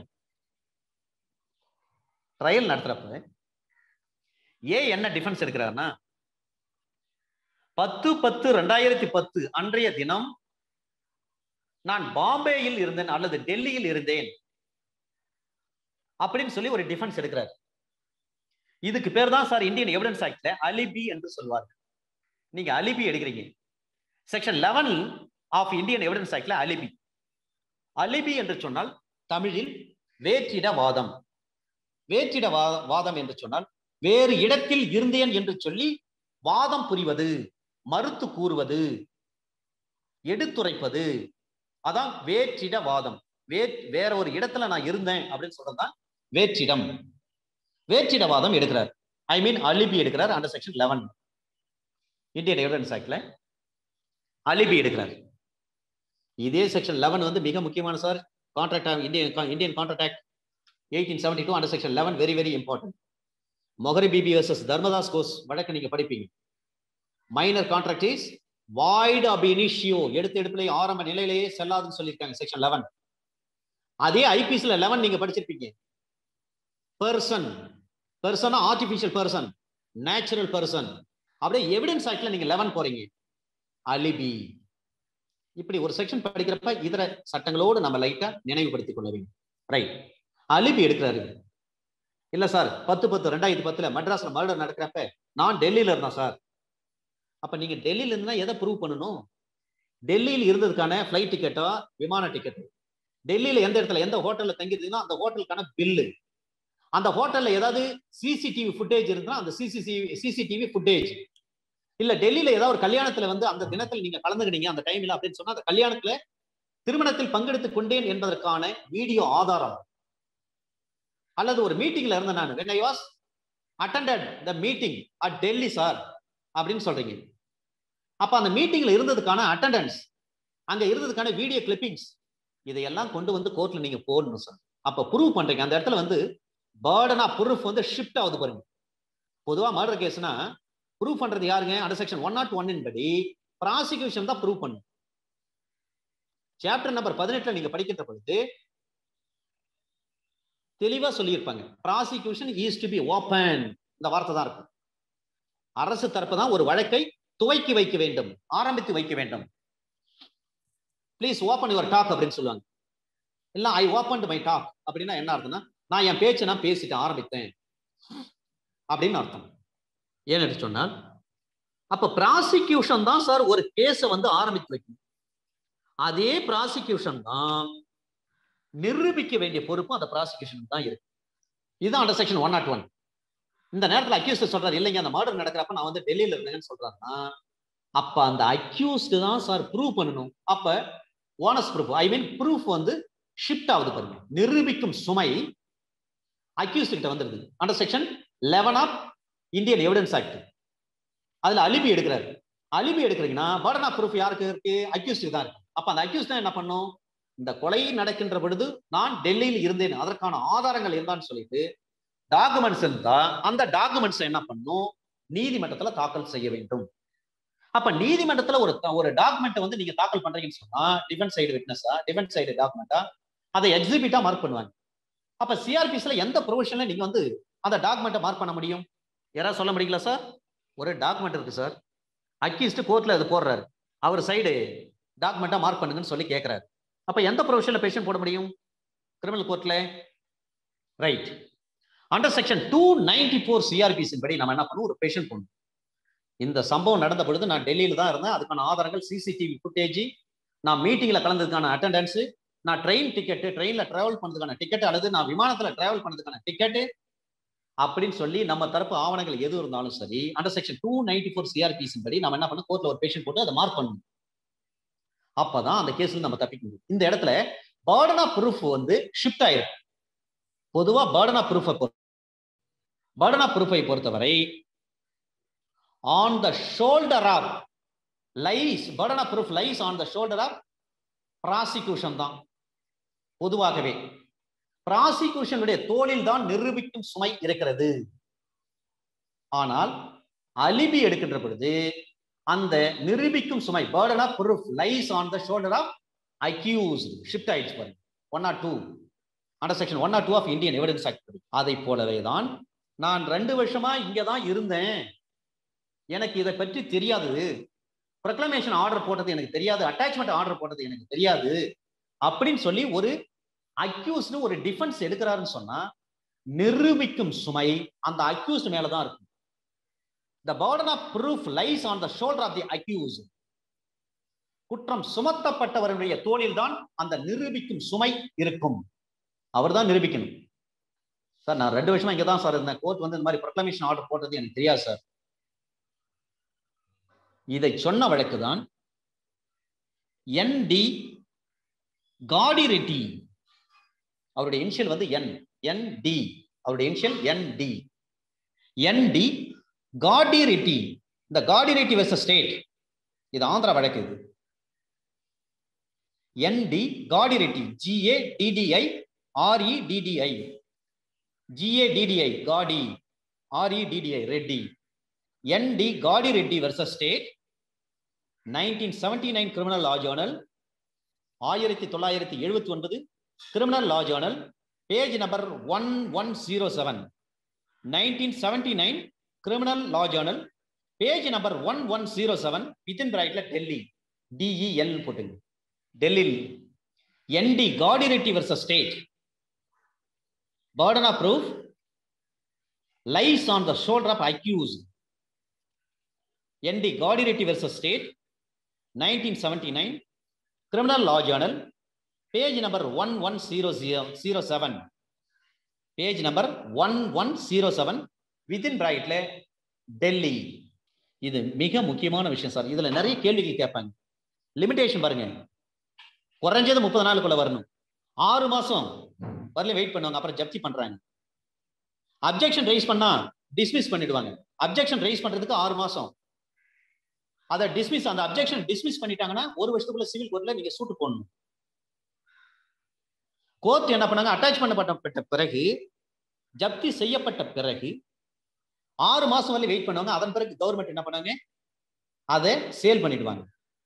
A: ட்ரையல் நடத்துறப்ப ஏ என்ன டிஃபென்ஸ் எடுக்கிறாருன்னா பத்து பத்து ரெண்டாயிரத்தி பத்து அன்றைய தினம் நான் பாம்பேயில் இருந்தேன் அல்லது டெல்லியில் இருந்தேன் அப்படின்னு சொல்லி ஒரு டிஃபென்ஸ் எடுக்கிறார் இதுக்கு பேர் தான் சார் இந்தியன் எவிடன்ஸ் ஆக்ட்ல அலிபி என்று சொல்வார்கள் நீங்க அலிபி எடுக்கிறீங்க section eleven of Indian evidence ஆக்ட்ல அலிபி அலிபி என்று சொன்னால் தமிழில் வேற்றிட வாதம் வேற்றிட வாதம் என்று சொன்னால் வேறு இடத்தில் இருந்தேன் என்று சொல்லி வாதம் புரிவது மறுத்து கூறுவது எடுத்துரைப்பது அதான் வேற்றிட வாதம் வே வேற ஒரு இடத்துல நான் இருந்தேன் அப்படின்னு சொல்றதுதான் வேற்றிடம் வேற்றிட வாதம் எடுக்கிறார் ஐ மீன் அலிபி எடுக்கிறார் under section eleven Indian evidence ஆக்ட்ல அலிபி எடுக்கிறார் இதே செக்ஷன் லெவன் வந்து மிக முக்கியமான sir contract Indian Indian contract act eighteen seventy two under section eleven very very important Mohori Bibee versus Dharmodas Ghose வழக்கு நீங்க படிப்பீங்க minor contract is void ab initio எடுத்து எடுப்பிலே ஆரம்ப நிலையிலேயே செல்லாதுன்னு சொல்லியிருக்காங்க செக்ஷன் லெவன் அதே ஐபிஎஸ்ல லெவன் நீங்க படிச்சிருப்பீங்க பர்சன் பர்சனா ஆர்டிபிஷியல் பர்சன் நேச்சுரல் பர்சன் அப்படியே எவிடன்ஸ் ஆக்ட்ல நீங்க லெவன் போறீங்க அலிபி இப்படி ஒரு செக்ஷன் படிக்கிறப்ப இதர சட்டங்களோடு நம்ம லைட்டா நினைவுபடுத்திக் கொள்ள வேண்டும் ரைட் அலிபி எடுக்கிறாரு இல்ல சார் பத்து பத்து ரெண்டாயிரத்தி பத்துல மெட்ராஸ்ல மர்டர் நடக்கிறப்ப நான் டெல்லியில இருந்தேன் சார் அப்ப நீங்க டெல்லியில இருந்தா எதை ப்ரூவ் பண்ணணும் டெல்லியில் இருந்ததுக்கான ஃபிளைட் டிக்கெட்டோ விமான டிக்கெட் டெல்லியில எந்த இடத்துல எந்த ஹோட்டல்ல தங்கிருந்தீங்கன்னா அந்த ஹோட்டலுக்கான பில்லு அந்த ஹோட்டல்ல ஏதாவது சிசிடிவி ஃபுட்டேஜ் இருந்தா அந்த சிசிடிவி சிசிடிவி ஃபுட்டேஜ் இல்ல டெல்லியில ஏதாவது ஒரு கல்யாணத்துல வந்து அந்த தினத்தில் நீங்க கலந்துக்கினீங்க அந்த டைம்ல அப்படின்னு சொன்னா அந்த கல்யாணத்துல திருமணத்தில் பங்கெடுத்துக் கொண்டேன் என்பதற்கான வீடியோ ஆதாரம் அல்லது ஒரு மீட்டிங்ல இருந்த நான் when I was attended the meeting at Delhi sir அப்படின்னு சொல்றீங்க அப்ப அந்த மீட்டிங்ல இருந்ததுக்கான அட்டெண்டன்ஸ் அங்க இருந்ததுக்கான வீடியோ கிளிப்பிங்ஸ் இதையெல்லாம் கொண்டு வந்து கோர்ட்ல நீங்க போடணும் சார் அப்ப ப்ரூவ் பண்றீங்க அந்த இடத்துல வந்து பேர்டன் ஆஃப் ப்ரூஃப் வந்து ஷிஃப்ட் ஆகுது பாருங்க பொதுவா மர்டர் கேஸ்னா ப்ரூவ் பண்றது யாருங்க அண்டர் செக்ஷன் ஒன் நாட் ஒன்னின் படி ப்ராசிக்யூஷன் தான் ப்ரூவ் பண்ணும் சாப்டர் நம்பர் பதினெட்டுல நீங்க படிக்கின்ற பொழுது தெளிவா சொல்லியிருப்பாங்க prosecution is to be open இந்த வார்த்தை தான் இருக்கும் அரசு தரப்பு தான் ஒரு வழக்கை துவக்கி வைக்க வேண்டும் ஆரம்பித்து வைக்க வேண்டும் ப்ளீஸ் ஓப்பன் யுவர் டாக் அப்படின்னு சொல்லுவாங்க இல்ல ஐ ஓப்பன் மை டாக் அப்படின்னா என்ன அர்த்தம்னா நான் என் பேச்சை நான் பேசிட்டு ஆரம்பித்தேன் அப்படின்னு அர்த்தம் ஏன்னு சொன்னால் அப்ப ப்ராசிக்யூஷன் தான் சார் ஒரு கேஸை வந்து ஆரம்பித்து வைக்கணும் அதே ப்ராசிக்யூஷன் தான் நிரூபிக்க வேண்டிய பொறுப்பும் அந்த ப்ராசிக்யூஷன் தான் இருக்கு இதுதான் under section one not one இந்த நேரத்தில் அக்யூஸ்ட் சொல்றாரு இல்லைங்க அந்த மர்டர் நடக்கிறப்ப நான் வந்து டெல்லியில இருந்தேன்னு சொல்றாருன்னா அப்ப அந்த அக்யூஸ்டு தான் சார் ப்ரூவ் பண்ணணும் அப்ப onus proof I mean proof வந்து ஷிஃப்ட் ஆகுது பாருங்க நிரூபிக்கும் சுமை அக்யூஸ்ட் கிட்ட வந்துருது under section eleven of Indian evidence act அதுல அலிபி எடுக்கிறாரு அலிபி எடுக்கிறீங்கன்னா பர்டன் ஆஃப் ப்ரூஃப் யாருக்கு இருக்கு அக்யூஸ்டுக்கு தான் இருக்கு அப்ப அந்த அக்யூஸ்ட் தான் என்ன பண்ணும் இந்த கொலை நடக்கின்ற பொழுது நான் டெல்லியில் இருந்தேன் அதற்கான ஆதாரங்கள் இருந்தான்னு சொல்லிட்டு டாக்குமெண்ட்ஸ் இருந்தா அந்த டாக்குமெண்ட்ஸ் என்ன பண்ணும் நீதிமன்றத்துல தாக்கல் செய்ய வேண்டும் அப்ப நீதிமன்றத்துல ஒரு ஒரு டாக்குமெண்ட் வந்து நீங்க தாக்கல் பண்றீங்கன்னு சொன்னா டிஃபென்ஸ் சைடு விட்னஸா டிஃபென்ஸ் சைடு டாக்குமெண்டா அதை எக்ஸிபிட்டா மார்க் பண்ணுவாங்க அப்ப சிஆர்பிஸ்ல எந்த ப்ரொவிஷன்ல நீங்க வந்து அந்த டாக்குமெண்ட்டை மார்க் பண்ண முடியும் யாராவது சொல்ல முடியுங்களா சார் ஒரு டாக்குமெண்ட் இருக்கு சார் அக்யூஸ்ட் கோர்ட்ல அது போடுறாரு அவர் சைடு டாக்குமெண்ட்டா மார்க் பண்ணுங்கன்னு சொல்லி கேட்கிறாரு அப்ப எந்த ப்ரொவிஷன்ல பேஷன் போட முடியும் கிரிமினல் கோர்ட்ல right under section two ninety four சிஆர்பிசின் படி நம்ம என்ன பண்ணுவோம் ஒரு பேஷன் போடணும் இந்த சம்பவம் நடந்த பொழுது நான் டெல்லியில தான் இருந்தேன் அதுக்கான ஆதாரங்கள் சிசிடிவி ஃபுட்டேஜ் நான் மீட்டிங்ல கலந்ததுக்கான அட்டண்டன்ஸ் நான் ட்ரெயின் டிக்கெட்டு ட்ரெயின்ல டிராவல் பண்ணதுக்கான டிக்கெட் அல்லது நான் விமானத்துல டிராவல் பண்ணதுக்கான டிக்கெட்டு அப்படின்னு சொல்லி நம்ம தரப்பு ஆவணங்கள் எது இருந்தாலும் சரி under section two ninety four சிஆர்பிசின் படி நம்ம என்ன பண்ணணும் கோர்ட்ல ஒரு பேஷன் போட்டு அதை மார்க் பண்ணணும் அப்பதான் அந்த கேஸ்ல நம்ம தப்பிக்க முடியும் இந்த இடத்துல பேர்டன் ஆஃப் ப்ரூஃப் வந்து ஷிஃப்ட் ஆயிருக்கு பொதுவா பேர்டன் ஆஃப் ப்ரூஃபை பேர்டன் ஆஃப் ப்ரூஃபை பொறுத்தவரை on the shoulder of lies burden of proof lies on the shoulder of prosecution தான் பொதுவாகவே ப்ராசிக்யூஷனுடைய தோளில் தான் நிரூபிக்கும் சுமை இருக்கிறது ஆனால் அலிபி எடுக்கின்ற பொழுது அந்த நிரூபிக்கும் சுமை burden of proof lies on the shoulder of accused shift ஆயிடுச்சு பாருங்க one or two under section one or two of Indian evidence act அதை போலவே தான் நான் ரெண்டு வருஷமா இங்க தான் இருந்தேன் எனக்கு இதை பற்றி தெரியாது ப்ரொக்ளமேஷன் ஆர்டர் போட்டது எனக்கு தெரியாது அட்டாச்மெண்ட் ஆர்டர் போட்டது எனக்கு தெரியாது அப்படின்னு சொல்லி ஒரு அக்யூஸ்டு ஒரு டிஃபென்ஸ் எடுக்கிறாருன்னு சொன்னா நிரூபிக்கும் சுமை அந்த அக்யூஸ்ட் மேலதான் இருக்கும் the burden of proof lies on the shoulder of the accused குற்றம் சுமத்தப்பட்டவருடைய தோளில் தான் அந்த நிரூபிக்கும் சுமை இருக்கும் அவர் தான் நிரூபிக்கணும் சார் நான் ரெண்டு வருஷமா இங்க தான் சார் இருந்தேன் கோர்ட் வந்து இந்த மாதிரி ப்ரொக்ளமேஷன் ஆர்டர் போட்டது எனக்கு தெரியாது சார் இதை சொன்ன வழக்கு தான் என் டி காடி ரெட்டி அவருடைய இனிஷியல் வந்து என் என் டி அவருடைய initial N D N D Gadi Reddy இந்த காடி ரெட்டி வெஸ் ஸ்டேட் இது ஆந்திரா வழக்கு இது என் D Gadi Reddy GA DTI RE DTI GA DTI காடி ஆர்இ டிடிஐ ரெட்டி என் D Gadi Reddy versus state nineteen seventy nine criminal law Journal ஆயிரத்தி தொள்ளாயிரத்தி எழுபத்தி ஒன்பது criminal law journal page number one one zero seven nineteen seventy nine criminal law journal page number one one zero seven within பிராக்கெட்ல Delhi DEL போட்டுங்க டெல்லியில் என்டி காடிரெட்டி versus state burden of proof lies on the shoulder of accused. ND Gaudiretti versus State, 1979, Criminal Law Journal, page number 11007, page number 1107, within bracketல டெல்லி இது மிக முக்கியமான விஷயம் sir இதுல நிறைய கேள்விகள் கேட்பாங்க லிமிடேஷன் பாருங்க குறைஞ்சது முப்பது நாளுக்குள்ள வரணும் ஆறு மாசம் வரல வெயிட் பண்ணுவாங்க அப்புறம் ஜப்தி பண்றாங்க அப்ஜெக்ஷன் ரைஸ் பண்ணா டிஸ்மிஸ் பண்ணிடுவாங்க அப்ஜெக்ஷன் ரைஸ் பண்றதுக்கு ஆறு மாசம் அதை டிஸ்மிஸ் அந்த அப்ஜெக்ஷன் டிஸ்மிஸ் பண்ணிட்டாங்கன்னா ஒரு வருஷத்துக்குள்ள சிவில் கோர்ட்ல நீங்க சூட்டு போடணும் கோர்ட் என்ன பண்ணாங்க அட்டாச் பண்ணப்பட்ட பிறகு ஜப்தி செய்யப்பட்ட பிறகு ஆறு மாசம் வரை வெயிட் பண்ணுவாங்க அதன் பிறகு கவர்மெண்ட் என்ன பண்ணாங்க அதை சேல் பண்ணிடுவாங்க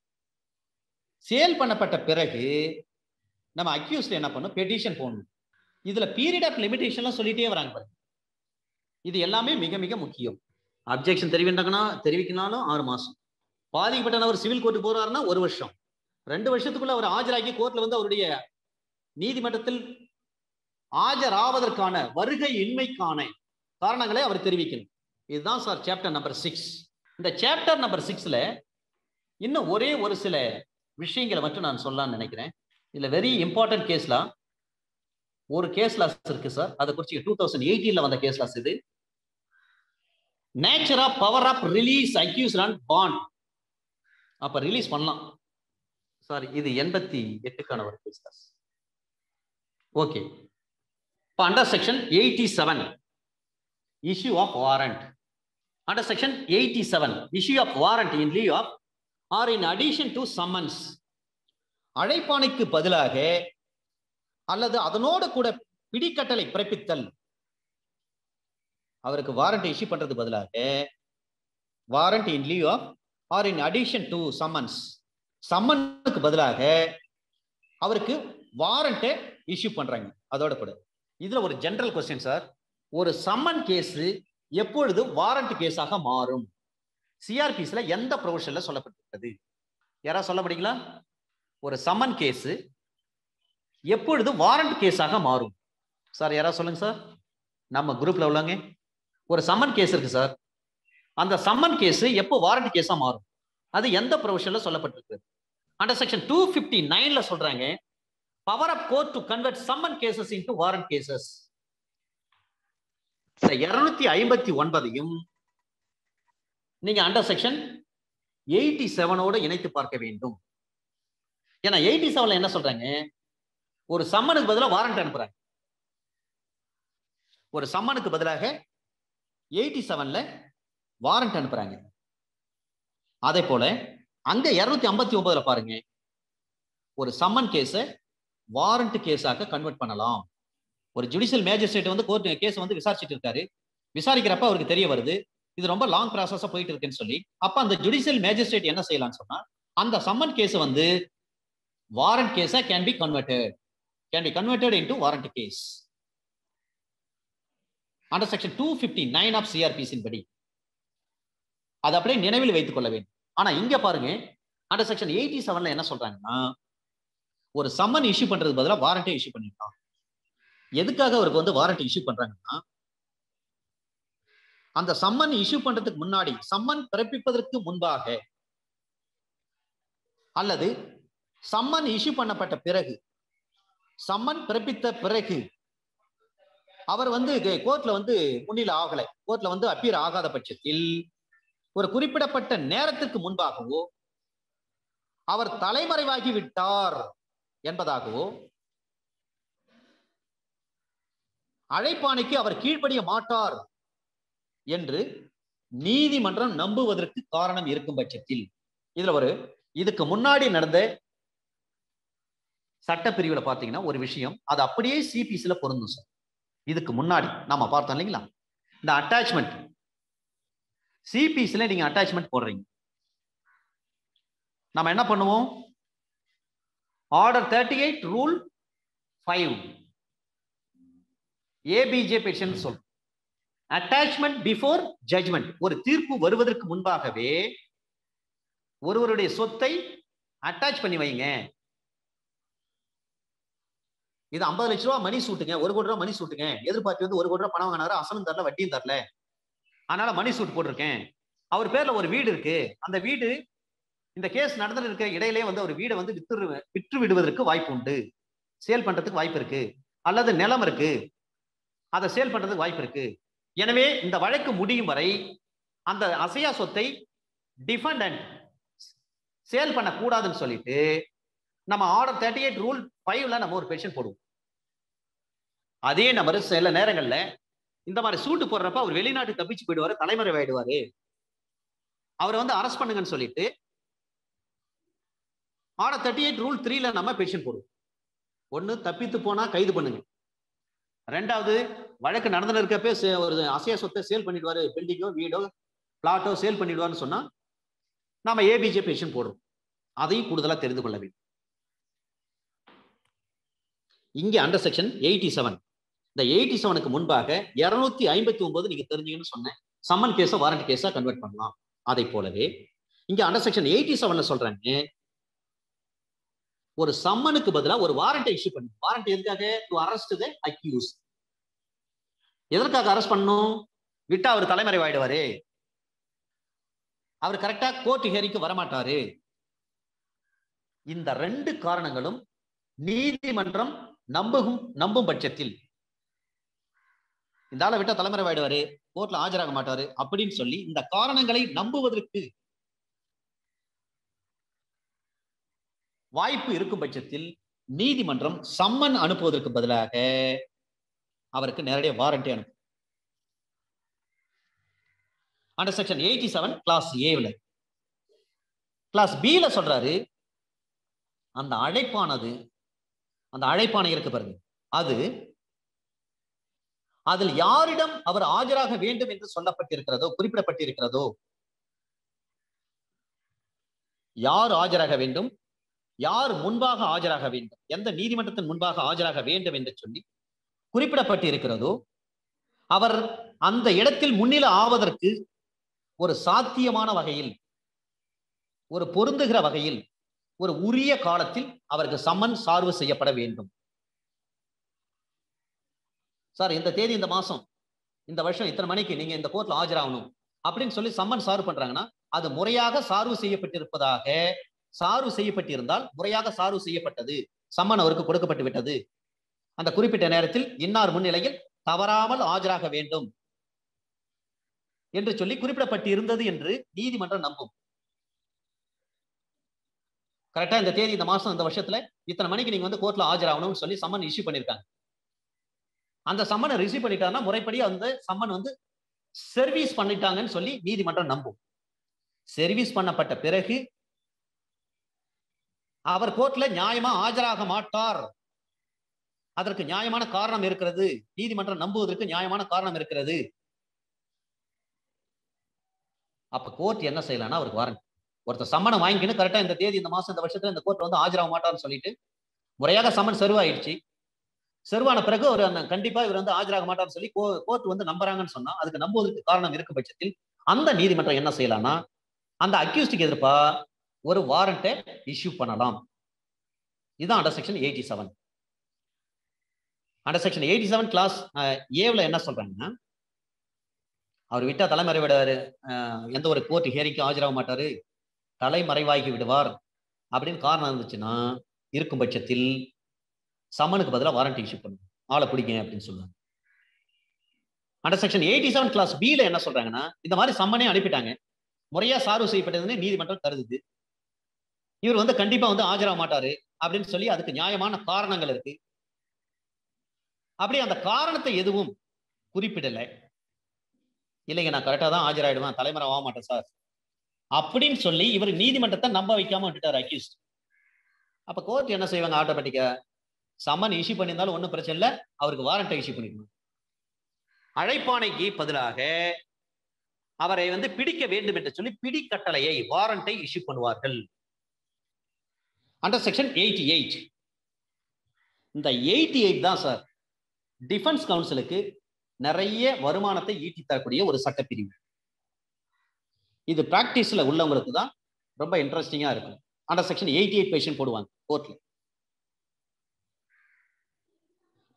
A: சேல் பண்ணப்பட்ட பிறகு நம்ம அக்யூஸ்ல என்ன பண்ணும் பெட்டிஷன் போடணும் இதுல பீரியட் ஆஃப் லிமிடேஷன்லாம் சொல்லிட்டே வராங்க பாருங்க இது எல்லாமே மிக மிக முக்கியம் அப்ஜெக்ஷன் தெரிவிட்டாங்கன்னா தெரிவிக்கனாலும் ஆறு மாசம் பாதிக்கப்பட்ட நபர் சிவில் கோர்ட்டு போறாருன்னா ஒரு வருஷம் ரெண்டு வருஷத்துக்குள்ள அவர் ஆஜராகி கோர்ட்ல வந்து அவருடைய நீதிமன்றத்தில் ஆஜராவதற்கான வருகை இன்மைக்கான காரணங்களை அவர் தெரிவிக்கணும் இதுதான் சார் சாப்டர் நம்பர் சிக்ஸ் இந்த சாப்டர் நம்பர் சிக்ஸ்ல இன்னும் ஒரே ஒரு சில விஷயங்களை மட்டும் நான் சொல்லலாம்னு நினைக்கிறேன் இதுல வெரி இம்பார்ட்டன்ட் கேஸ்லாம் ஒரு கேஸ் லாஸ் இருக்கு சார் அதை குறிச்சு டூ தௌசண்ட் எயிட்டீன்ல வந்த கேஸ் லாஸ் இது nature of power of release accused and bond அப்ப ரிலீஸ் பண்ணலாம் சாரி இது எண்பத்தி எட்டுக்கான ஒரு கேஸ் லாஸ் ஓகே இப்போ under section eighty seven issue of warrant under section eighty seven issue of warrant in lieu of or in addition to summons அழைப்பானைக்கு பதிலாக அல்லது அதனோடு கூட பிடிக்கட்டளை பிறப்பித்தல் அவருக்கு வாரண்ட் இஷ்யூ பண்றது பதிலாக warrant in lieu of or in addition to summons சம்மனுக்கு பதிலாக அவருக்கு வாரண்ட்டை இஷ்யூ பண்றாங்க அதோட கூட இதுல ஒரு ஜெனரல் கொஸ்டின் சார் ஒரு சம்மன் கேஸ் எப்பொழுது வாரண்ட் கேஸாக மாறும் சிஆர்பிஸ்ல எந்த ப்ரொவிஷன்ல சொல்லப்பட்டிருக்கிறது யாராவது சொல்ல முடியுங்களா ஒரு சம்மன் கேஸ் எப்பொழுது வாரண்ட் கேஸாக மாறும் சார் யாராவது சொல்லுங்க சார் நம்ம குரூப்ல உள்ளவங்க ஒரு சம்மன் கேஸ் இருக்கு சார் அந்த சம்மன் கேஸ் எப்போ வாரண்ட் கேஸா மாறும் அது எந்த ப்ரொவிஷன்ல சொல்லப்பட்டிருக்கு அண்டர் செக்ஷன் டூ பிப்டி நைன்ல சொல்றாங்க power of court to convert summon cases into warrant cases இந்த இருநூத்தி ஐம்பத்தி ஒன்பதையும் நீங்க அண்டர் செக்ஷன் எயிட்டி செவனோட இணைத்து பார்க்க வேண்டும் ஏன்னா எயிட்டி செவன்ல என்ன சொல்றாங்க ஒரு சம்மனுக்கு பதிலாக வாரண்ட் அனுப்புறாங்க ஒரு சம்மனுக்கு பதிலாக எயிட்டி செவன்ல வாரண்ட் அனுப்புறாங்க அதே போல அங்க இருநூத்தி ஐம்பத்தி ஒன்பதுல பாருங்க ஒரு சம்மன் கேஸை வாரண்ட் கேஸாக கன்வெர்ட் பண்ணலாம் ஒரு ஜுடிஷியல் மேஜிஸ்ட்ரேட் வந்து கோர்ட் கேஸ் வந்து விசாரிச்சுட்டு இருக்காரு விசாரிக்கிறப்ப அவருக்கு தெரிய வருது இது ரொம்ப லாங் ப்ராசஸா போயிட்டு இருக்குன்னு சொல்லி அப்ப அந்த ஜுடிஷியல் மேஜிஸ்ட்ரேட் என்ன செய்யலாம்னு சொன்னா அந்த சம்மன் கேஸ் வந்து வாரண்ட் கேஸா can be converted can be converted into warrant case under section two fifty nine of சிஆர்பிசின் படி அதை அப்படியே நினைவில் வைத்துக் கொள்ள வேண்டும் ஆனா இங்க பாருங்க அண்டர் செக்ஷன் எயிட்டி செவன்ல என்ன சொல்றாங்கன்னா ஒரு சம்மன் இஷ்யூ பண்றது பதிலாக வாரண்டே இஷ்யூ பண்ணிருக்கான் எதுக்காக அவருக்கு வந்து வாரண்ட் இஷ்யூ பண்றாங்கன்னா அந்த சம்மன் இஷ்யூ பண்றதுக்கு முன்னாடி சம்மன் பிறப்பிப்பதற்கு முன்பாக அல்லது சம்மன் இஷ்யூ பண்ணப்பட்ட பிறகு சம்மன் பிறப்பித்த பிறகு அவர் வந்து கோர்ட்ல வந்து முன்னிலை ஆகலை கோர்ட்ல வந்து அப்பீர் ஆகாத பட்சத்தில் ஒரு குறிப்பிடப்பட்ட நேரத்திற்கு முன்பாகவோ அவர் தலைமறைவாகி விட்டார் என்பதாகவோ அழைப்பானைக்கு அவர் கீழ்ப்படிய மாட்டார் என்று நீதிமன்றம் நம்புவதற்கு காரணம் இருக்கும் பட்சத்தில் இதுல ஒரு இதுக்கு முன்னாடி நடந்த சட்டப்பிரிவுல பாத்தீங்கன்னா ஒரு விஷயம் அது அப்படியே சிபிசில பொருந்தும் சார் இதுக்கு முன்னாடி நாம பார்த்தோம் இல்லைங்களா இந்த அட்டாச்மெண்ட் சிபிசில நீங்க அட்டாச்மெண்ட் போடுறீங்க நம்ம என்ன பண்ணுவோம் order thirty eight rule five ABJ petition சொல்றோம் அட்டாச்மெண்ட் பிஃபோர் ஜட்மெண்ட் ஒரு தீர்ப்பு வருவதற்கு முன்பாகவே ஒருவருடைய சொத்தை அட்டாச் பண்ணி வைங்க இது ஐம்பது லட்ச ரூபா மணி சூட்டுங்க ஒரு கோடி ரூபா மணி சூட்டுங்க எதிர்பார்த்து வந்து ஒரு கோடி ரூபா பணம் வாங்கினாரு அசலும் தரல வட்டியும் தரல அதனால மணி சூட் போட்டிருக்கேன் அவர் பேர்ல ஒரு வீடு இருக்கு அந்த வீடு இந்த கேஸ் நடந்துட்டு இருக்க இடையிலே வந்து ஒரு வீடை வந்து வித்து விற்று விடுவதற்கு வாய்ப்பு உண்டு சேல் பண்றதுக்கு வாய்ப்பு இருக்கு அல்லது நிலம் இருக்கு அதை சேல் பண்றதுக்கு வாய்ப்பு இருக்கு எனவே இந்த வழக்கு முடியும் வரை அந்த அசையா சொத்தை டிஃபண்டன்ட் சேல் பண்ணக்கூடாதுன்னு சொல்லிட்டு நம்ம ஆர்டர் தேர்ட்டி எயிட் ரூல் ஃபைவ்ல நம்ம ஒரு பென்ஷன் போடுவோம் அதே நபர் சில நேரங்கள்ல இந்த மாதிரி சூட்டு போடுறப்ப அவர் வெளிநாட்டு தப்பிச்சு போயிடுவாரு தலைமறை ஆயிடுவாரு அவரை வந்து அரெஸ்ட் பண்ணுங்கன்னு சொல்லிட்டு ஆர்டர் தேர்ட்டி எயிட் ரூல் த்ரீல நம்ம பென்ஷன் போடுவோம் ஒண்ணு தப்பித்து போனா கைது பண்ணுங்க ரெண்டாவது வழக்கு நடந்துன்னு இருக்கப்பே சே- ஒரு அசைய சொத்தை சேல் பண்ணிடுவாரு பில்டிங்கோ வீடோ பிளாட்டோ சேல் பண்ணிடுவாருன்னு சொன்னா நாம ஏபிஜே பென்ஷன் போடுறோம் அதையும் கூடுதலா தெரிந்து கொள்ள வேண்டும் இங்க அண்டர் செக்ஷன் எயிட்டி செவன் இந்த எயிட்டி செவனுக்கு முன்பாக இருநூத்தி ஐம்பத்தி ஒன்பது நீங்க தெரிஞ்சீங்கன்னு சொன்னேன் சம்மன் கேஸை வாரண்ட் கேஸா கன்வெர்ட் பண்ணலாம் அதை போலவே இங்க அண்டர் செக்ஷன் எயிட்டி செவன்ல சொல்றாங்க ஒரு சம்மனுக்கு பதிலா ஒரு வாரண்டை இஷ்யூ பண்ணு வாரண்ட் எதுக்காக டு அரெஸ்ட் த அக்யூஸ் எதற்காக அரெஸ்ட் பண்ணணும் விட்டா அவர் தலைமறைவாயிடுவாரு அவர் கரெக்டா கோர்ட் ஹியரிங்க்கு வரமாட்டாரு இந்த ரெண்டு காரணங்களும் நீதிமன்றம் நம்புகும் நம்பும் பட்சத்தில் இந்த ஆளை விட்டா தலைமறைவாயிடுவாரு கோர்ட்ல ஆஜராக மாட்டாரு அப்படின்னு சொல்லி இந்த காரணங்களை நம்புவதற்கு வாய்ப்பு இருக்கும் பட்சத்தில் நீதிமன்றம் சம்மன் அனுப்புவதற்கு பதிலாக அவருக்கு நேரடியாக வாரண்டி அனுப்பும் under section eighty seven clause ஏவில் கிளாஸ் பில சொல்றாரு அந்த அழைப்பானது அந்த அழைப்பானை இருக்கு பாருங்க அது அதில் யாரிடம் அவர் ஆஜராக வேண்டும் என்று சொல்லப்பட்டிருக்கிறதோ குறிப்பிடப்பட்டிருக்கிறதோ யார் ஆஜராக வேண்டும் யார் முன்பாக ஆஜராக வேண்டும் எந்த நீதிமன்றத்தின் முன்பாக ஆஜராக வேண்டும் என்று சொல்லி குறிப்பிடப்பட்டிருக்கிறதோ அவர் அந்த இடத்தில் முன்னில ஆவதற்கு ஒரு சாத்தியமான வகையில் ஒரு பொருந்துகிற வகையில் ஒரு உரிய காலத்தில் அவருக்கு சம்மன் சார்பு செய்யப்பட வேண்டும் சார் இந்த தேதி இந்த மாசம் இந்த வருஷம் இத்தனை மணிக்கு நீங்க இந்த கோர்ட்ல ஆஜராகணும் அப்படின்னு சொல்லி சம்மன் சார்பு பண்றாங்கன்னா அது முறையாக சார்பு செய்யப்பட்டிருப்பதாக சார்பு செய்யப்பட்டிருந்தால் முறையாக சார்பு செய்யப்பட்டது சம்மன் அவருக்கு கொடுக்கப்பட்டு விட்டது அந்த குறிப்பிட்ட நேரத்தில் இன்னார் முன்னிலையில் தவறாமல் ஆஜராக வேண்டும் என்று சொல்லி குறிப்பிடப்பட்டு இருந்தது என்று நீதிமன்றம் நம்பும் கரெக்டா இந்த தேதி இந்த மாசம் இந்த வருஷத்துல இத்தனை மணிக்கு நீங்க வந்து கோர்ட்ல ஆஜராகணும்னு சொல்லி சம்மன் இஷ்யூ பண்ணிருக்காங்க அந்த சம்மனை ரிசீவ் பண்ணிட்டாங்கன்னா முறைப்படி அந்த சம்மன் வந்து சர்வீஸ் பண்ணிட்டாங்கன்னு சொல்லி நீதிமன்றம் நம்பும் சர்வீஸ் பண்ணப்பட்ட பிறகு அவர் கோர்ட்ல நியாயமா ஆஜராக மாட்டார் அதற்கு நியாயமான காரணம் இருக்கிறது நீதிமன்றம் நம்புவதற்கு நியாயமான காரணம் இருக்கிறது அப்ப கோர்ட் என்ன செய்யலாம்னா அவருக்கு வாரண்ட் ஒருத்தர் சம்மனை வாங்கிக்கின்னு கரெக்டா இந்த தேதி இந்த மாசம் இந்த வருஷத்துல இந்த கோர்ட் வந்து ஆஜராக மாட்டார்னு சொல்லிட்டு முறையாக சம்மன் செர்வ் ஆயிடுச்சு செர்வான பிறகு ஒரு அந்த கண்டிப்பா இவர் வந்து ஆஜராக மாட்டார்னு சொல்லி கோர்ட் வந்து நம்புறாங்கன்னு சொன்னா அதுக்கு நம்புவதற்கு காரணம் இருக்கும் பட்சத்தில் அந்த நீதிமன்றம் என்ன செய்யலாம்னா அந்த அக்யூஸ்டுக்கு எதிர்ப்பா ஒரு வாரண்ட்டை இஷ்யூ பண்ணலாம் இதுதான் under section eighty seven under section eighty seven clause ஏவில் என்ன சொல்றாங்கன்னா அவர் விட்டா தலைமறைவிடாரு எந்த ஒரு கோர்ட் ஹியரிங்க்கு ஆஜராக மாட்டாரு தலைமறைவாகி விடுவார் அப்படின்னு காரணம் இருந்துச்சுன்னா இருக்கும் பட்சத்தில் சம்மனுக்கு பதிலாக வாரண்டி இஷ்யூ பண்ணுங்க ஆளை பிடிங்க அப்படின்னு சொல்லுவாங்க under section eighty seven clause பில என்ன சொல்றாங்கன்னா இந்த மாதிரி சம்மனே அனுப்பிட்டாங்க முறையா சார்பு செய்யப்பட்டதுன்னு நீதிமன்றம் கருதுது இவர் வந்து கண்டிப்பா வந்து ஆஜராக மாட்டாரு அப்படின்னு சொல்லி அதுக்கு நியாயமான காரணங்கள் இருக்கு அப்படி அந்த காரணத்தை எதுவும் குறிப்பிடலை இல்லைங்க நான் கரெக்டாக தான் ஆஜராயிடுவேன் தலைமுறை ஆக மாட்டேன் சார் அப்படின்னு சொல்லி இவர் நீதிமன்றத்தை நம்ப வைக்காம விட்டுட்டார் அக்யூஸ்ட் அப்ப கோர்ட் என்ன செய்வாங்க ஆட்டோமேட்டிக்கா சம்மன் இஷ்யூ பண்ணியிருந்தாலும் ஒன்றும் பிரச்சனை இல்லை அவருக்கு வாரண்டை இஷ்யூ பண்ணிக்கணும் அழைப்பானைக்கு பதிலாக அவரை வந்து பிடிக்க வேண்டும் என்று சொல்லி பிடி கட்டளையை வாரண்டை இஷ்யூ பண்ணுவார்கள் அண்டர் செக்ஷன் எயிட்டி எயிட் இந்த எயிட்டி எயிட் தான் சார் டிஃபென்ஸ் கவுன்சிலுக்கு நிறைய வருமானத்தை ஈட்டி தரக்கூடிய ஒரு சட்டப்பிரிவு இது பிராக்டிஸ்ல உள்ளவங்களுக்கு தான் ரொம்ப இன்ட்ரெஸ்டிங்கா இருக்கும் under section eighty eight petition போடுவாங்க கோர்ட்ல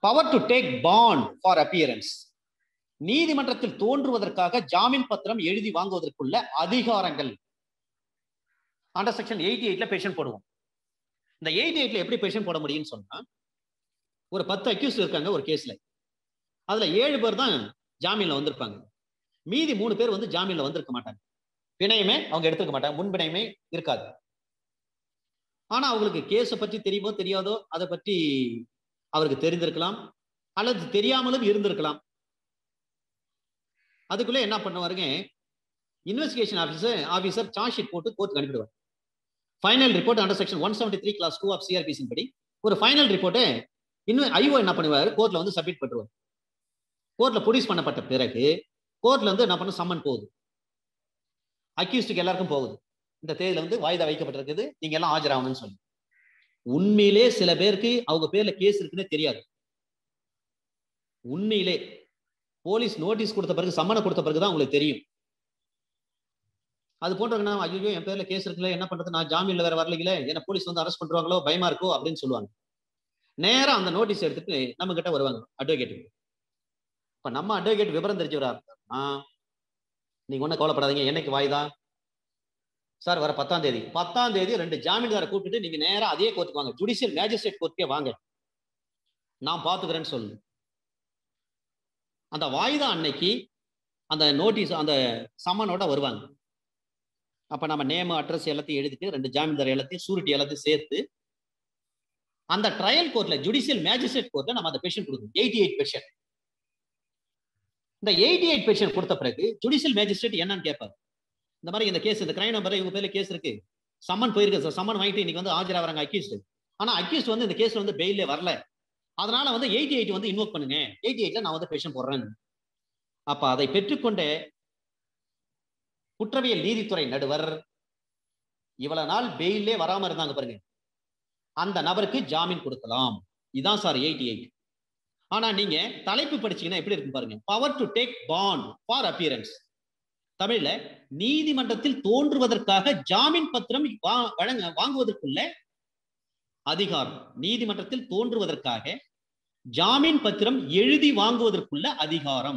A: power to take bond for appearance நீதிமன்றத்தில் தோன்றுவதற்காக ஜாமீன் பத்திரம் எழுதி வாங்குவதற்குள்ள அதிகாரங்கள் அண்டர் செக்ஷன் எயிட்டி எயிட்ல பெஷன் போடுவோம் இந்த எயிட்டி எயிட்ல எப்படி பெஷன் போட முடியும்னு சொன்னா ஒரு பத்து அக்யூஸ் இருக்காங்க ஒரு கேஸ்ல அதுல ஏழு பேர் தான் ஜாமீன்ல வந்திருப்பாங்க மீதி மூணு பேர் வந்து ஜாமீன்ல வந்திருக்க மாட்டாங்க பிணையமே அவங்க எடுத்துக்க மாட்டாங்க முன்பிணையமே இருக்காது ஆனா அவங்களுக்கு கேஸை பற்றி தெரியுமோ தெரியாதோ அதை பற்றி அவருக்கு தெரிந்திருக்கலாம் அல்லது தெரியாமலும் இருந்திருக்கலாம் அதுக்குள்ள என்ன பண்ணுவாருங்க investigation officer officer charge sheet போட்டு கோர்ட்டுக்கு அனுப்பிடுவார் final report under section one seventy three clause two of சிஆர்பிசின் படி ஒரு ஃபைனல் ரிப்போர்ட்டை இன்னும் ஐஓ என்ன பண்ணுவார் கோர்ட்ல வந்து சப்மிட் பண்ணுவார் கோர்ட்ல ப்ரொடியூஸ் பண்ணப்பட்ட பிறகு கோர்ட்ல வந்து என்ன பண்ண சம்மன் போகுது அக்யூஸ்டுக்கு எல்லாருக்கும் போகுது இந்த தேதியில வந்து வாய்தா வைக்கப்பட்டிருக்குது நீங்க எல்லாம் ஆஜராகணும்னு சொல்லி உண்மையிலே சில பேருக்கு அவங்க பேர்ல கேஸ் இருக்குன்னே தெரியாது உண்மையிலே போலீஸ் நோட்டீஸ் கொடுத்த பிறகு சம்மனை கொடுத்த பிறகு தான் உங்களுக்கு தெரியும் அது போன்றவங்க ஐயோ என் பேர்ல கேஸ் இருக்குல்ல என்ன பண்றது நான் ஜாமீன்ல வேற வரலைங்களே என்ன போலீஸ் வந்து அரெஸ்ட் பண்றாங்களோ பயமா இருக்கோ அப்படின்னு சொல்லுவாங்க நேரா அந்த நோட்டீஸ் எடுத்துட்டு நம்ம கிட்ட வருவாங்க அட்வொகேட்டுக்கு இப்ப நம்ம அட்வொகேட் விவரம் தெரிஞ்சவரா இருந்தா நீங்க ஒன்றும் கவலைப்படாதீங்க என்னைக்கு வாய்தா சார் வர பத்தாம் தேதி பத்தாம் தேதி ரெண்டு ஜாமீன்தாரை கூப்பிட்டுட்டு நீங்க நேரா அதே கோர்ட்டுக்கு வாங்க ஜுடிஷியல் மேஜிஸ்ட்ரேட் கோர்ட்டுக்கே வாங்க நான் பாத்துக்கிறேன்னு சொல்லு அந்த வாய்தா அன்னைக்கு அந்த நோட்டீஸ் அந்த சம்மனோட வருவாங்க அப்ப நம்ம நேம் அட்ரஸ் எல்லாத்தையும் எழுதிட்டு ரெண்டு ஜாமீன்தார் எல்லாத்தையும் சூரிட்டி எல்லாத்தையும் சேர்த்து அந்த ட்ரையல் கோர்ட்ல ஜுடிஷியல் மேஜிஸ்ட்ரேட் கோர்ட்ல நம்ம அந்த பெஷன் கொடுக்கணும் எயிட்டி எயிட் பெஷன் இந்த எயிட்டி எயிட் பெஷன் கொடுத்த பிறகு ஜுடிஷியல் மேஜிஸ்ட்ரேட் என்னன்னு கேட்பாரு இந்த மாதிரி இந்த கேஸ் இந்த கிரைம் நம்பர் இவங்க பேர்ல கேஸ் இருக்கு சம்மன் போயிருக்கு சார் சம்மன் வாங்கிட்டு இன்னைக்கு வந்து ஆஜராகிறாங்க அக்யூஸ்ட் ஆனா அக்யூஸ்ட் வந்து இந்த கேஸ்ல வந்து பெயிலே வரல அதனால வந்து எயிட்டி எயிட் வந்து இன்வோக் பண்ணுங்க எயிட்டி எயிட்ல நான் வந்து பெஷன் போடுறேன் அப்ப அதை பெற்றுக்கொண்ட குற்றவியல் நீதித்துறை நடுவர் இவ்வளவு நாள் பெயிலே வராம இருந்தாங்க பாருங்க அந்த நபருக்கு ஜாமீன் கொடுக்கலாம் இதான் சார் எயிட்டி எயிட் ஆனா நீங்க தலைப்பு படிச்சீங்கன்னா எப்படி இருக்கும் பாருங்க power to take bond for appearance தமிழ்ல நீதிமன்றத்தில் தோன்றுவதற்காக ஜாமீன் பத்திரம் வழங்க வாங்குவதற்குள்ள அதிகாரம் நீதிமன்றத்தில் தோன்றுவதற்காக ஜாமீன் பத்திரம் எழுதி வாங்குவதற்குள்ள அதிகாரம்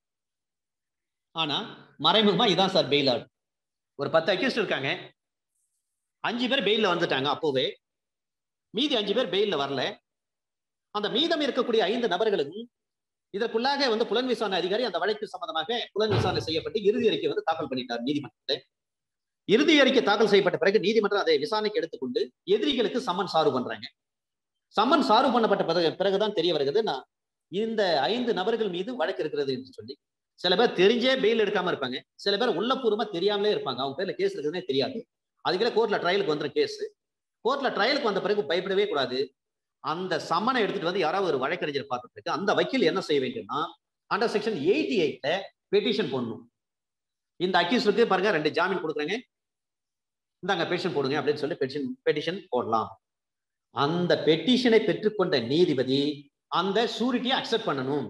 A: ஆனா மறைமுகமா இதான் சார் பெயில் ஆர்டர் ஒரு பத்து அக்யூஸ்ட் இருக்காங்க அஞ்சு பேர் பெயில்ல வந்துட்டாங்க அப்போவே மீதி அஞ்சு பேர் பெயில்ல வரல அந்த மீதம் இருக்கக்கூடிய ஐந்து நபர்களுக்கும் இதற்குள்ளாக வந்து புலன் விசாரணை அதிகாரி அந்த வழக்கு சம்பந்தமாக புலன் விசாரணை செய்யப்பட்டு இறுதி அறிக்கை வந்து தாக்கல் பண்ணிட்டார் நீதிமன்றத்தில் இறுதி அறிக்கை தாக்கல் செய்யப்பட்ட பிறகு நீதிமன்றம் அதை விசாரணைக்கு எடுத்துக்கொண்டு எதிரிகளுக்கு சம்மன் சார்பு பண்றாங்க சம்மன் சார்பு பண்ணப்பட்ட பிறகு பிறகுதான் தெரிய வருகிறது நான் இந்த ஐந்து நபர்கள் மீது வழக்கு இருக்கிறது என்று சொல்லி சில பேர் தெரிஞ்சே பெயில் எடுக்காம இருப்பாங்க சில பேர் உள்ளபூர்வமா தெரியாமலே இருப்பாங்க அவங்க பேர்ல கேஸ் இருக்குதுன்னே தெரியாது அதுக்கே கோர்ட்ல ட்ரையலுக்கு வந்துடும் கேஸ் கோர்ட்ல ட்ரையலுக்கு வந்த பிறகு பயப்படவே கூடாது அந்த சம்மனை எடுத்துட்டு வந்து யாராவது ஒரு வழக்கறிஞர் பார்த்த பிறகு அந்த வக்கீல் என்ன செய்ய வேண்டும்னா அண்டர் செக்ஷன் எயிட்டி எயிட்ல பெட்டிஷன் போடணும் இந்த அக்யூஸ்டுக்கு பாருங்க ரெண்டு ஜாமீன் கொடுக்குறாங்க இந்தாங்க பெட்டிஷன் போடுங்க அப்படின்னு சொல்லி பெட்டிஷன் பெட்டிஷன் போடலாம் அந்த பெட்டிஷனை பெற்றுக்கொண்ட நீதிபதி அந்த சூரிட்டியை அக்செப்ட் பண்ணணும்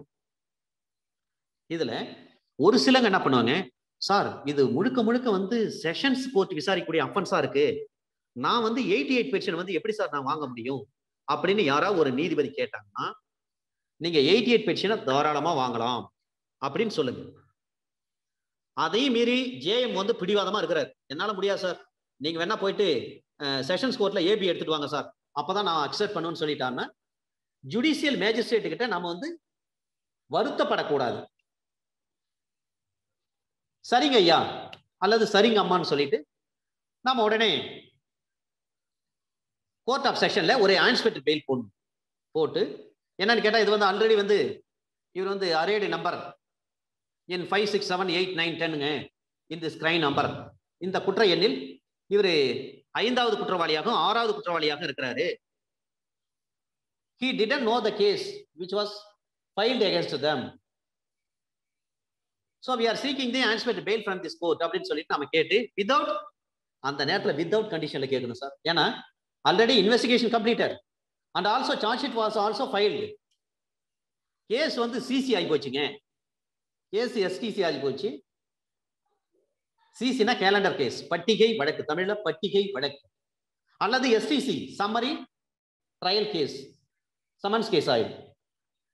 A: இதுல ஒரு சிலங்க என்ன பண்ணுவாங்க சார் இது முழுக்க முழுக்க வந்து செஷன்ஸ் கோர்ட் விசாரிக்கக்கூடிய அஃபென்ஸா இருக்கு நான் வந்து எயிட்டி எயிட் பெட்டிஷன் வந்து எப்படி சார் நான் வாங்க முடியும் அப்படின்னு யாராவது ஒரு நீதிபதி கேட்டாங்கன்னா நீங்க எயிட்டி எயிட் பெட்டிஷனை தாராளமா வாங்கலாம் அப்படின்னு சொல்லுங்க அதையும் மீறி ஜேஎம் வந்து பிடிவாதமா இருக்கிறார் என்னால முடியாது சார் நீங்க வேணா போயிட்டு செஷன்ஸ் கோர்ட்ல ஏபி எடுத்துட்டு வாங்க சார் அப்பதான் நான் அக்செப்ட் பண்ணுன்னு சொல்லிட்டாங்கன்னா ஜுடிஷியல் மேஜிஸ்ட்ரேட் கிட்ட நம்ம வந்து வருத்தப்படக்கூடாது சரிங்க ஐயா அல்லது சரிங்க அம்மான்னு சொல்லிட்டு நம்ம உடனே கோர்ட் ஆஃப் செஷன்ல ஒரு ஆன்ஸ்பெக்டர் பெயில் போடணும் போட்டு என்னன்னு கேட்டா இது வந்து ஆல்ரெடி வந்து இவர் வந்து அரேடு நம்பர் என் five six seven eight nine டென்னுங்க இந்த ஸ்கிரைன் நம்பர் இந்த குற்ற எண்ணில் இவர் ஐந்தாவது குற்றவாளியாகவும் ஆறாவது குற்றவாளியாக இருக்கிறாரு he didn't know the case which was filed against them so we are seeking the aspect bail from this court அப்படின்னு சொல்லிட்டு நம்ம கேட்டு வித்தவுட் அந்த நேரத்தில் வித்தவுட் கண்டிஷன்ல கேட்கணும் சார் ஏன்னா already investigation completed and also charge sheet was also filed case வந்து சிசி ஆகி போச்சுங்க கேஸ் எஸ்டிசி ஆகி போச்சு சிசினா கேலண்டர் கேஸ் பட்டிகை வழக்கு தமிழ்ல பட்டிகை வழக்கு அல்லது STC summary trial case summons case ஆயிடும்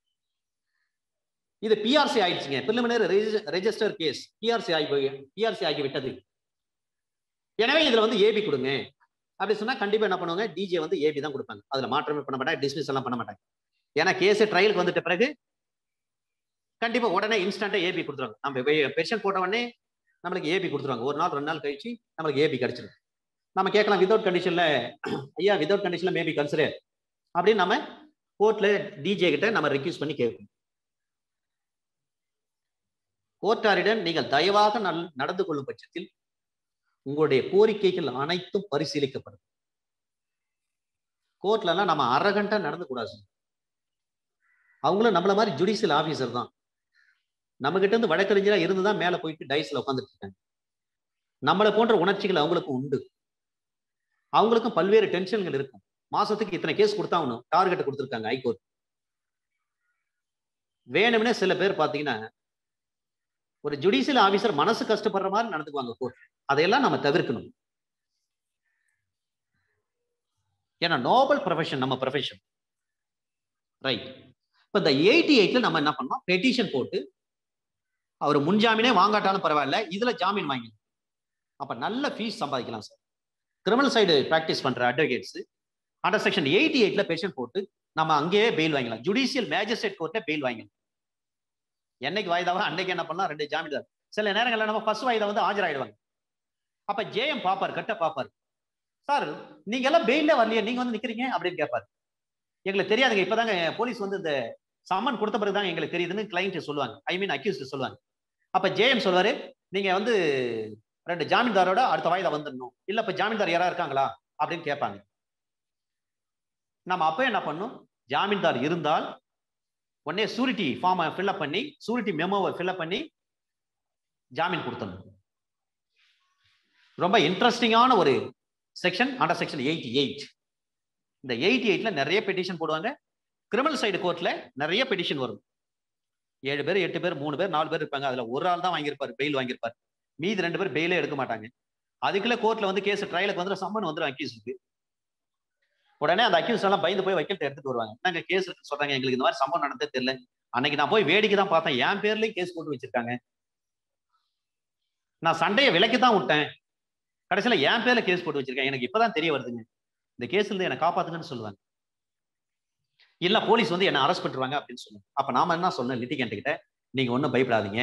A: இது பிஆர்சி ஆயிடுச்சுங்க பிரிலிமினரி ரெஜிஸ்டர் கேஸ் பிஆர்சி ஆகி போய் பிஆர்சி ஆகி விட்டது எனவே இதுல வந்து ஏபி கொடுங்க அப்படி சொன்னா கண்டிப்பா என்ன பண்ணுவாங்க டிஜே வந்து ஏபி தான் கொடுப்பாங்க அதுல மாற்றமே பண்ண மாட்டாங்க டிஸ்மிஸ் எல்லாம் பண்ண மாட்டாங்க ஏன்னா கேஸ் ட்ரையலுக்கு வந்துட்ட பிறகு கண்டிப்பா உடனே இன்ஸ்டன்டா ஏபி கொடுத்துருவாங்க நம்ம பெஷன் போட்ட உடனே நம்மளுக்கு ஏபி கொடுத்துருவாங்க ஒரு நாள் ரெண்டு நாள் கழிச்சு நம்மளுக்கு ஏபி கிடைச்சிடும் நம்ம கேட்கலாம் விதவுட் கண்டிஷன்ல ஐயா விதவுட் கண்டிஷன்ல மேபி கன்சிடர் அப்படின்னு நம்ம கோர்ட்ல டிஜே கிட்ட நம்ம ரெக்யூஸ் பண்ணி கேட்கணும் கோர்ட்டாரிடம் நீங்கள் தயவாக நல்- நடந்து கொள்ளும் பட்சத்தில் உங்களுடைய கோரிக்கைகள் அனைத்தும் பரிசீலிக்கப்படும் கோர்ட்லலாம் நம்ம அரகண்டா நடந்து கூடாது அவங்களும் நம்மள மாதிரி ஜுடிஷியல் ஆபீசர் தான் நம்ம கிட்ட இருந்து வழக்கறிஞரா இருந்து தான் மேல போயிட்டு டைஸ்ல உட்காந்துட்டு இருக்காங்க நம்மளை போன்ற உணர்ச்சிகள் அவங்களுக்கும் உண்டு அவங்களுக்கும் பல்வேறு டென்ஷன்கள் இருக்கும் மாசத்துக்கு இத்தனை கேஸ் கொடுத்தாகணும் டார்கெட் கொடுத்துருக்காங்க ஹைகோர்ட் வேணும்னே சில பேர் பாத்தீங்கன்னா ஒரு ஜுடிஷியல் ஆபீசர் மனசு கஷ்டப்படுற மாதிரி நடந்துக்குவாங்க கோர்ட் அதையெல்லாம் நம்ம தவிர்க்கணும் ஏன்னா நோபல் ப்ரொஃபஷன் நம்ம ப்ரொஃபஷன் ரைட் இப்போ இந்த எயிட்டி எயிட்ல நம்ம என்ன பண்ணோம் பெட்டிஷன் போட்டு அவர் முன்ஜாமீனே வாங்காட்டாலும் பரவாயில்ல இதுல ஜாமீன் வாங்கி அப்ப நல்ல ஃபீஸ் சம்பாதிக்கலாம் சார் கிரிமினல் சைடு ப்ராக்டிஸ் பண்ற அட்வொகேட்ஸ் அண்டர் செக்ஷன் எயிட்டி எயிட்ல பெஷன் போட்டு நம்ம அங்கேயே பெயில் வாங்கிக்கலாம் ஜுடிஷியல் மேஜிஸ்ட்ரேட் கோர்ட்ல பெயில் வாங்கிக்கலாம் என்னைக்கு வாய்தாவோ அன்னைக்கு என்ன பண்ணலாம் ரெண்டு ஜாமீன்தார் சில நேரங்கள்ல நம்ம ஃபர்ஸ்ட் வாய்தா வந்து ஆஜராயிடுவாங்க அப்ப ஜேஎம் பாப்பார் கட்ட பாப்பார் சார் நீங்க எல்லாம் பெயில வரலையே நீங்க வந்து நிக்கிறீங்க அப்படின்னு கேட்பாரு எங்களுக்கு தெரியாதுங்க இப்பதாங்க போலீஸ் வந்து இந்த சம்மன் கொடுத்த பிறகு தான் எங்களுக்கு தெரியுதுன்னு கிளைண்ட் சொல்லுவாங்க ஐ மீன் அக்யூஸ்ட் சொல்லுவாங்க அப்ப ஜேஎம் சொல்வாரு நீங்க வந்து ரெண்டு ஜாமீன்தாரோட அடுத்த வாய்தா வந்துடணும் இல்ல இப்ப ஜாமீன்தார் யாரா இருக்காங்களா அப்படின்னு கேட்பாங்க நம்ம அப்ப என்ன பண்ணும் ஜாமீன்தார் இருந்தால் உடனே சூரிட்டி ஃபார்மை ஃபில்அப் பண்ணி சூரிட்டி மெமோவை ஃபில்அப் பண்ணி ஜாமீன் கொடுத்தணும் ரொம்ப இன்ட்ரெஸ்டிங்கான ஒரு section under section eighty eight இந்த எயிட்டி எயிட்ல நிறைய பெட்டிஷன் போடுவாங்க கிரிமினல் சைடு கோர்ட்ல நிறைய பெட்டிஷன் வரும் ஏழு பேர் எட்டு பேர் மூணு பேர் நாலு பேர் இருப்பாங்க அதுல ஒரு ஆள் தான் வாங்கியிருப்பாரு பெயில் வாங்கியிருப்பாரு மீதி ரெண்டு பேர் பெயிலே எடுக்க மாட்டாங்க அதுக்குள்ள கோர்ட்ல வந்து கேஸ் ட்ரையலுக்கு வந்து சம்மன் வந்துடும் அக்யூஸ்க்கு உடனே அந்த அக்யூஸ் எல்லாம் பயந்து போய் வக்கீல்ட்ட எடுத்துட்டு வருவாங்க நாங்க கேஸ் இருக்கு சொல்றாங்க எங்களுக்கு இந்த மாதிரி சம்பவம் நடந்தே தெரியல அன்னைக்கு நான் போய் வேடிக்கை தான் பார்த்தேன் என் பேர்லயும் கேஸ் போட்டு வச்சிருக்காங்க நான் சண்டையை விலைக்கு தான் விட்டேன் கடைசியில என் பேர்ல கேஸ் போட்டு வச்சிருக்கேன் எனக்கு இப்பதான் தெரிய வருதுங்க இந்த கேஸ்ல இருந்து என்னை காப்பாத்துங்கன்னு சொல்லுவாங்க இல்ல போலீஸ் வந்து என்ன அரெஸ்ட் பண்ணிருவாங்க அப்படின்னு சொல்லுவாங்க அப்ப நாம என்ன சொன்னேன் லிட்டிகேண்ட் கிட்ட நீங்க ஒண்ணும் பயப்படாதீங்க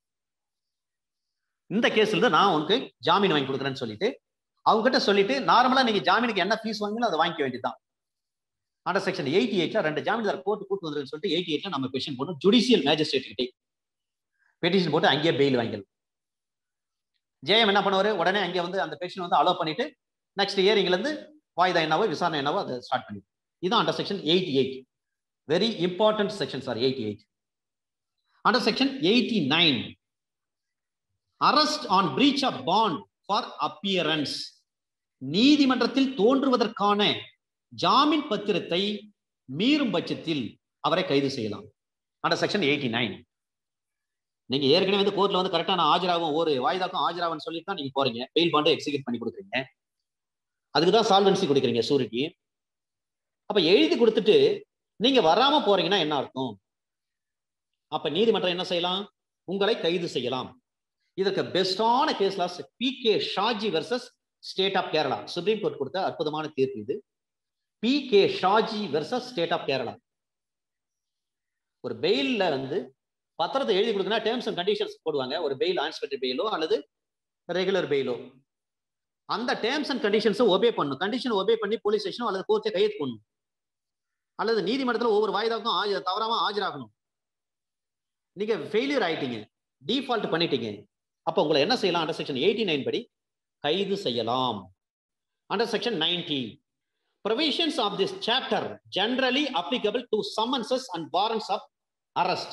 A: இந்த கேஸ்ல இருந்து நான் உனக்கு ஜாமீன் வாங்கி கொடுக்குறேன்னு சொல்லிட்டு அவங்க கிட்ட சொல்லிட்டு நார்மலா நீங்க ஜாமீனுக்கு என்ன ஃபீஸ் வாங்கினோ அதை வாங்கிக்க வேண்டியதுதான் அண்டர் செக்ஷன் எயிட்டி எயிட்ல ரெண்டு ஜாமீன்தார் கோர்ட்டு கூட்டு வந்துருன்னு சொல்லிட்டு எயிட்டி எயிட்ல நம்ம பெஷன் போட்டு ஜுடிஷியல் மேஜிஸ்ட்ரேட் கிட்டே பெட்டிஷன் போட்டு அங்கேயே பெயில் வாங்கிடலாம் ஜெயம் என்ன பண்ணுவாரு உடனே அங்கே வந்து அந்த பெஷன் வந்து அலோவ் பண்ணிட்டு நெக்ஸ்ட் இயரிங்ல இருந்து வாய்தா என்னவோ விசாரணை என்னவோ அதை ஸ்டார்ட் பண்ணி இதுதான் under section eighty eight very important section sir eighty eight under section eighty nine arrest on breach of bond for appearance நீதிமன்றத்தில் தோன்றுவதற்கான ஜாமீன் பத்திரத்தை மீறும் பட்சத்தில் அவரை கைது செய்யலாம் அண்டர் செக்ஷன் எயிட்டி நைன் நீங்க ஏற்கனவே வந்து கோர்ட்ல வந்து கரெக்டா நான் ஆஜராகும் ஒரு வாய்தாக்கும் ஆஜராகும்னு சொல்லிட்டு தான் நீங்க போறீங்க பெயில் பாண்டை எக்ஸிக்யூட் பண்ணி கொடுக்குறீங்க அதுக்கு தான் சால்வன்சி கொடுக்குறீங்க சூரிட்டி அப்ப எழுதி கொடுத்துட்டு நீங்க வராம போறீங்கன்னா என்ன அர்த்தம் அப்ப நீதிமன்றம் என்ன செய்யலாம் உங்களை கைது செய்யலாம் இதற்கு பெஸ்டான case laws P K Shaji versus State of Kerala Supreme Court கொடுத்த அற்புதமான தீர்ப்பு இது P K Shaji versus state of Kerala ஒரு பெயில்ல வந்து பத்திரத்தை எழுதி கொடுக்கனா டேர்ம்ஸ் அண்ட் கண்டிஷன்ஸ் போடுவாங்க ஒரு பெயில் ஆன்ஸ்பெக்டர் பெயிலோ அல்லது ரெகுலர் பெயிலோ அந்த டேர்ம்ஸ் அண்ட் கண்டிஷன்ஸை ஒபே பண்ணணும் கண்டிஷன் ஒபே பண்ணி போலீஸ் ஸ்டேஷனோ அல்லது கோர்ட்டை கையெழுத்து பண்ணணும் அல்லது நீதிமன்றத்தில் ஒவ்வொரு வாய்தாக்கும் ஆஜ தவறாம ஆஜராகணும் நீங்க ஃபெயிலியர் ஆயிட்டீங்க டிஃபால்ட் பண்ணிட்டீங்க அப்போ உங்களை என்ன செய்யலாம் அண்டர் செக்ஷன் எயிட்டி நைன் படி கைது செய்யலாம் under section ninety provisions of this chapter generally applicable to summonses and warrants of arrest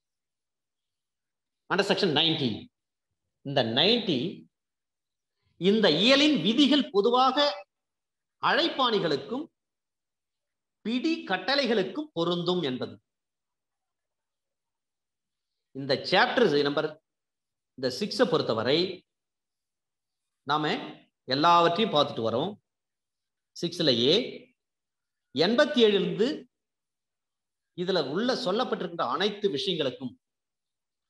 A: under section 90 இந்த 90 இந்த இயலின் விதிகள் பொதுவாக அழைப்பாணிகளுக்கும் பிடி கட்டளைகளுக்கும் பொருந்தும் என்பது இந்த சாப்டர் நம்பர் இந்த சிக்ஸை பொறுத்தவரை நாம எல்லாவற்றையும் பார்த்துட்டு வரோம் சிக்ஸ்லயே எண்பத்தி ஏழுலேருந்து இதுல உள்ள சொல்லப்பட்டிருக்கிற அனைத்து விஷயங்களுக்கும்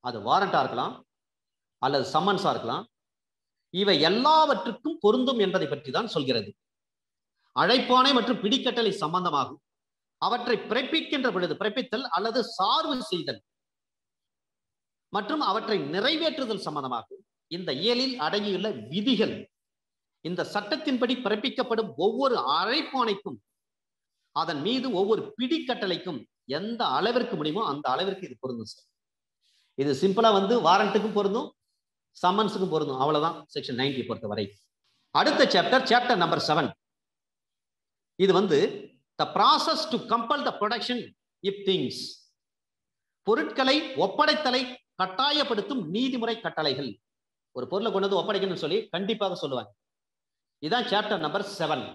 A: அது வாரண்டா இருக்கலாம் அல்லது சம்மன்ஸா இருக்கலாம் இவை எல்லாவற்றுக்கும் பொருந்தும் என்பதை பற்றி தான் சொல்கிறது அழைப்பானை மற்றும் பிடிக்கட்டளை சம்பந்தமாகும் அவற்றை பிறப்பிக்கின்ற பொழுது பிறப்பித்தல் அல்லது சார்பு செய்தல் மற்றும் அவற்றை நிறைவேற்றுதல் சம்பந்தமாகும் இந்த இயலில் அடங்கியுள்ள விதிகள் இந்த சட்டத்தின்படி பிறப்பிக்கப்படும் ஒவ்வொரு அழைப்பானைக்கும் அதன் மீது ஒவ்வொரு பிடிக்கட்டளைக்கும் எந்த அளவிற்கு முடியுமோ அந்த அளவிற்கு இது பொருந்தும் சார் இது சிம்பிளா வந்து வாரண்ட்டுக்கும் பொருந்தும் சம்மன்ஸுக்கும் பொருந்தும் அவ்வளவுதான் செக்ஷன் நைன்டி பொறுத்த வரை அடுத்த சாப்டர் சாப்டர் நம்பர் செவன் இது வந்து the process to compel the production of things பொருட்களை ஒப்படைத்தலை கட்டாயப்படுத்தும் நீதிமுறை கட்டளைகள் ஒரு பொருளை கொண்டு வந்து ஒப்படைக்கணும்னு சொல்லி கண்டிப்பாக சொல்லுவாங்க இதான் சாப்டர் நம்பர் செவன்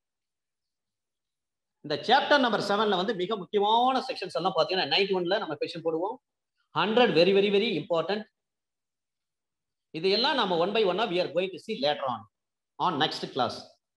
A: இந்த சாப்டர் நம்பர் செவன்ல வந்து மிக முக்கியமான செக்ஷன்ஸ் எல்லாம் பார்த்தீங்கன்னா நைட் ஒன்ல நம்ம கொஸ்டின் போடுவோம் hundred very very very important இதையெல்லாம் நம்ம ஒன் பை ஒன்னா we are going to see later on on next class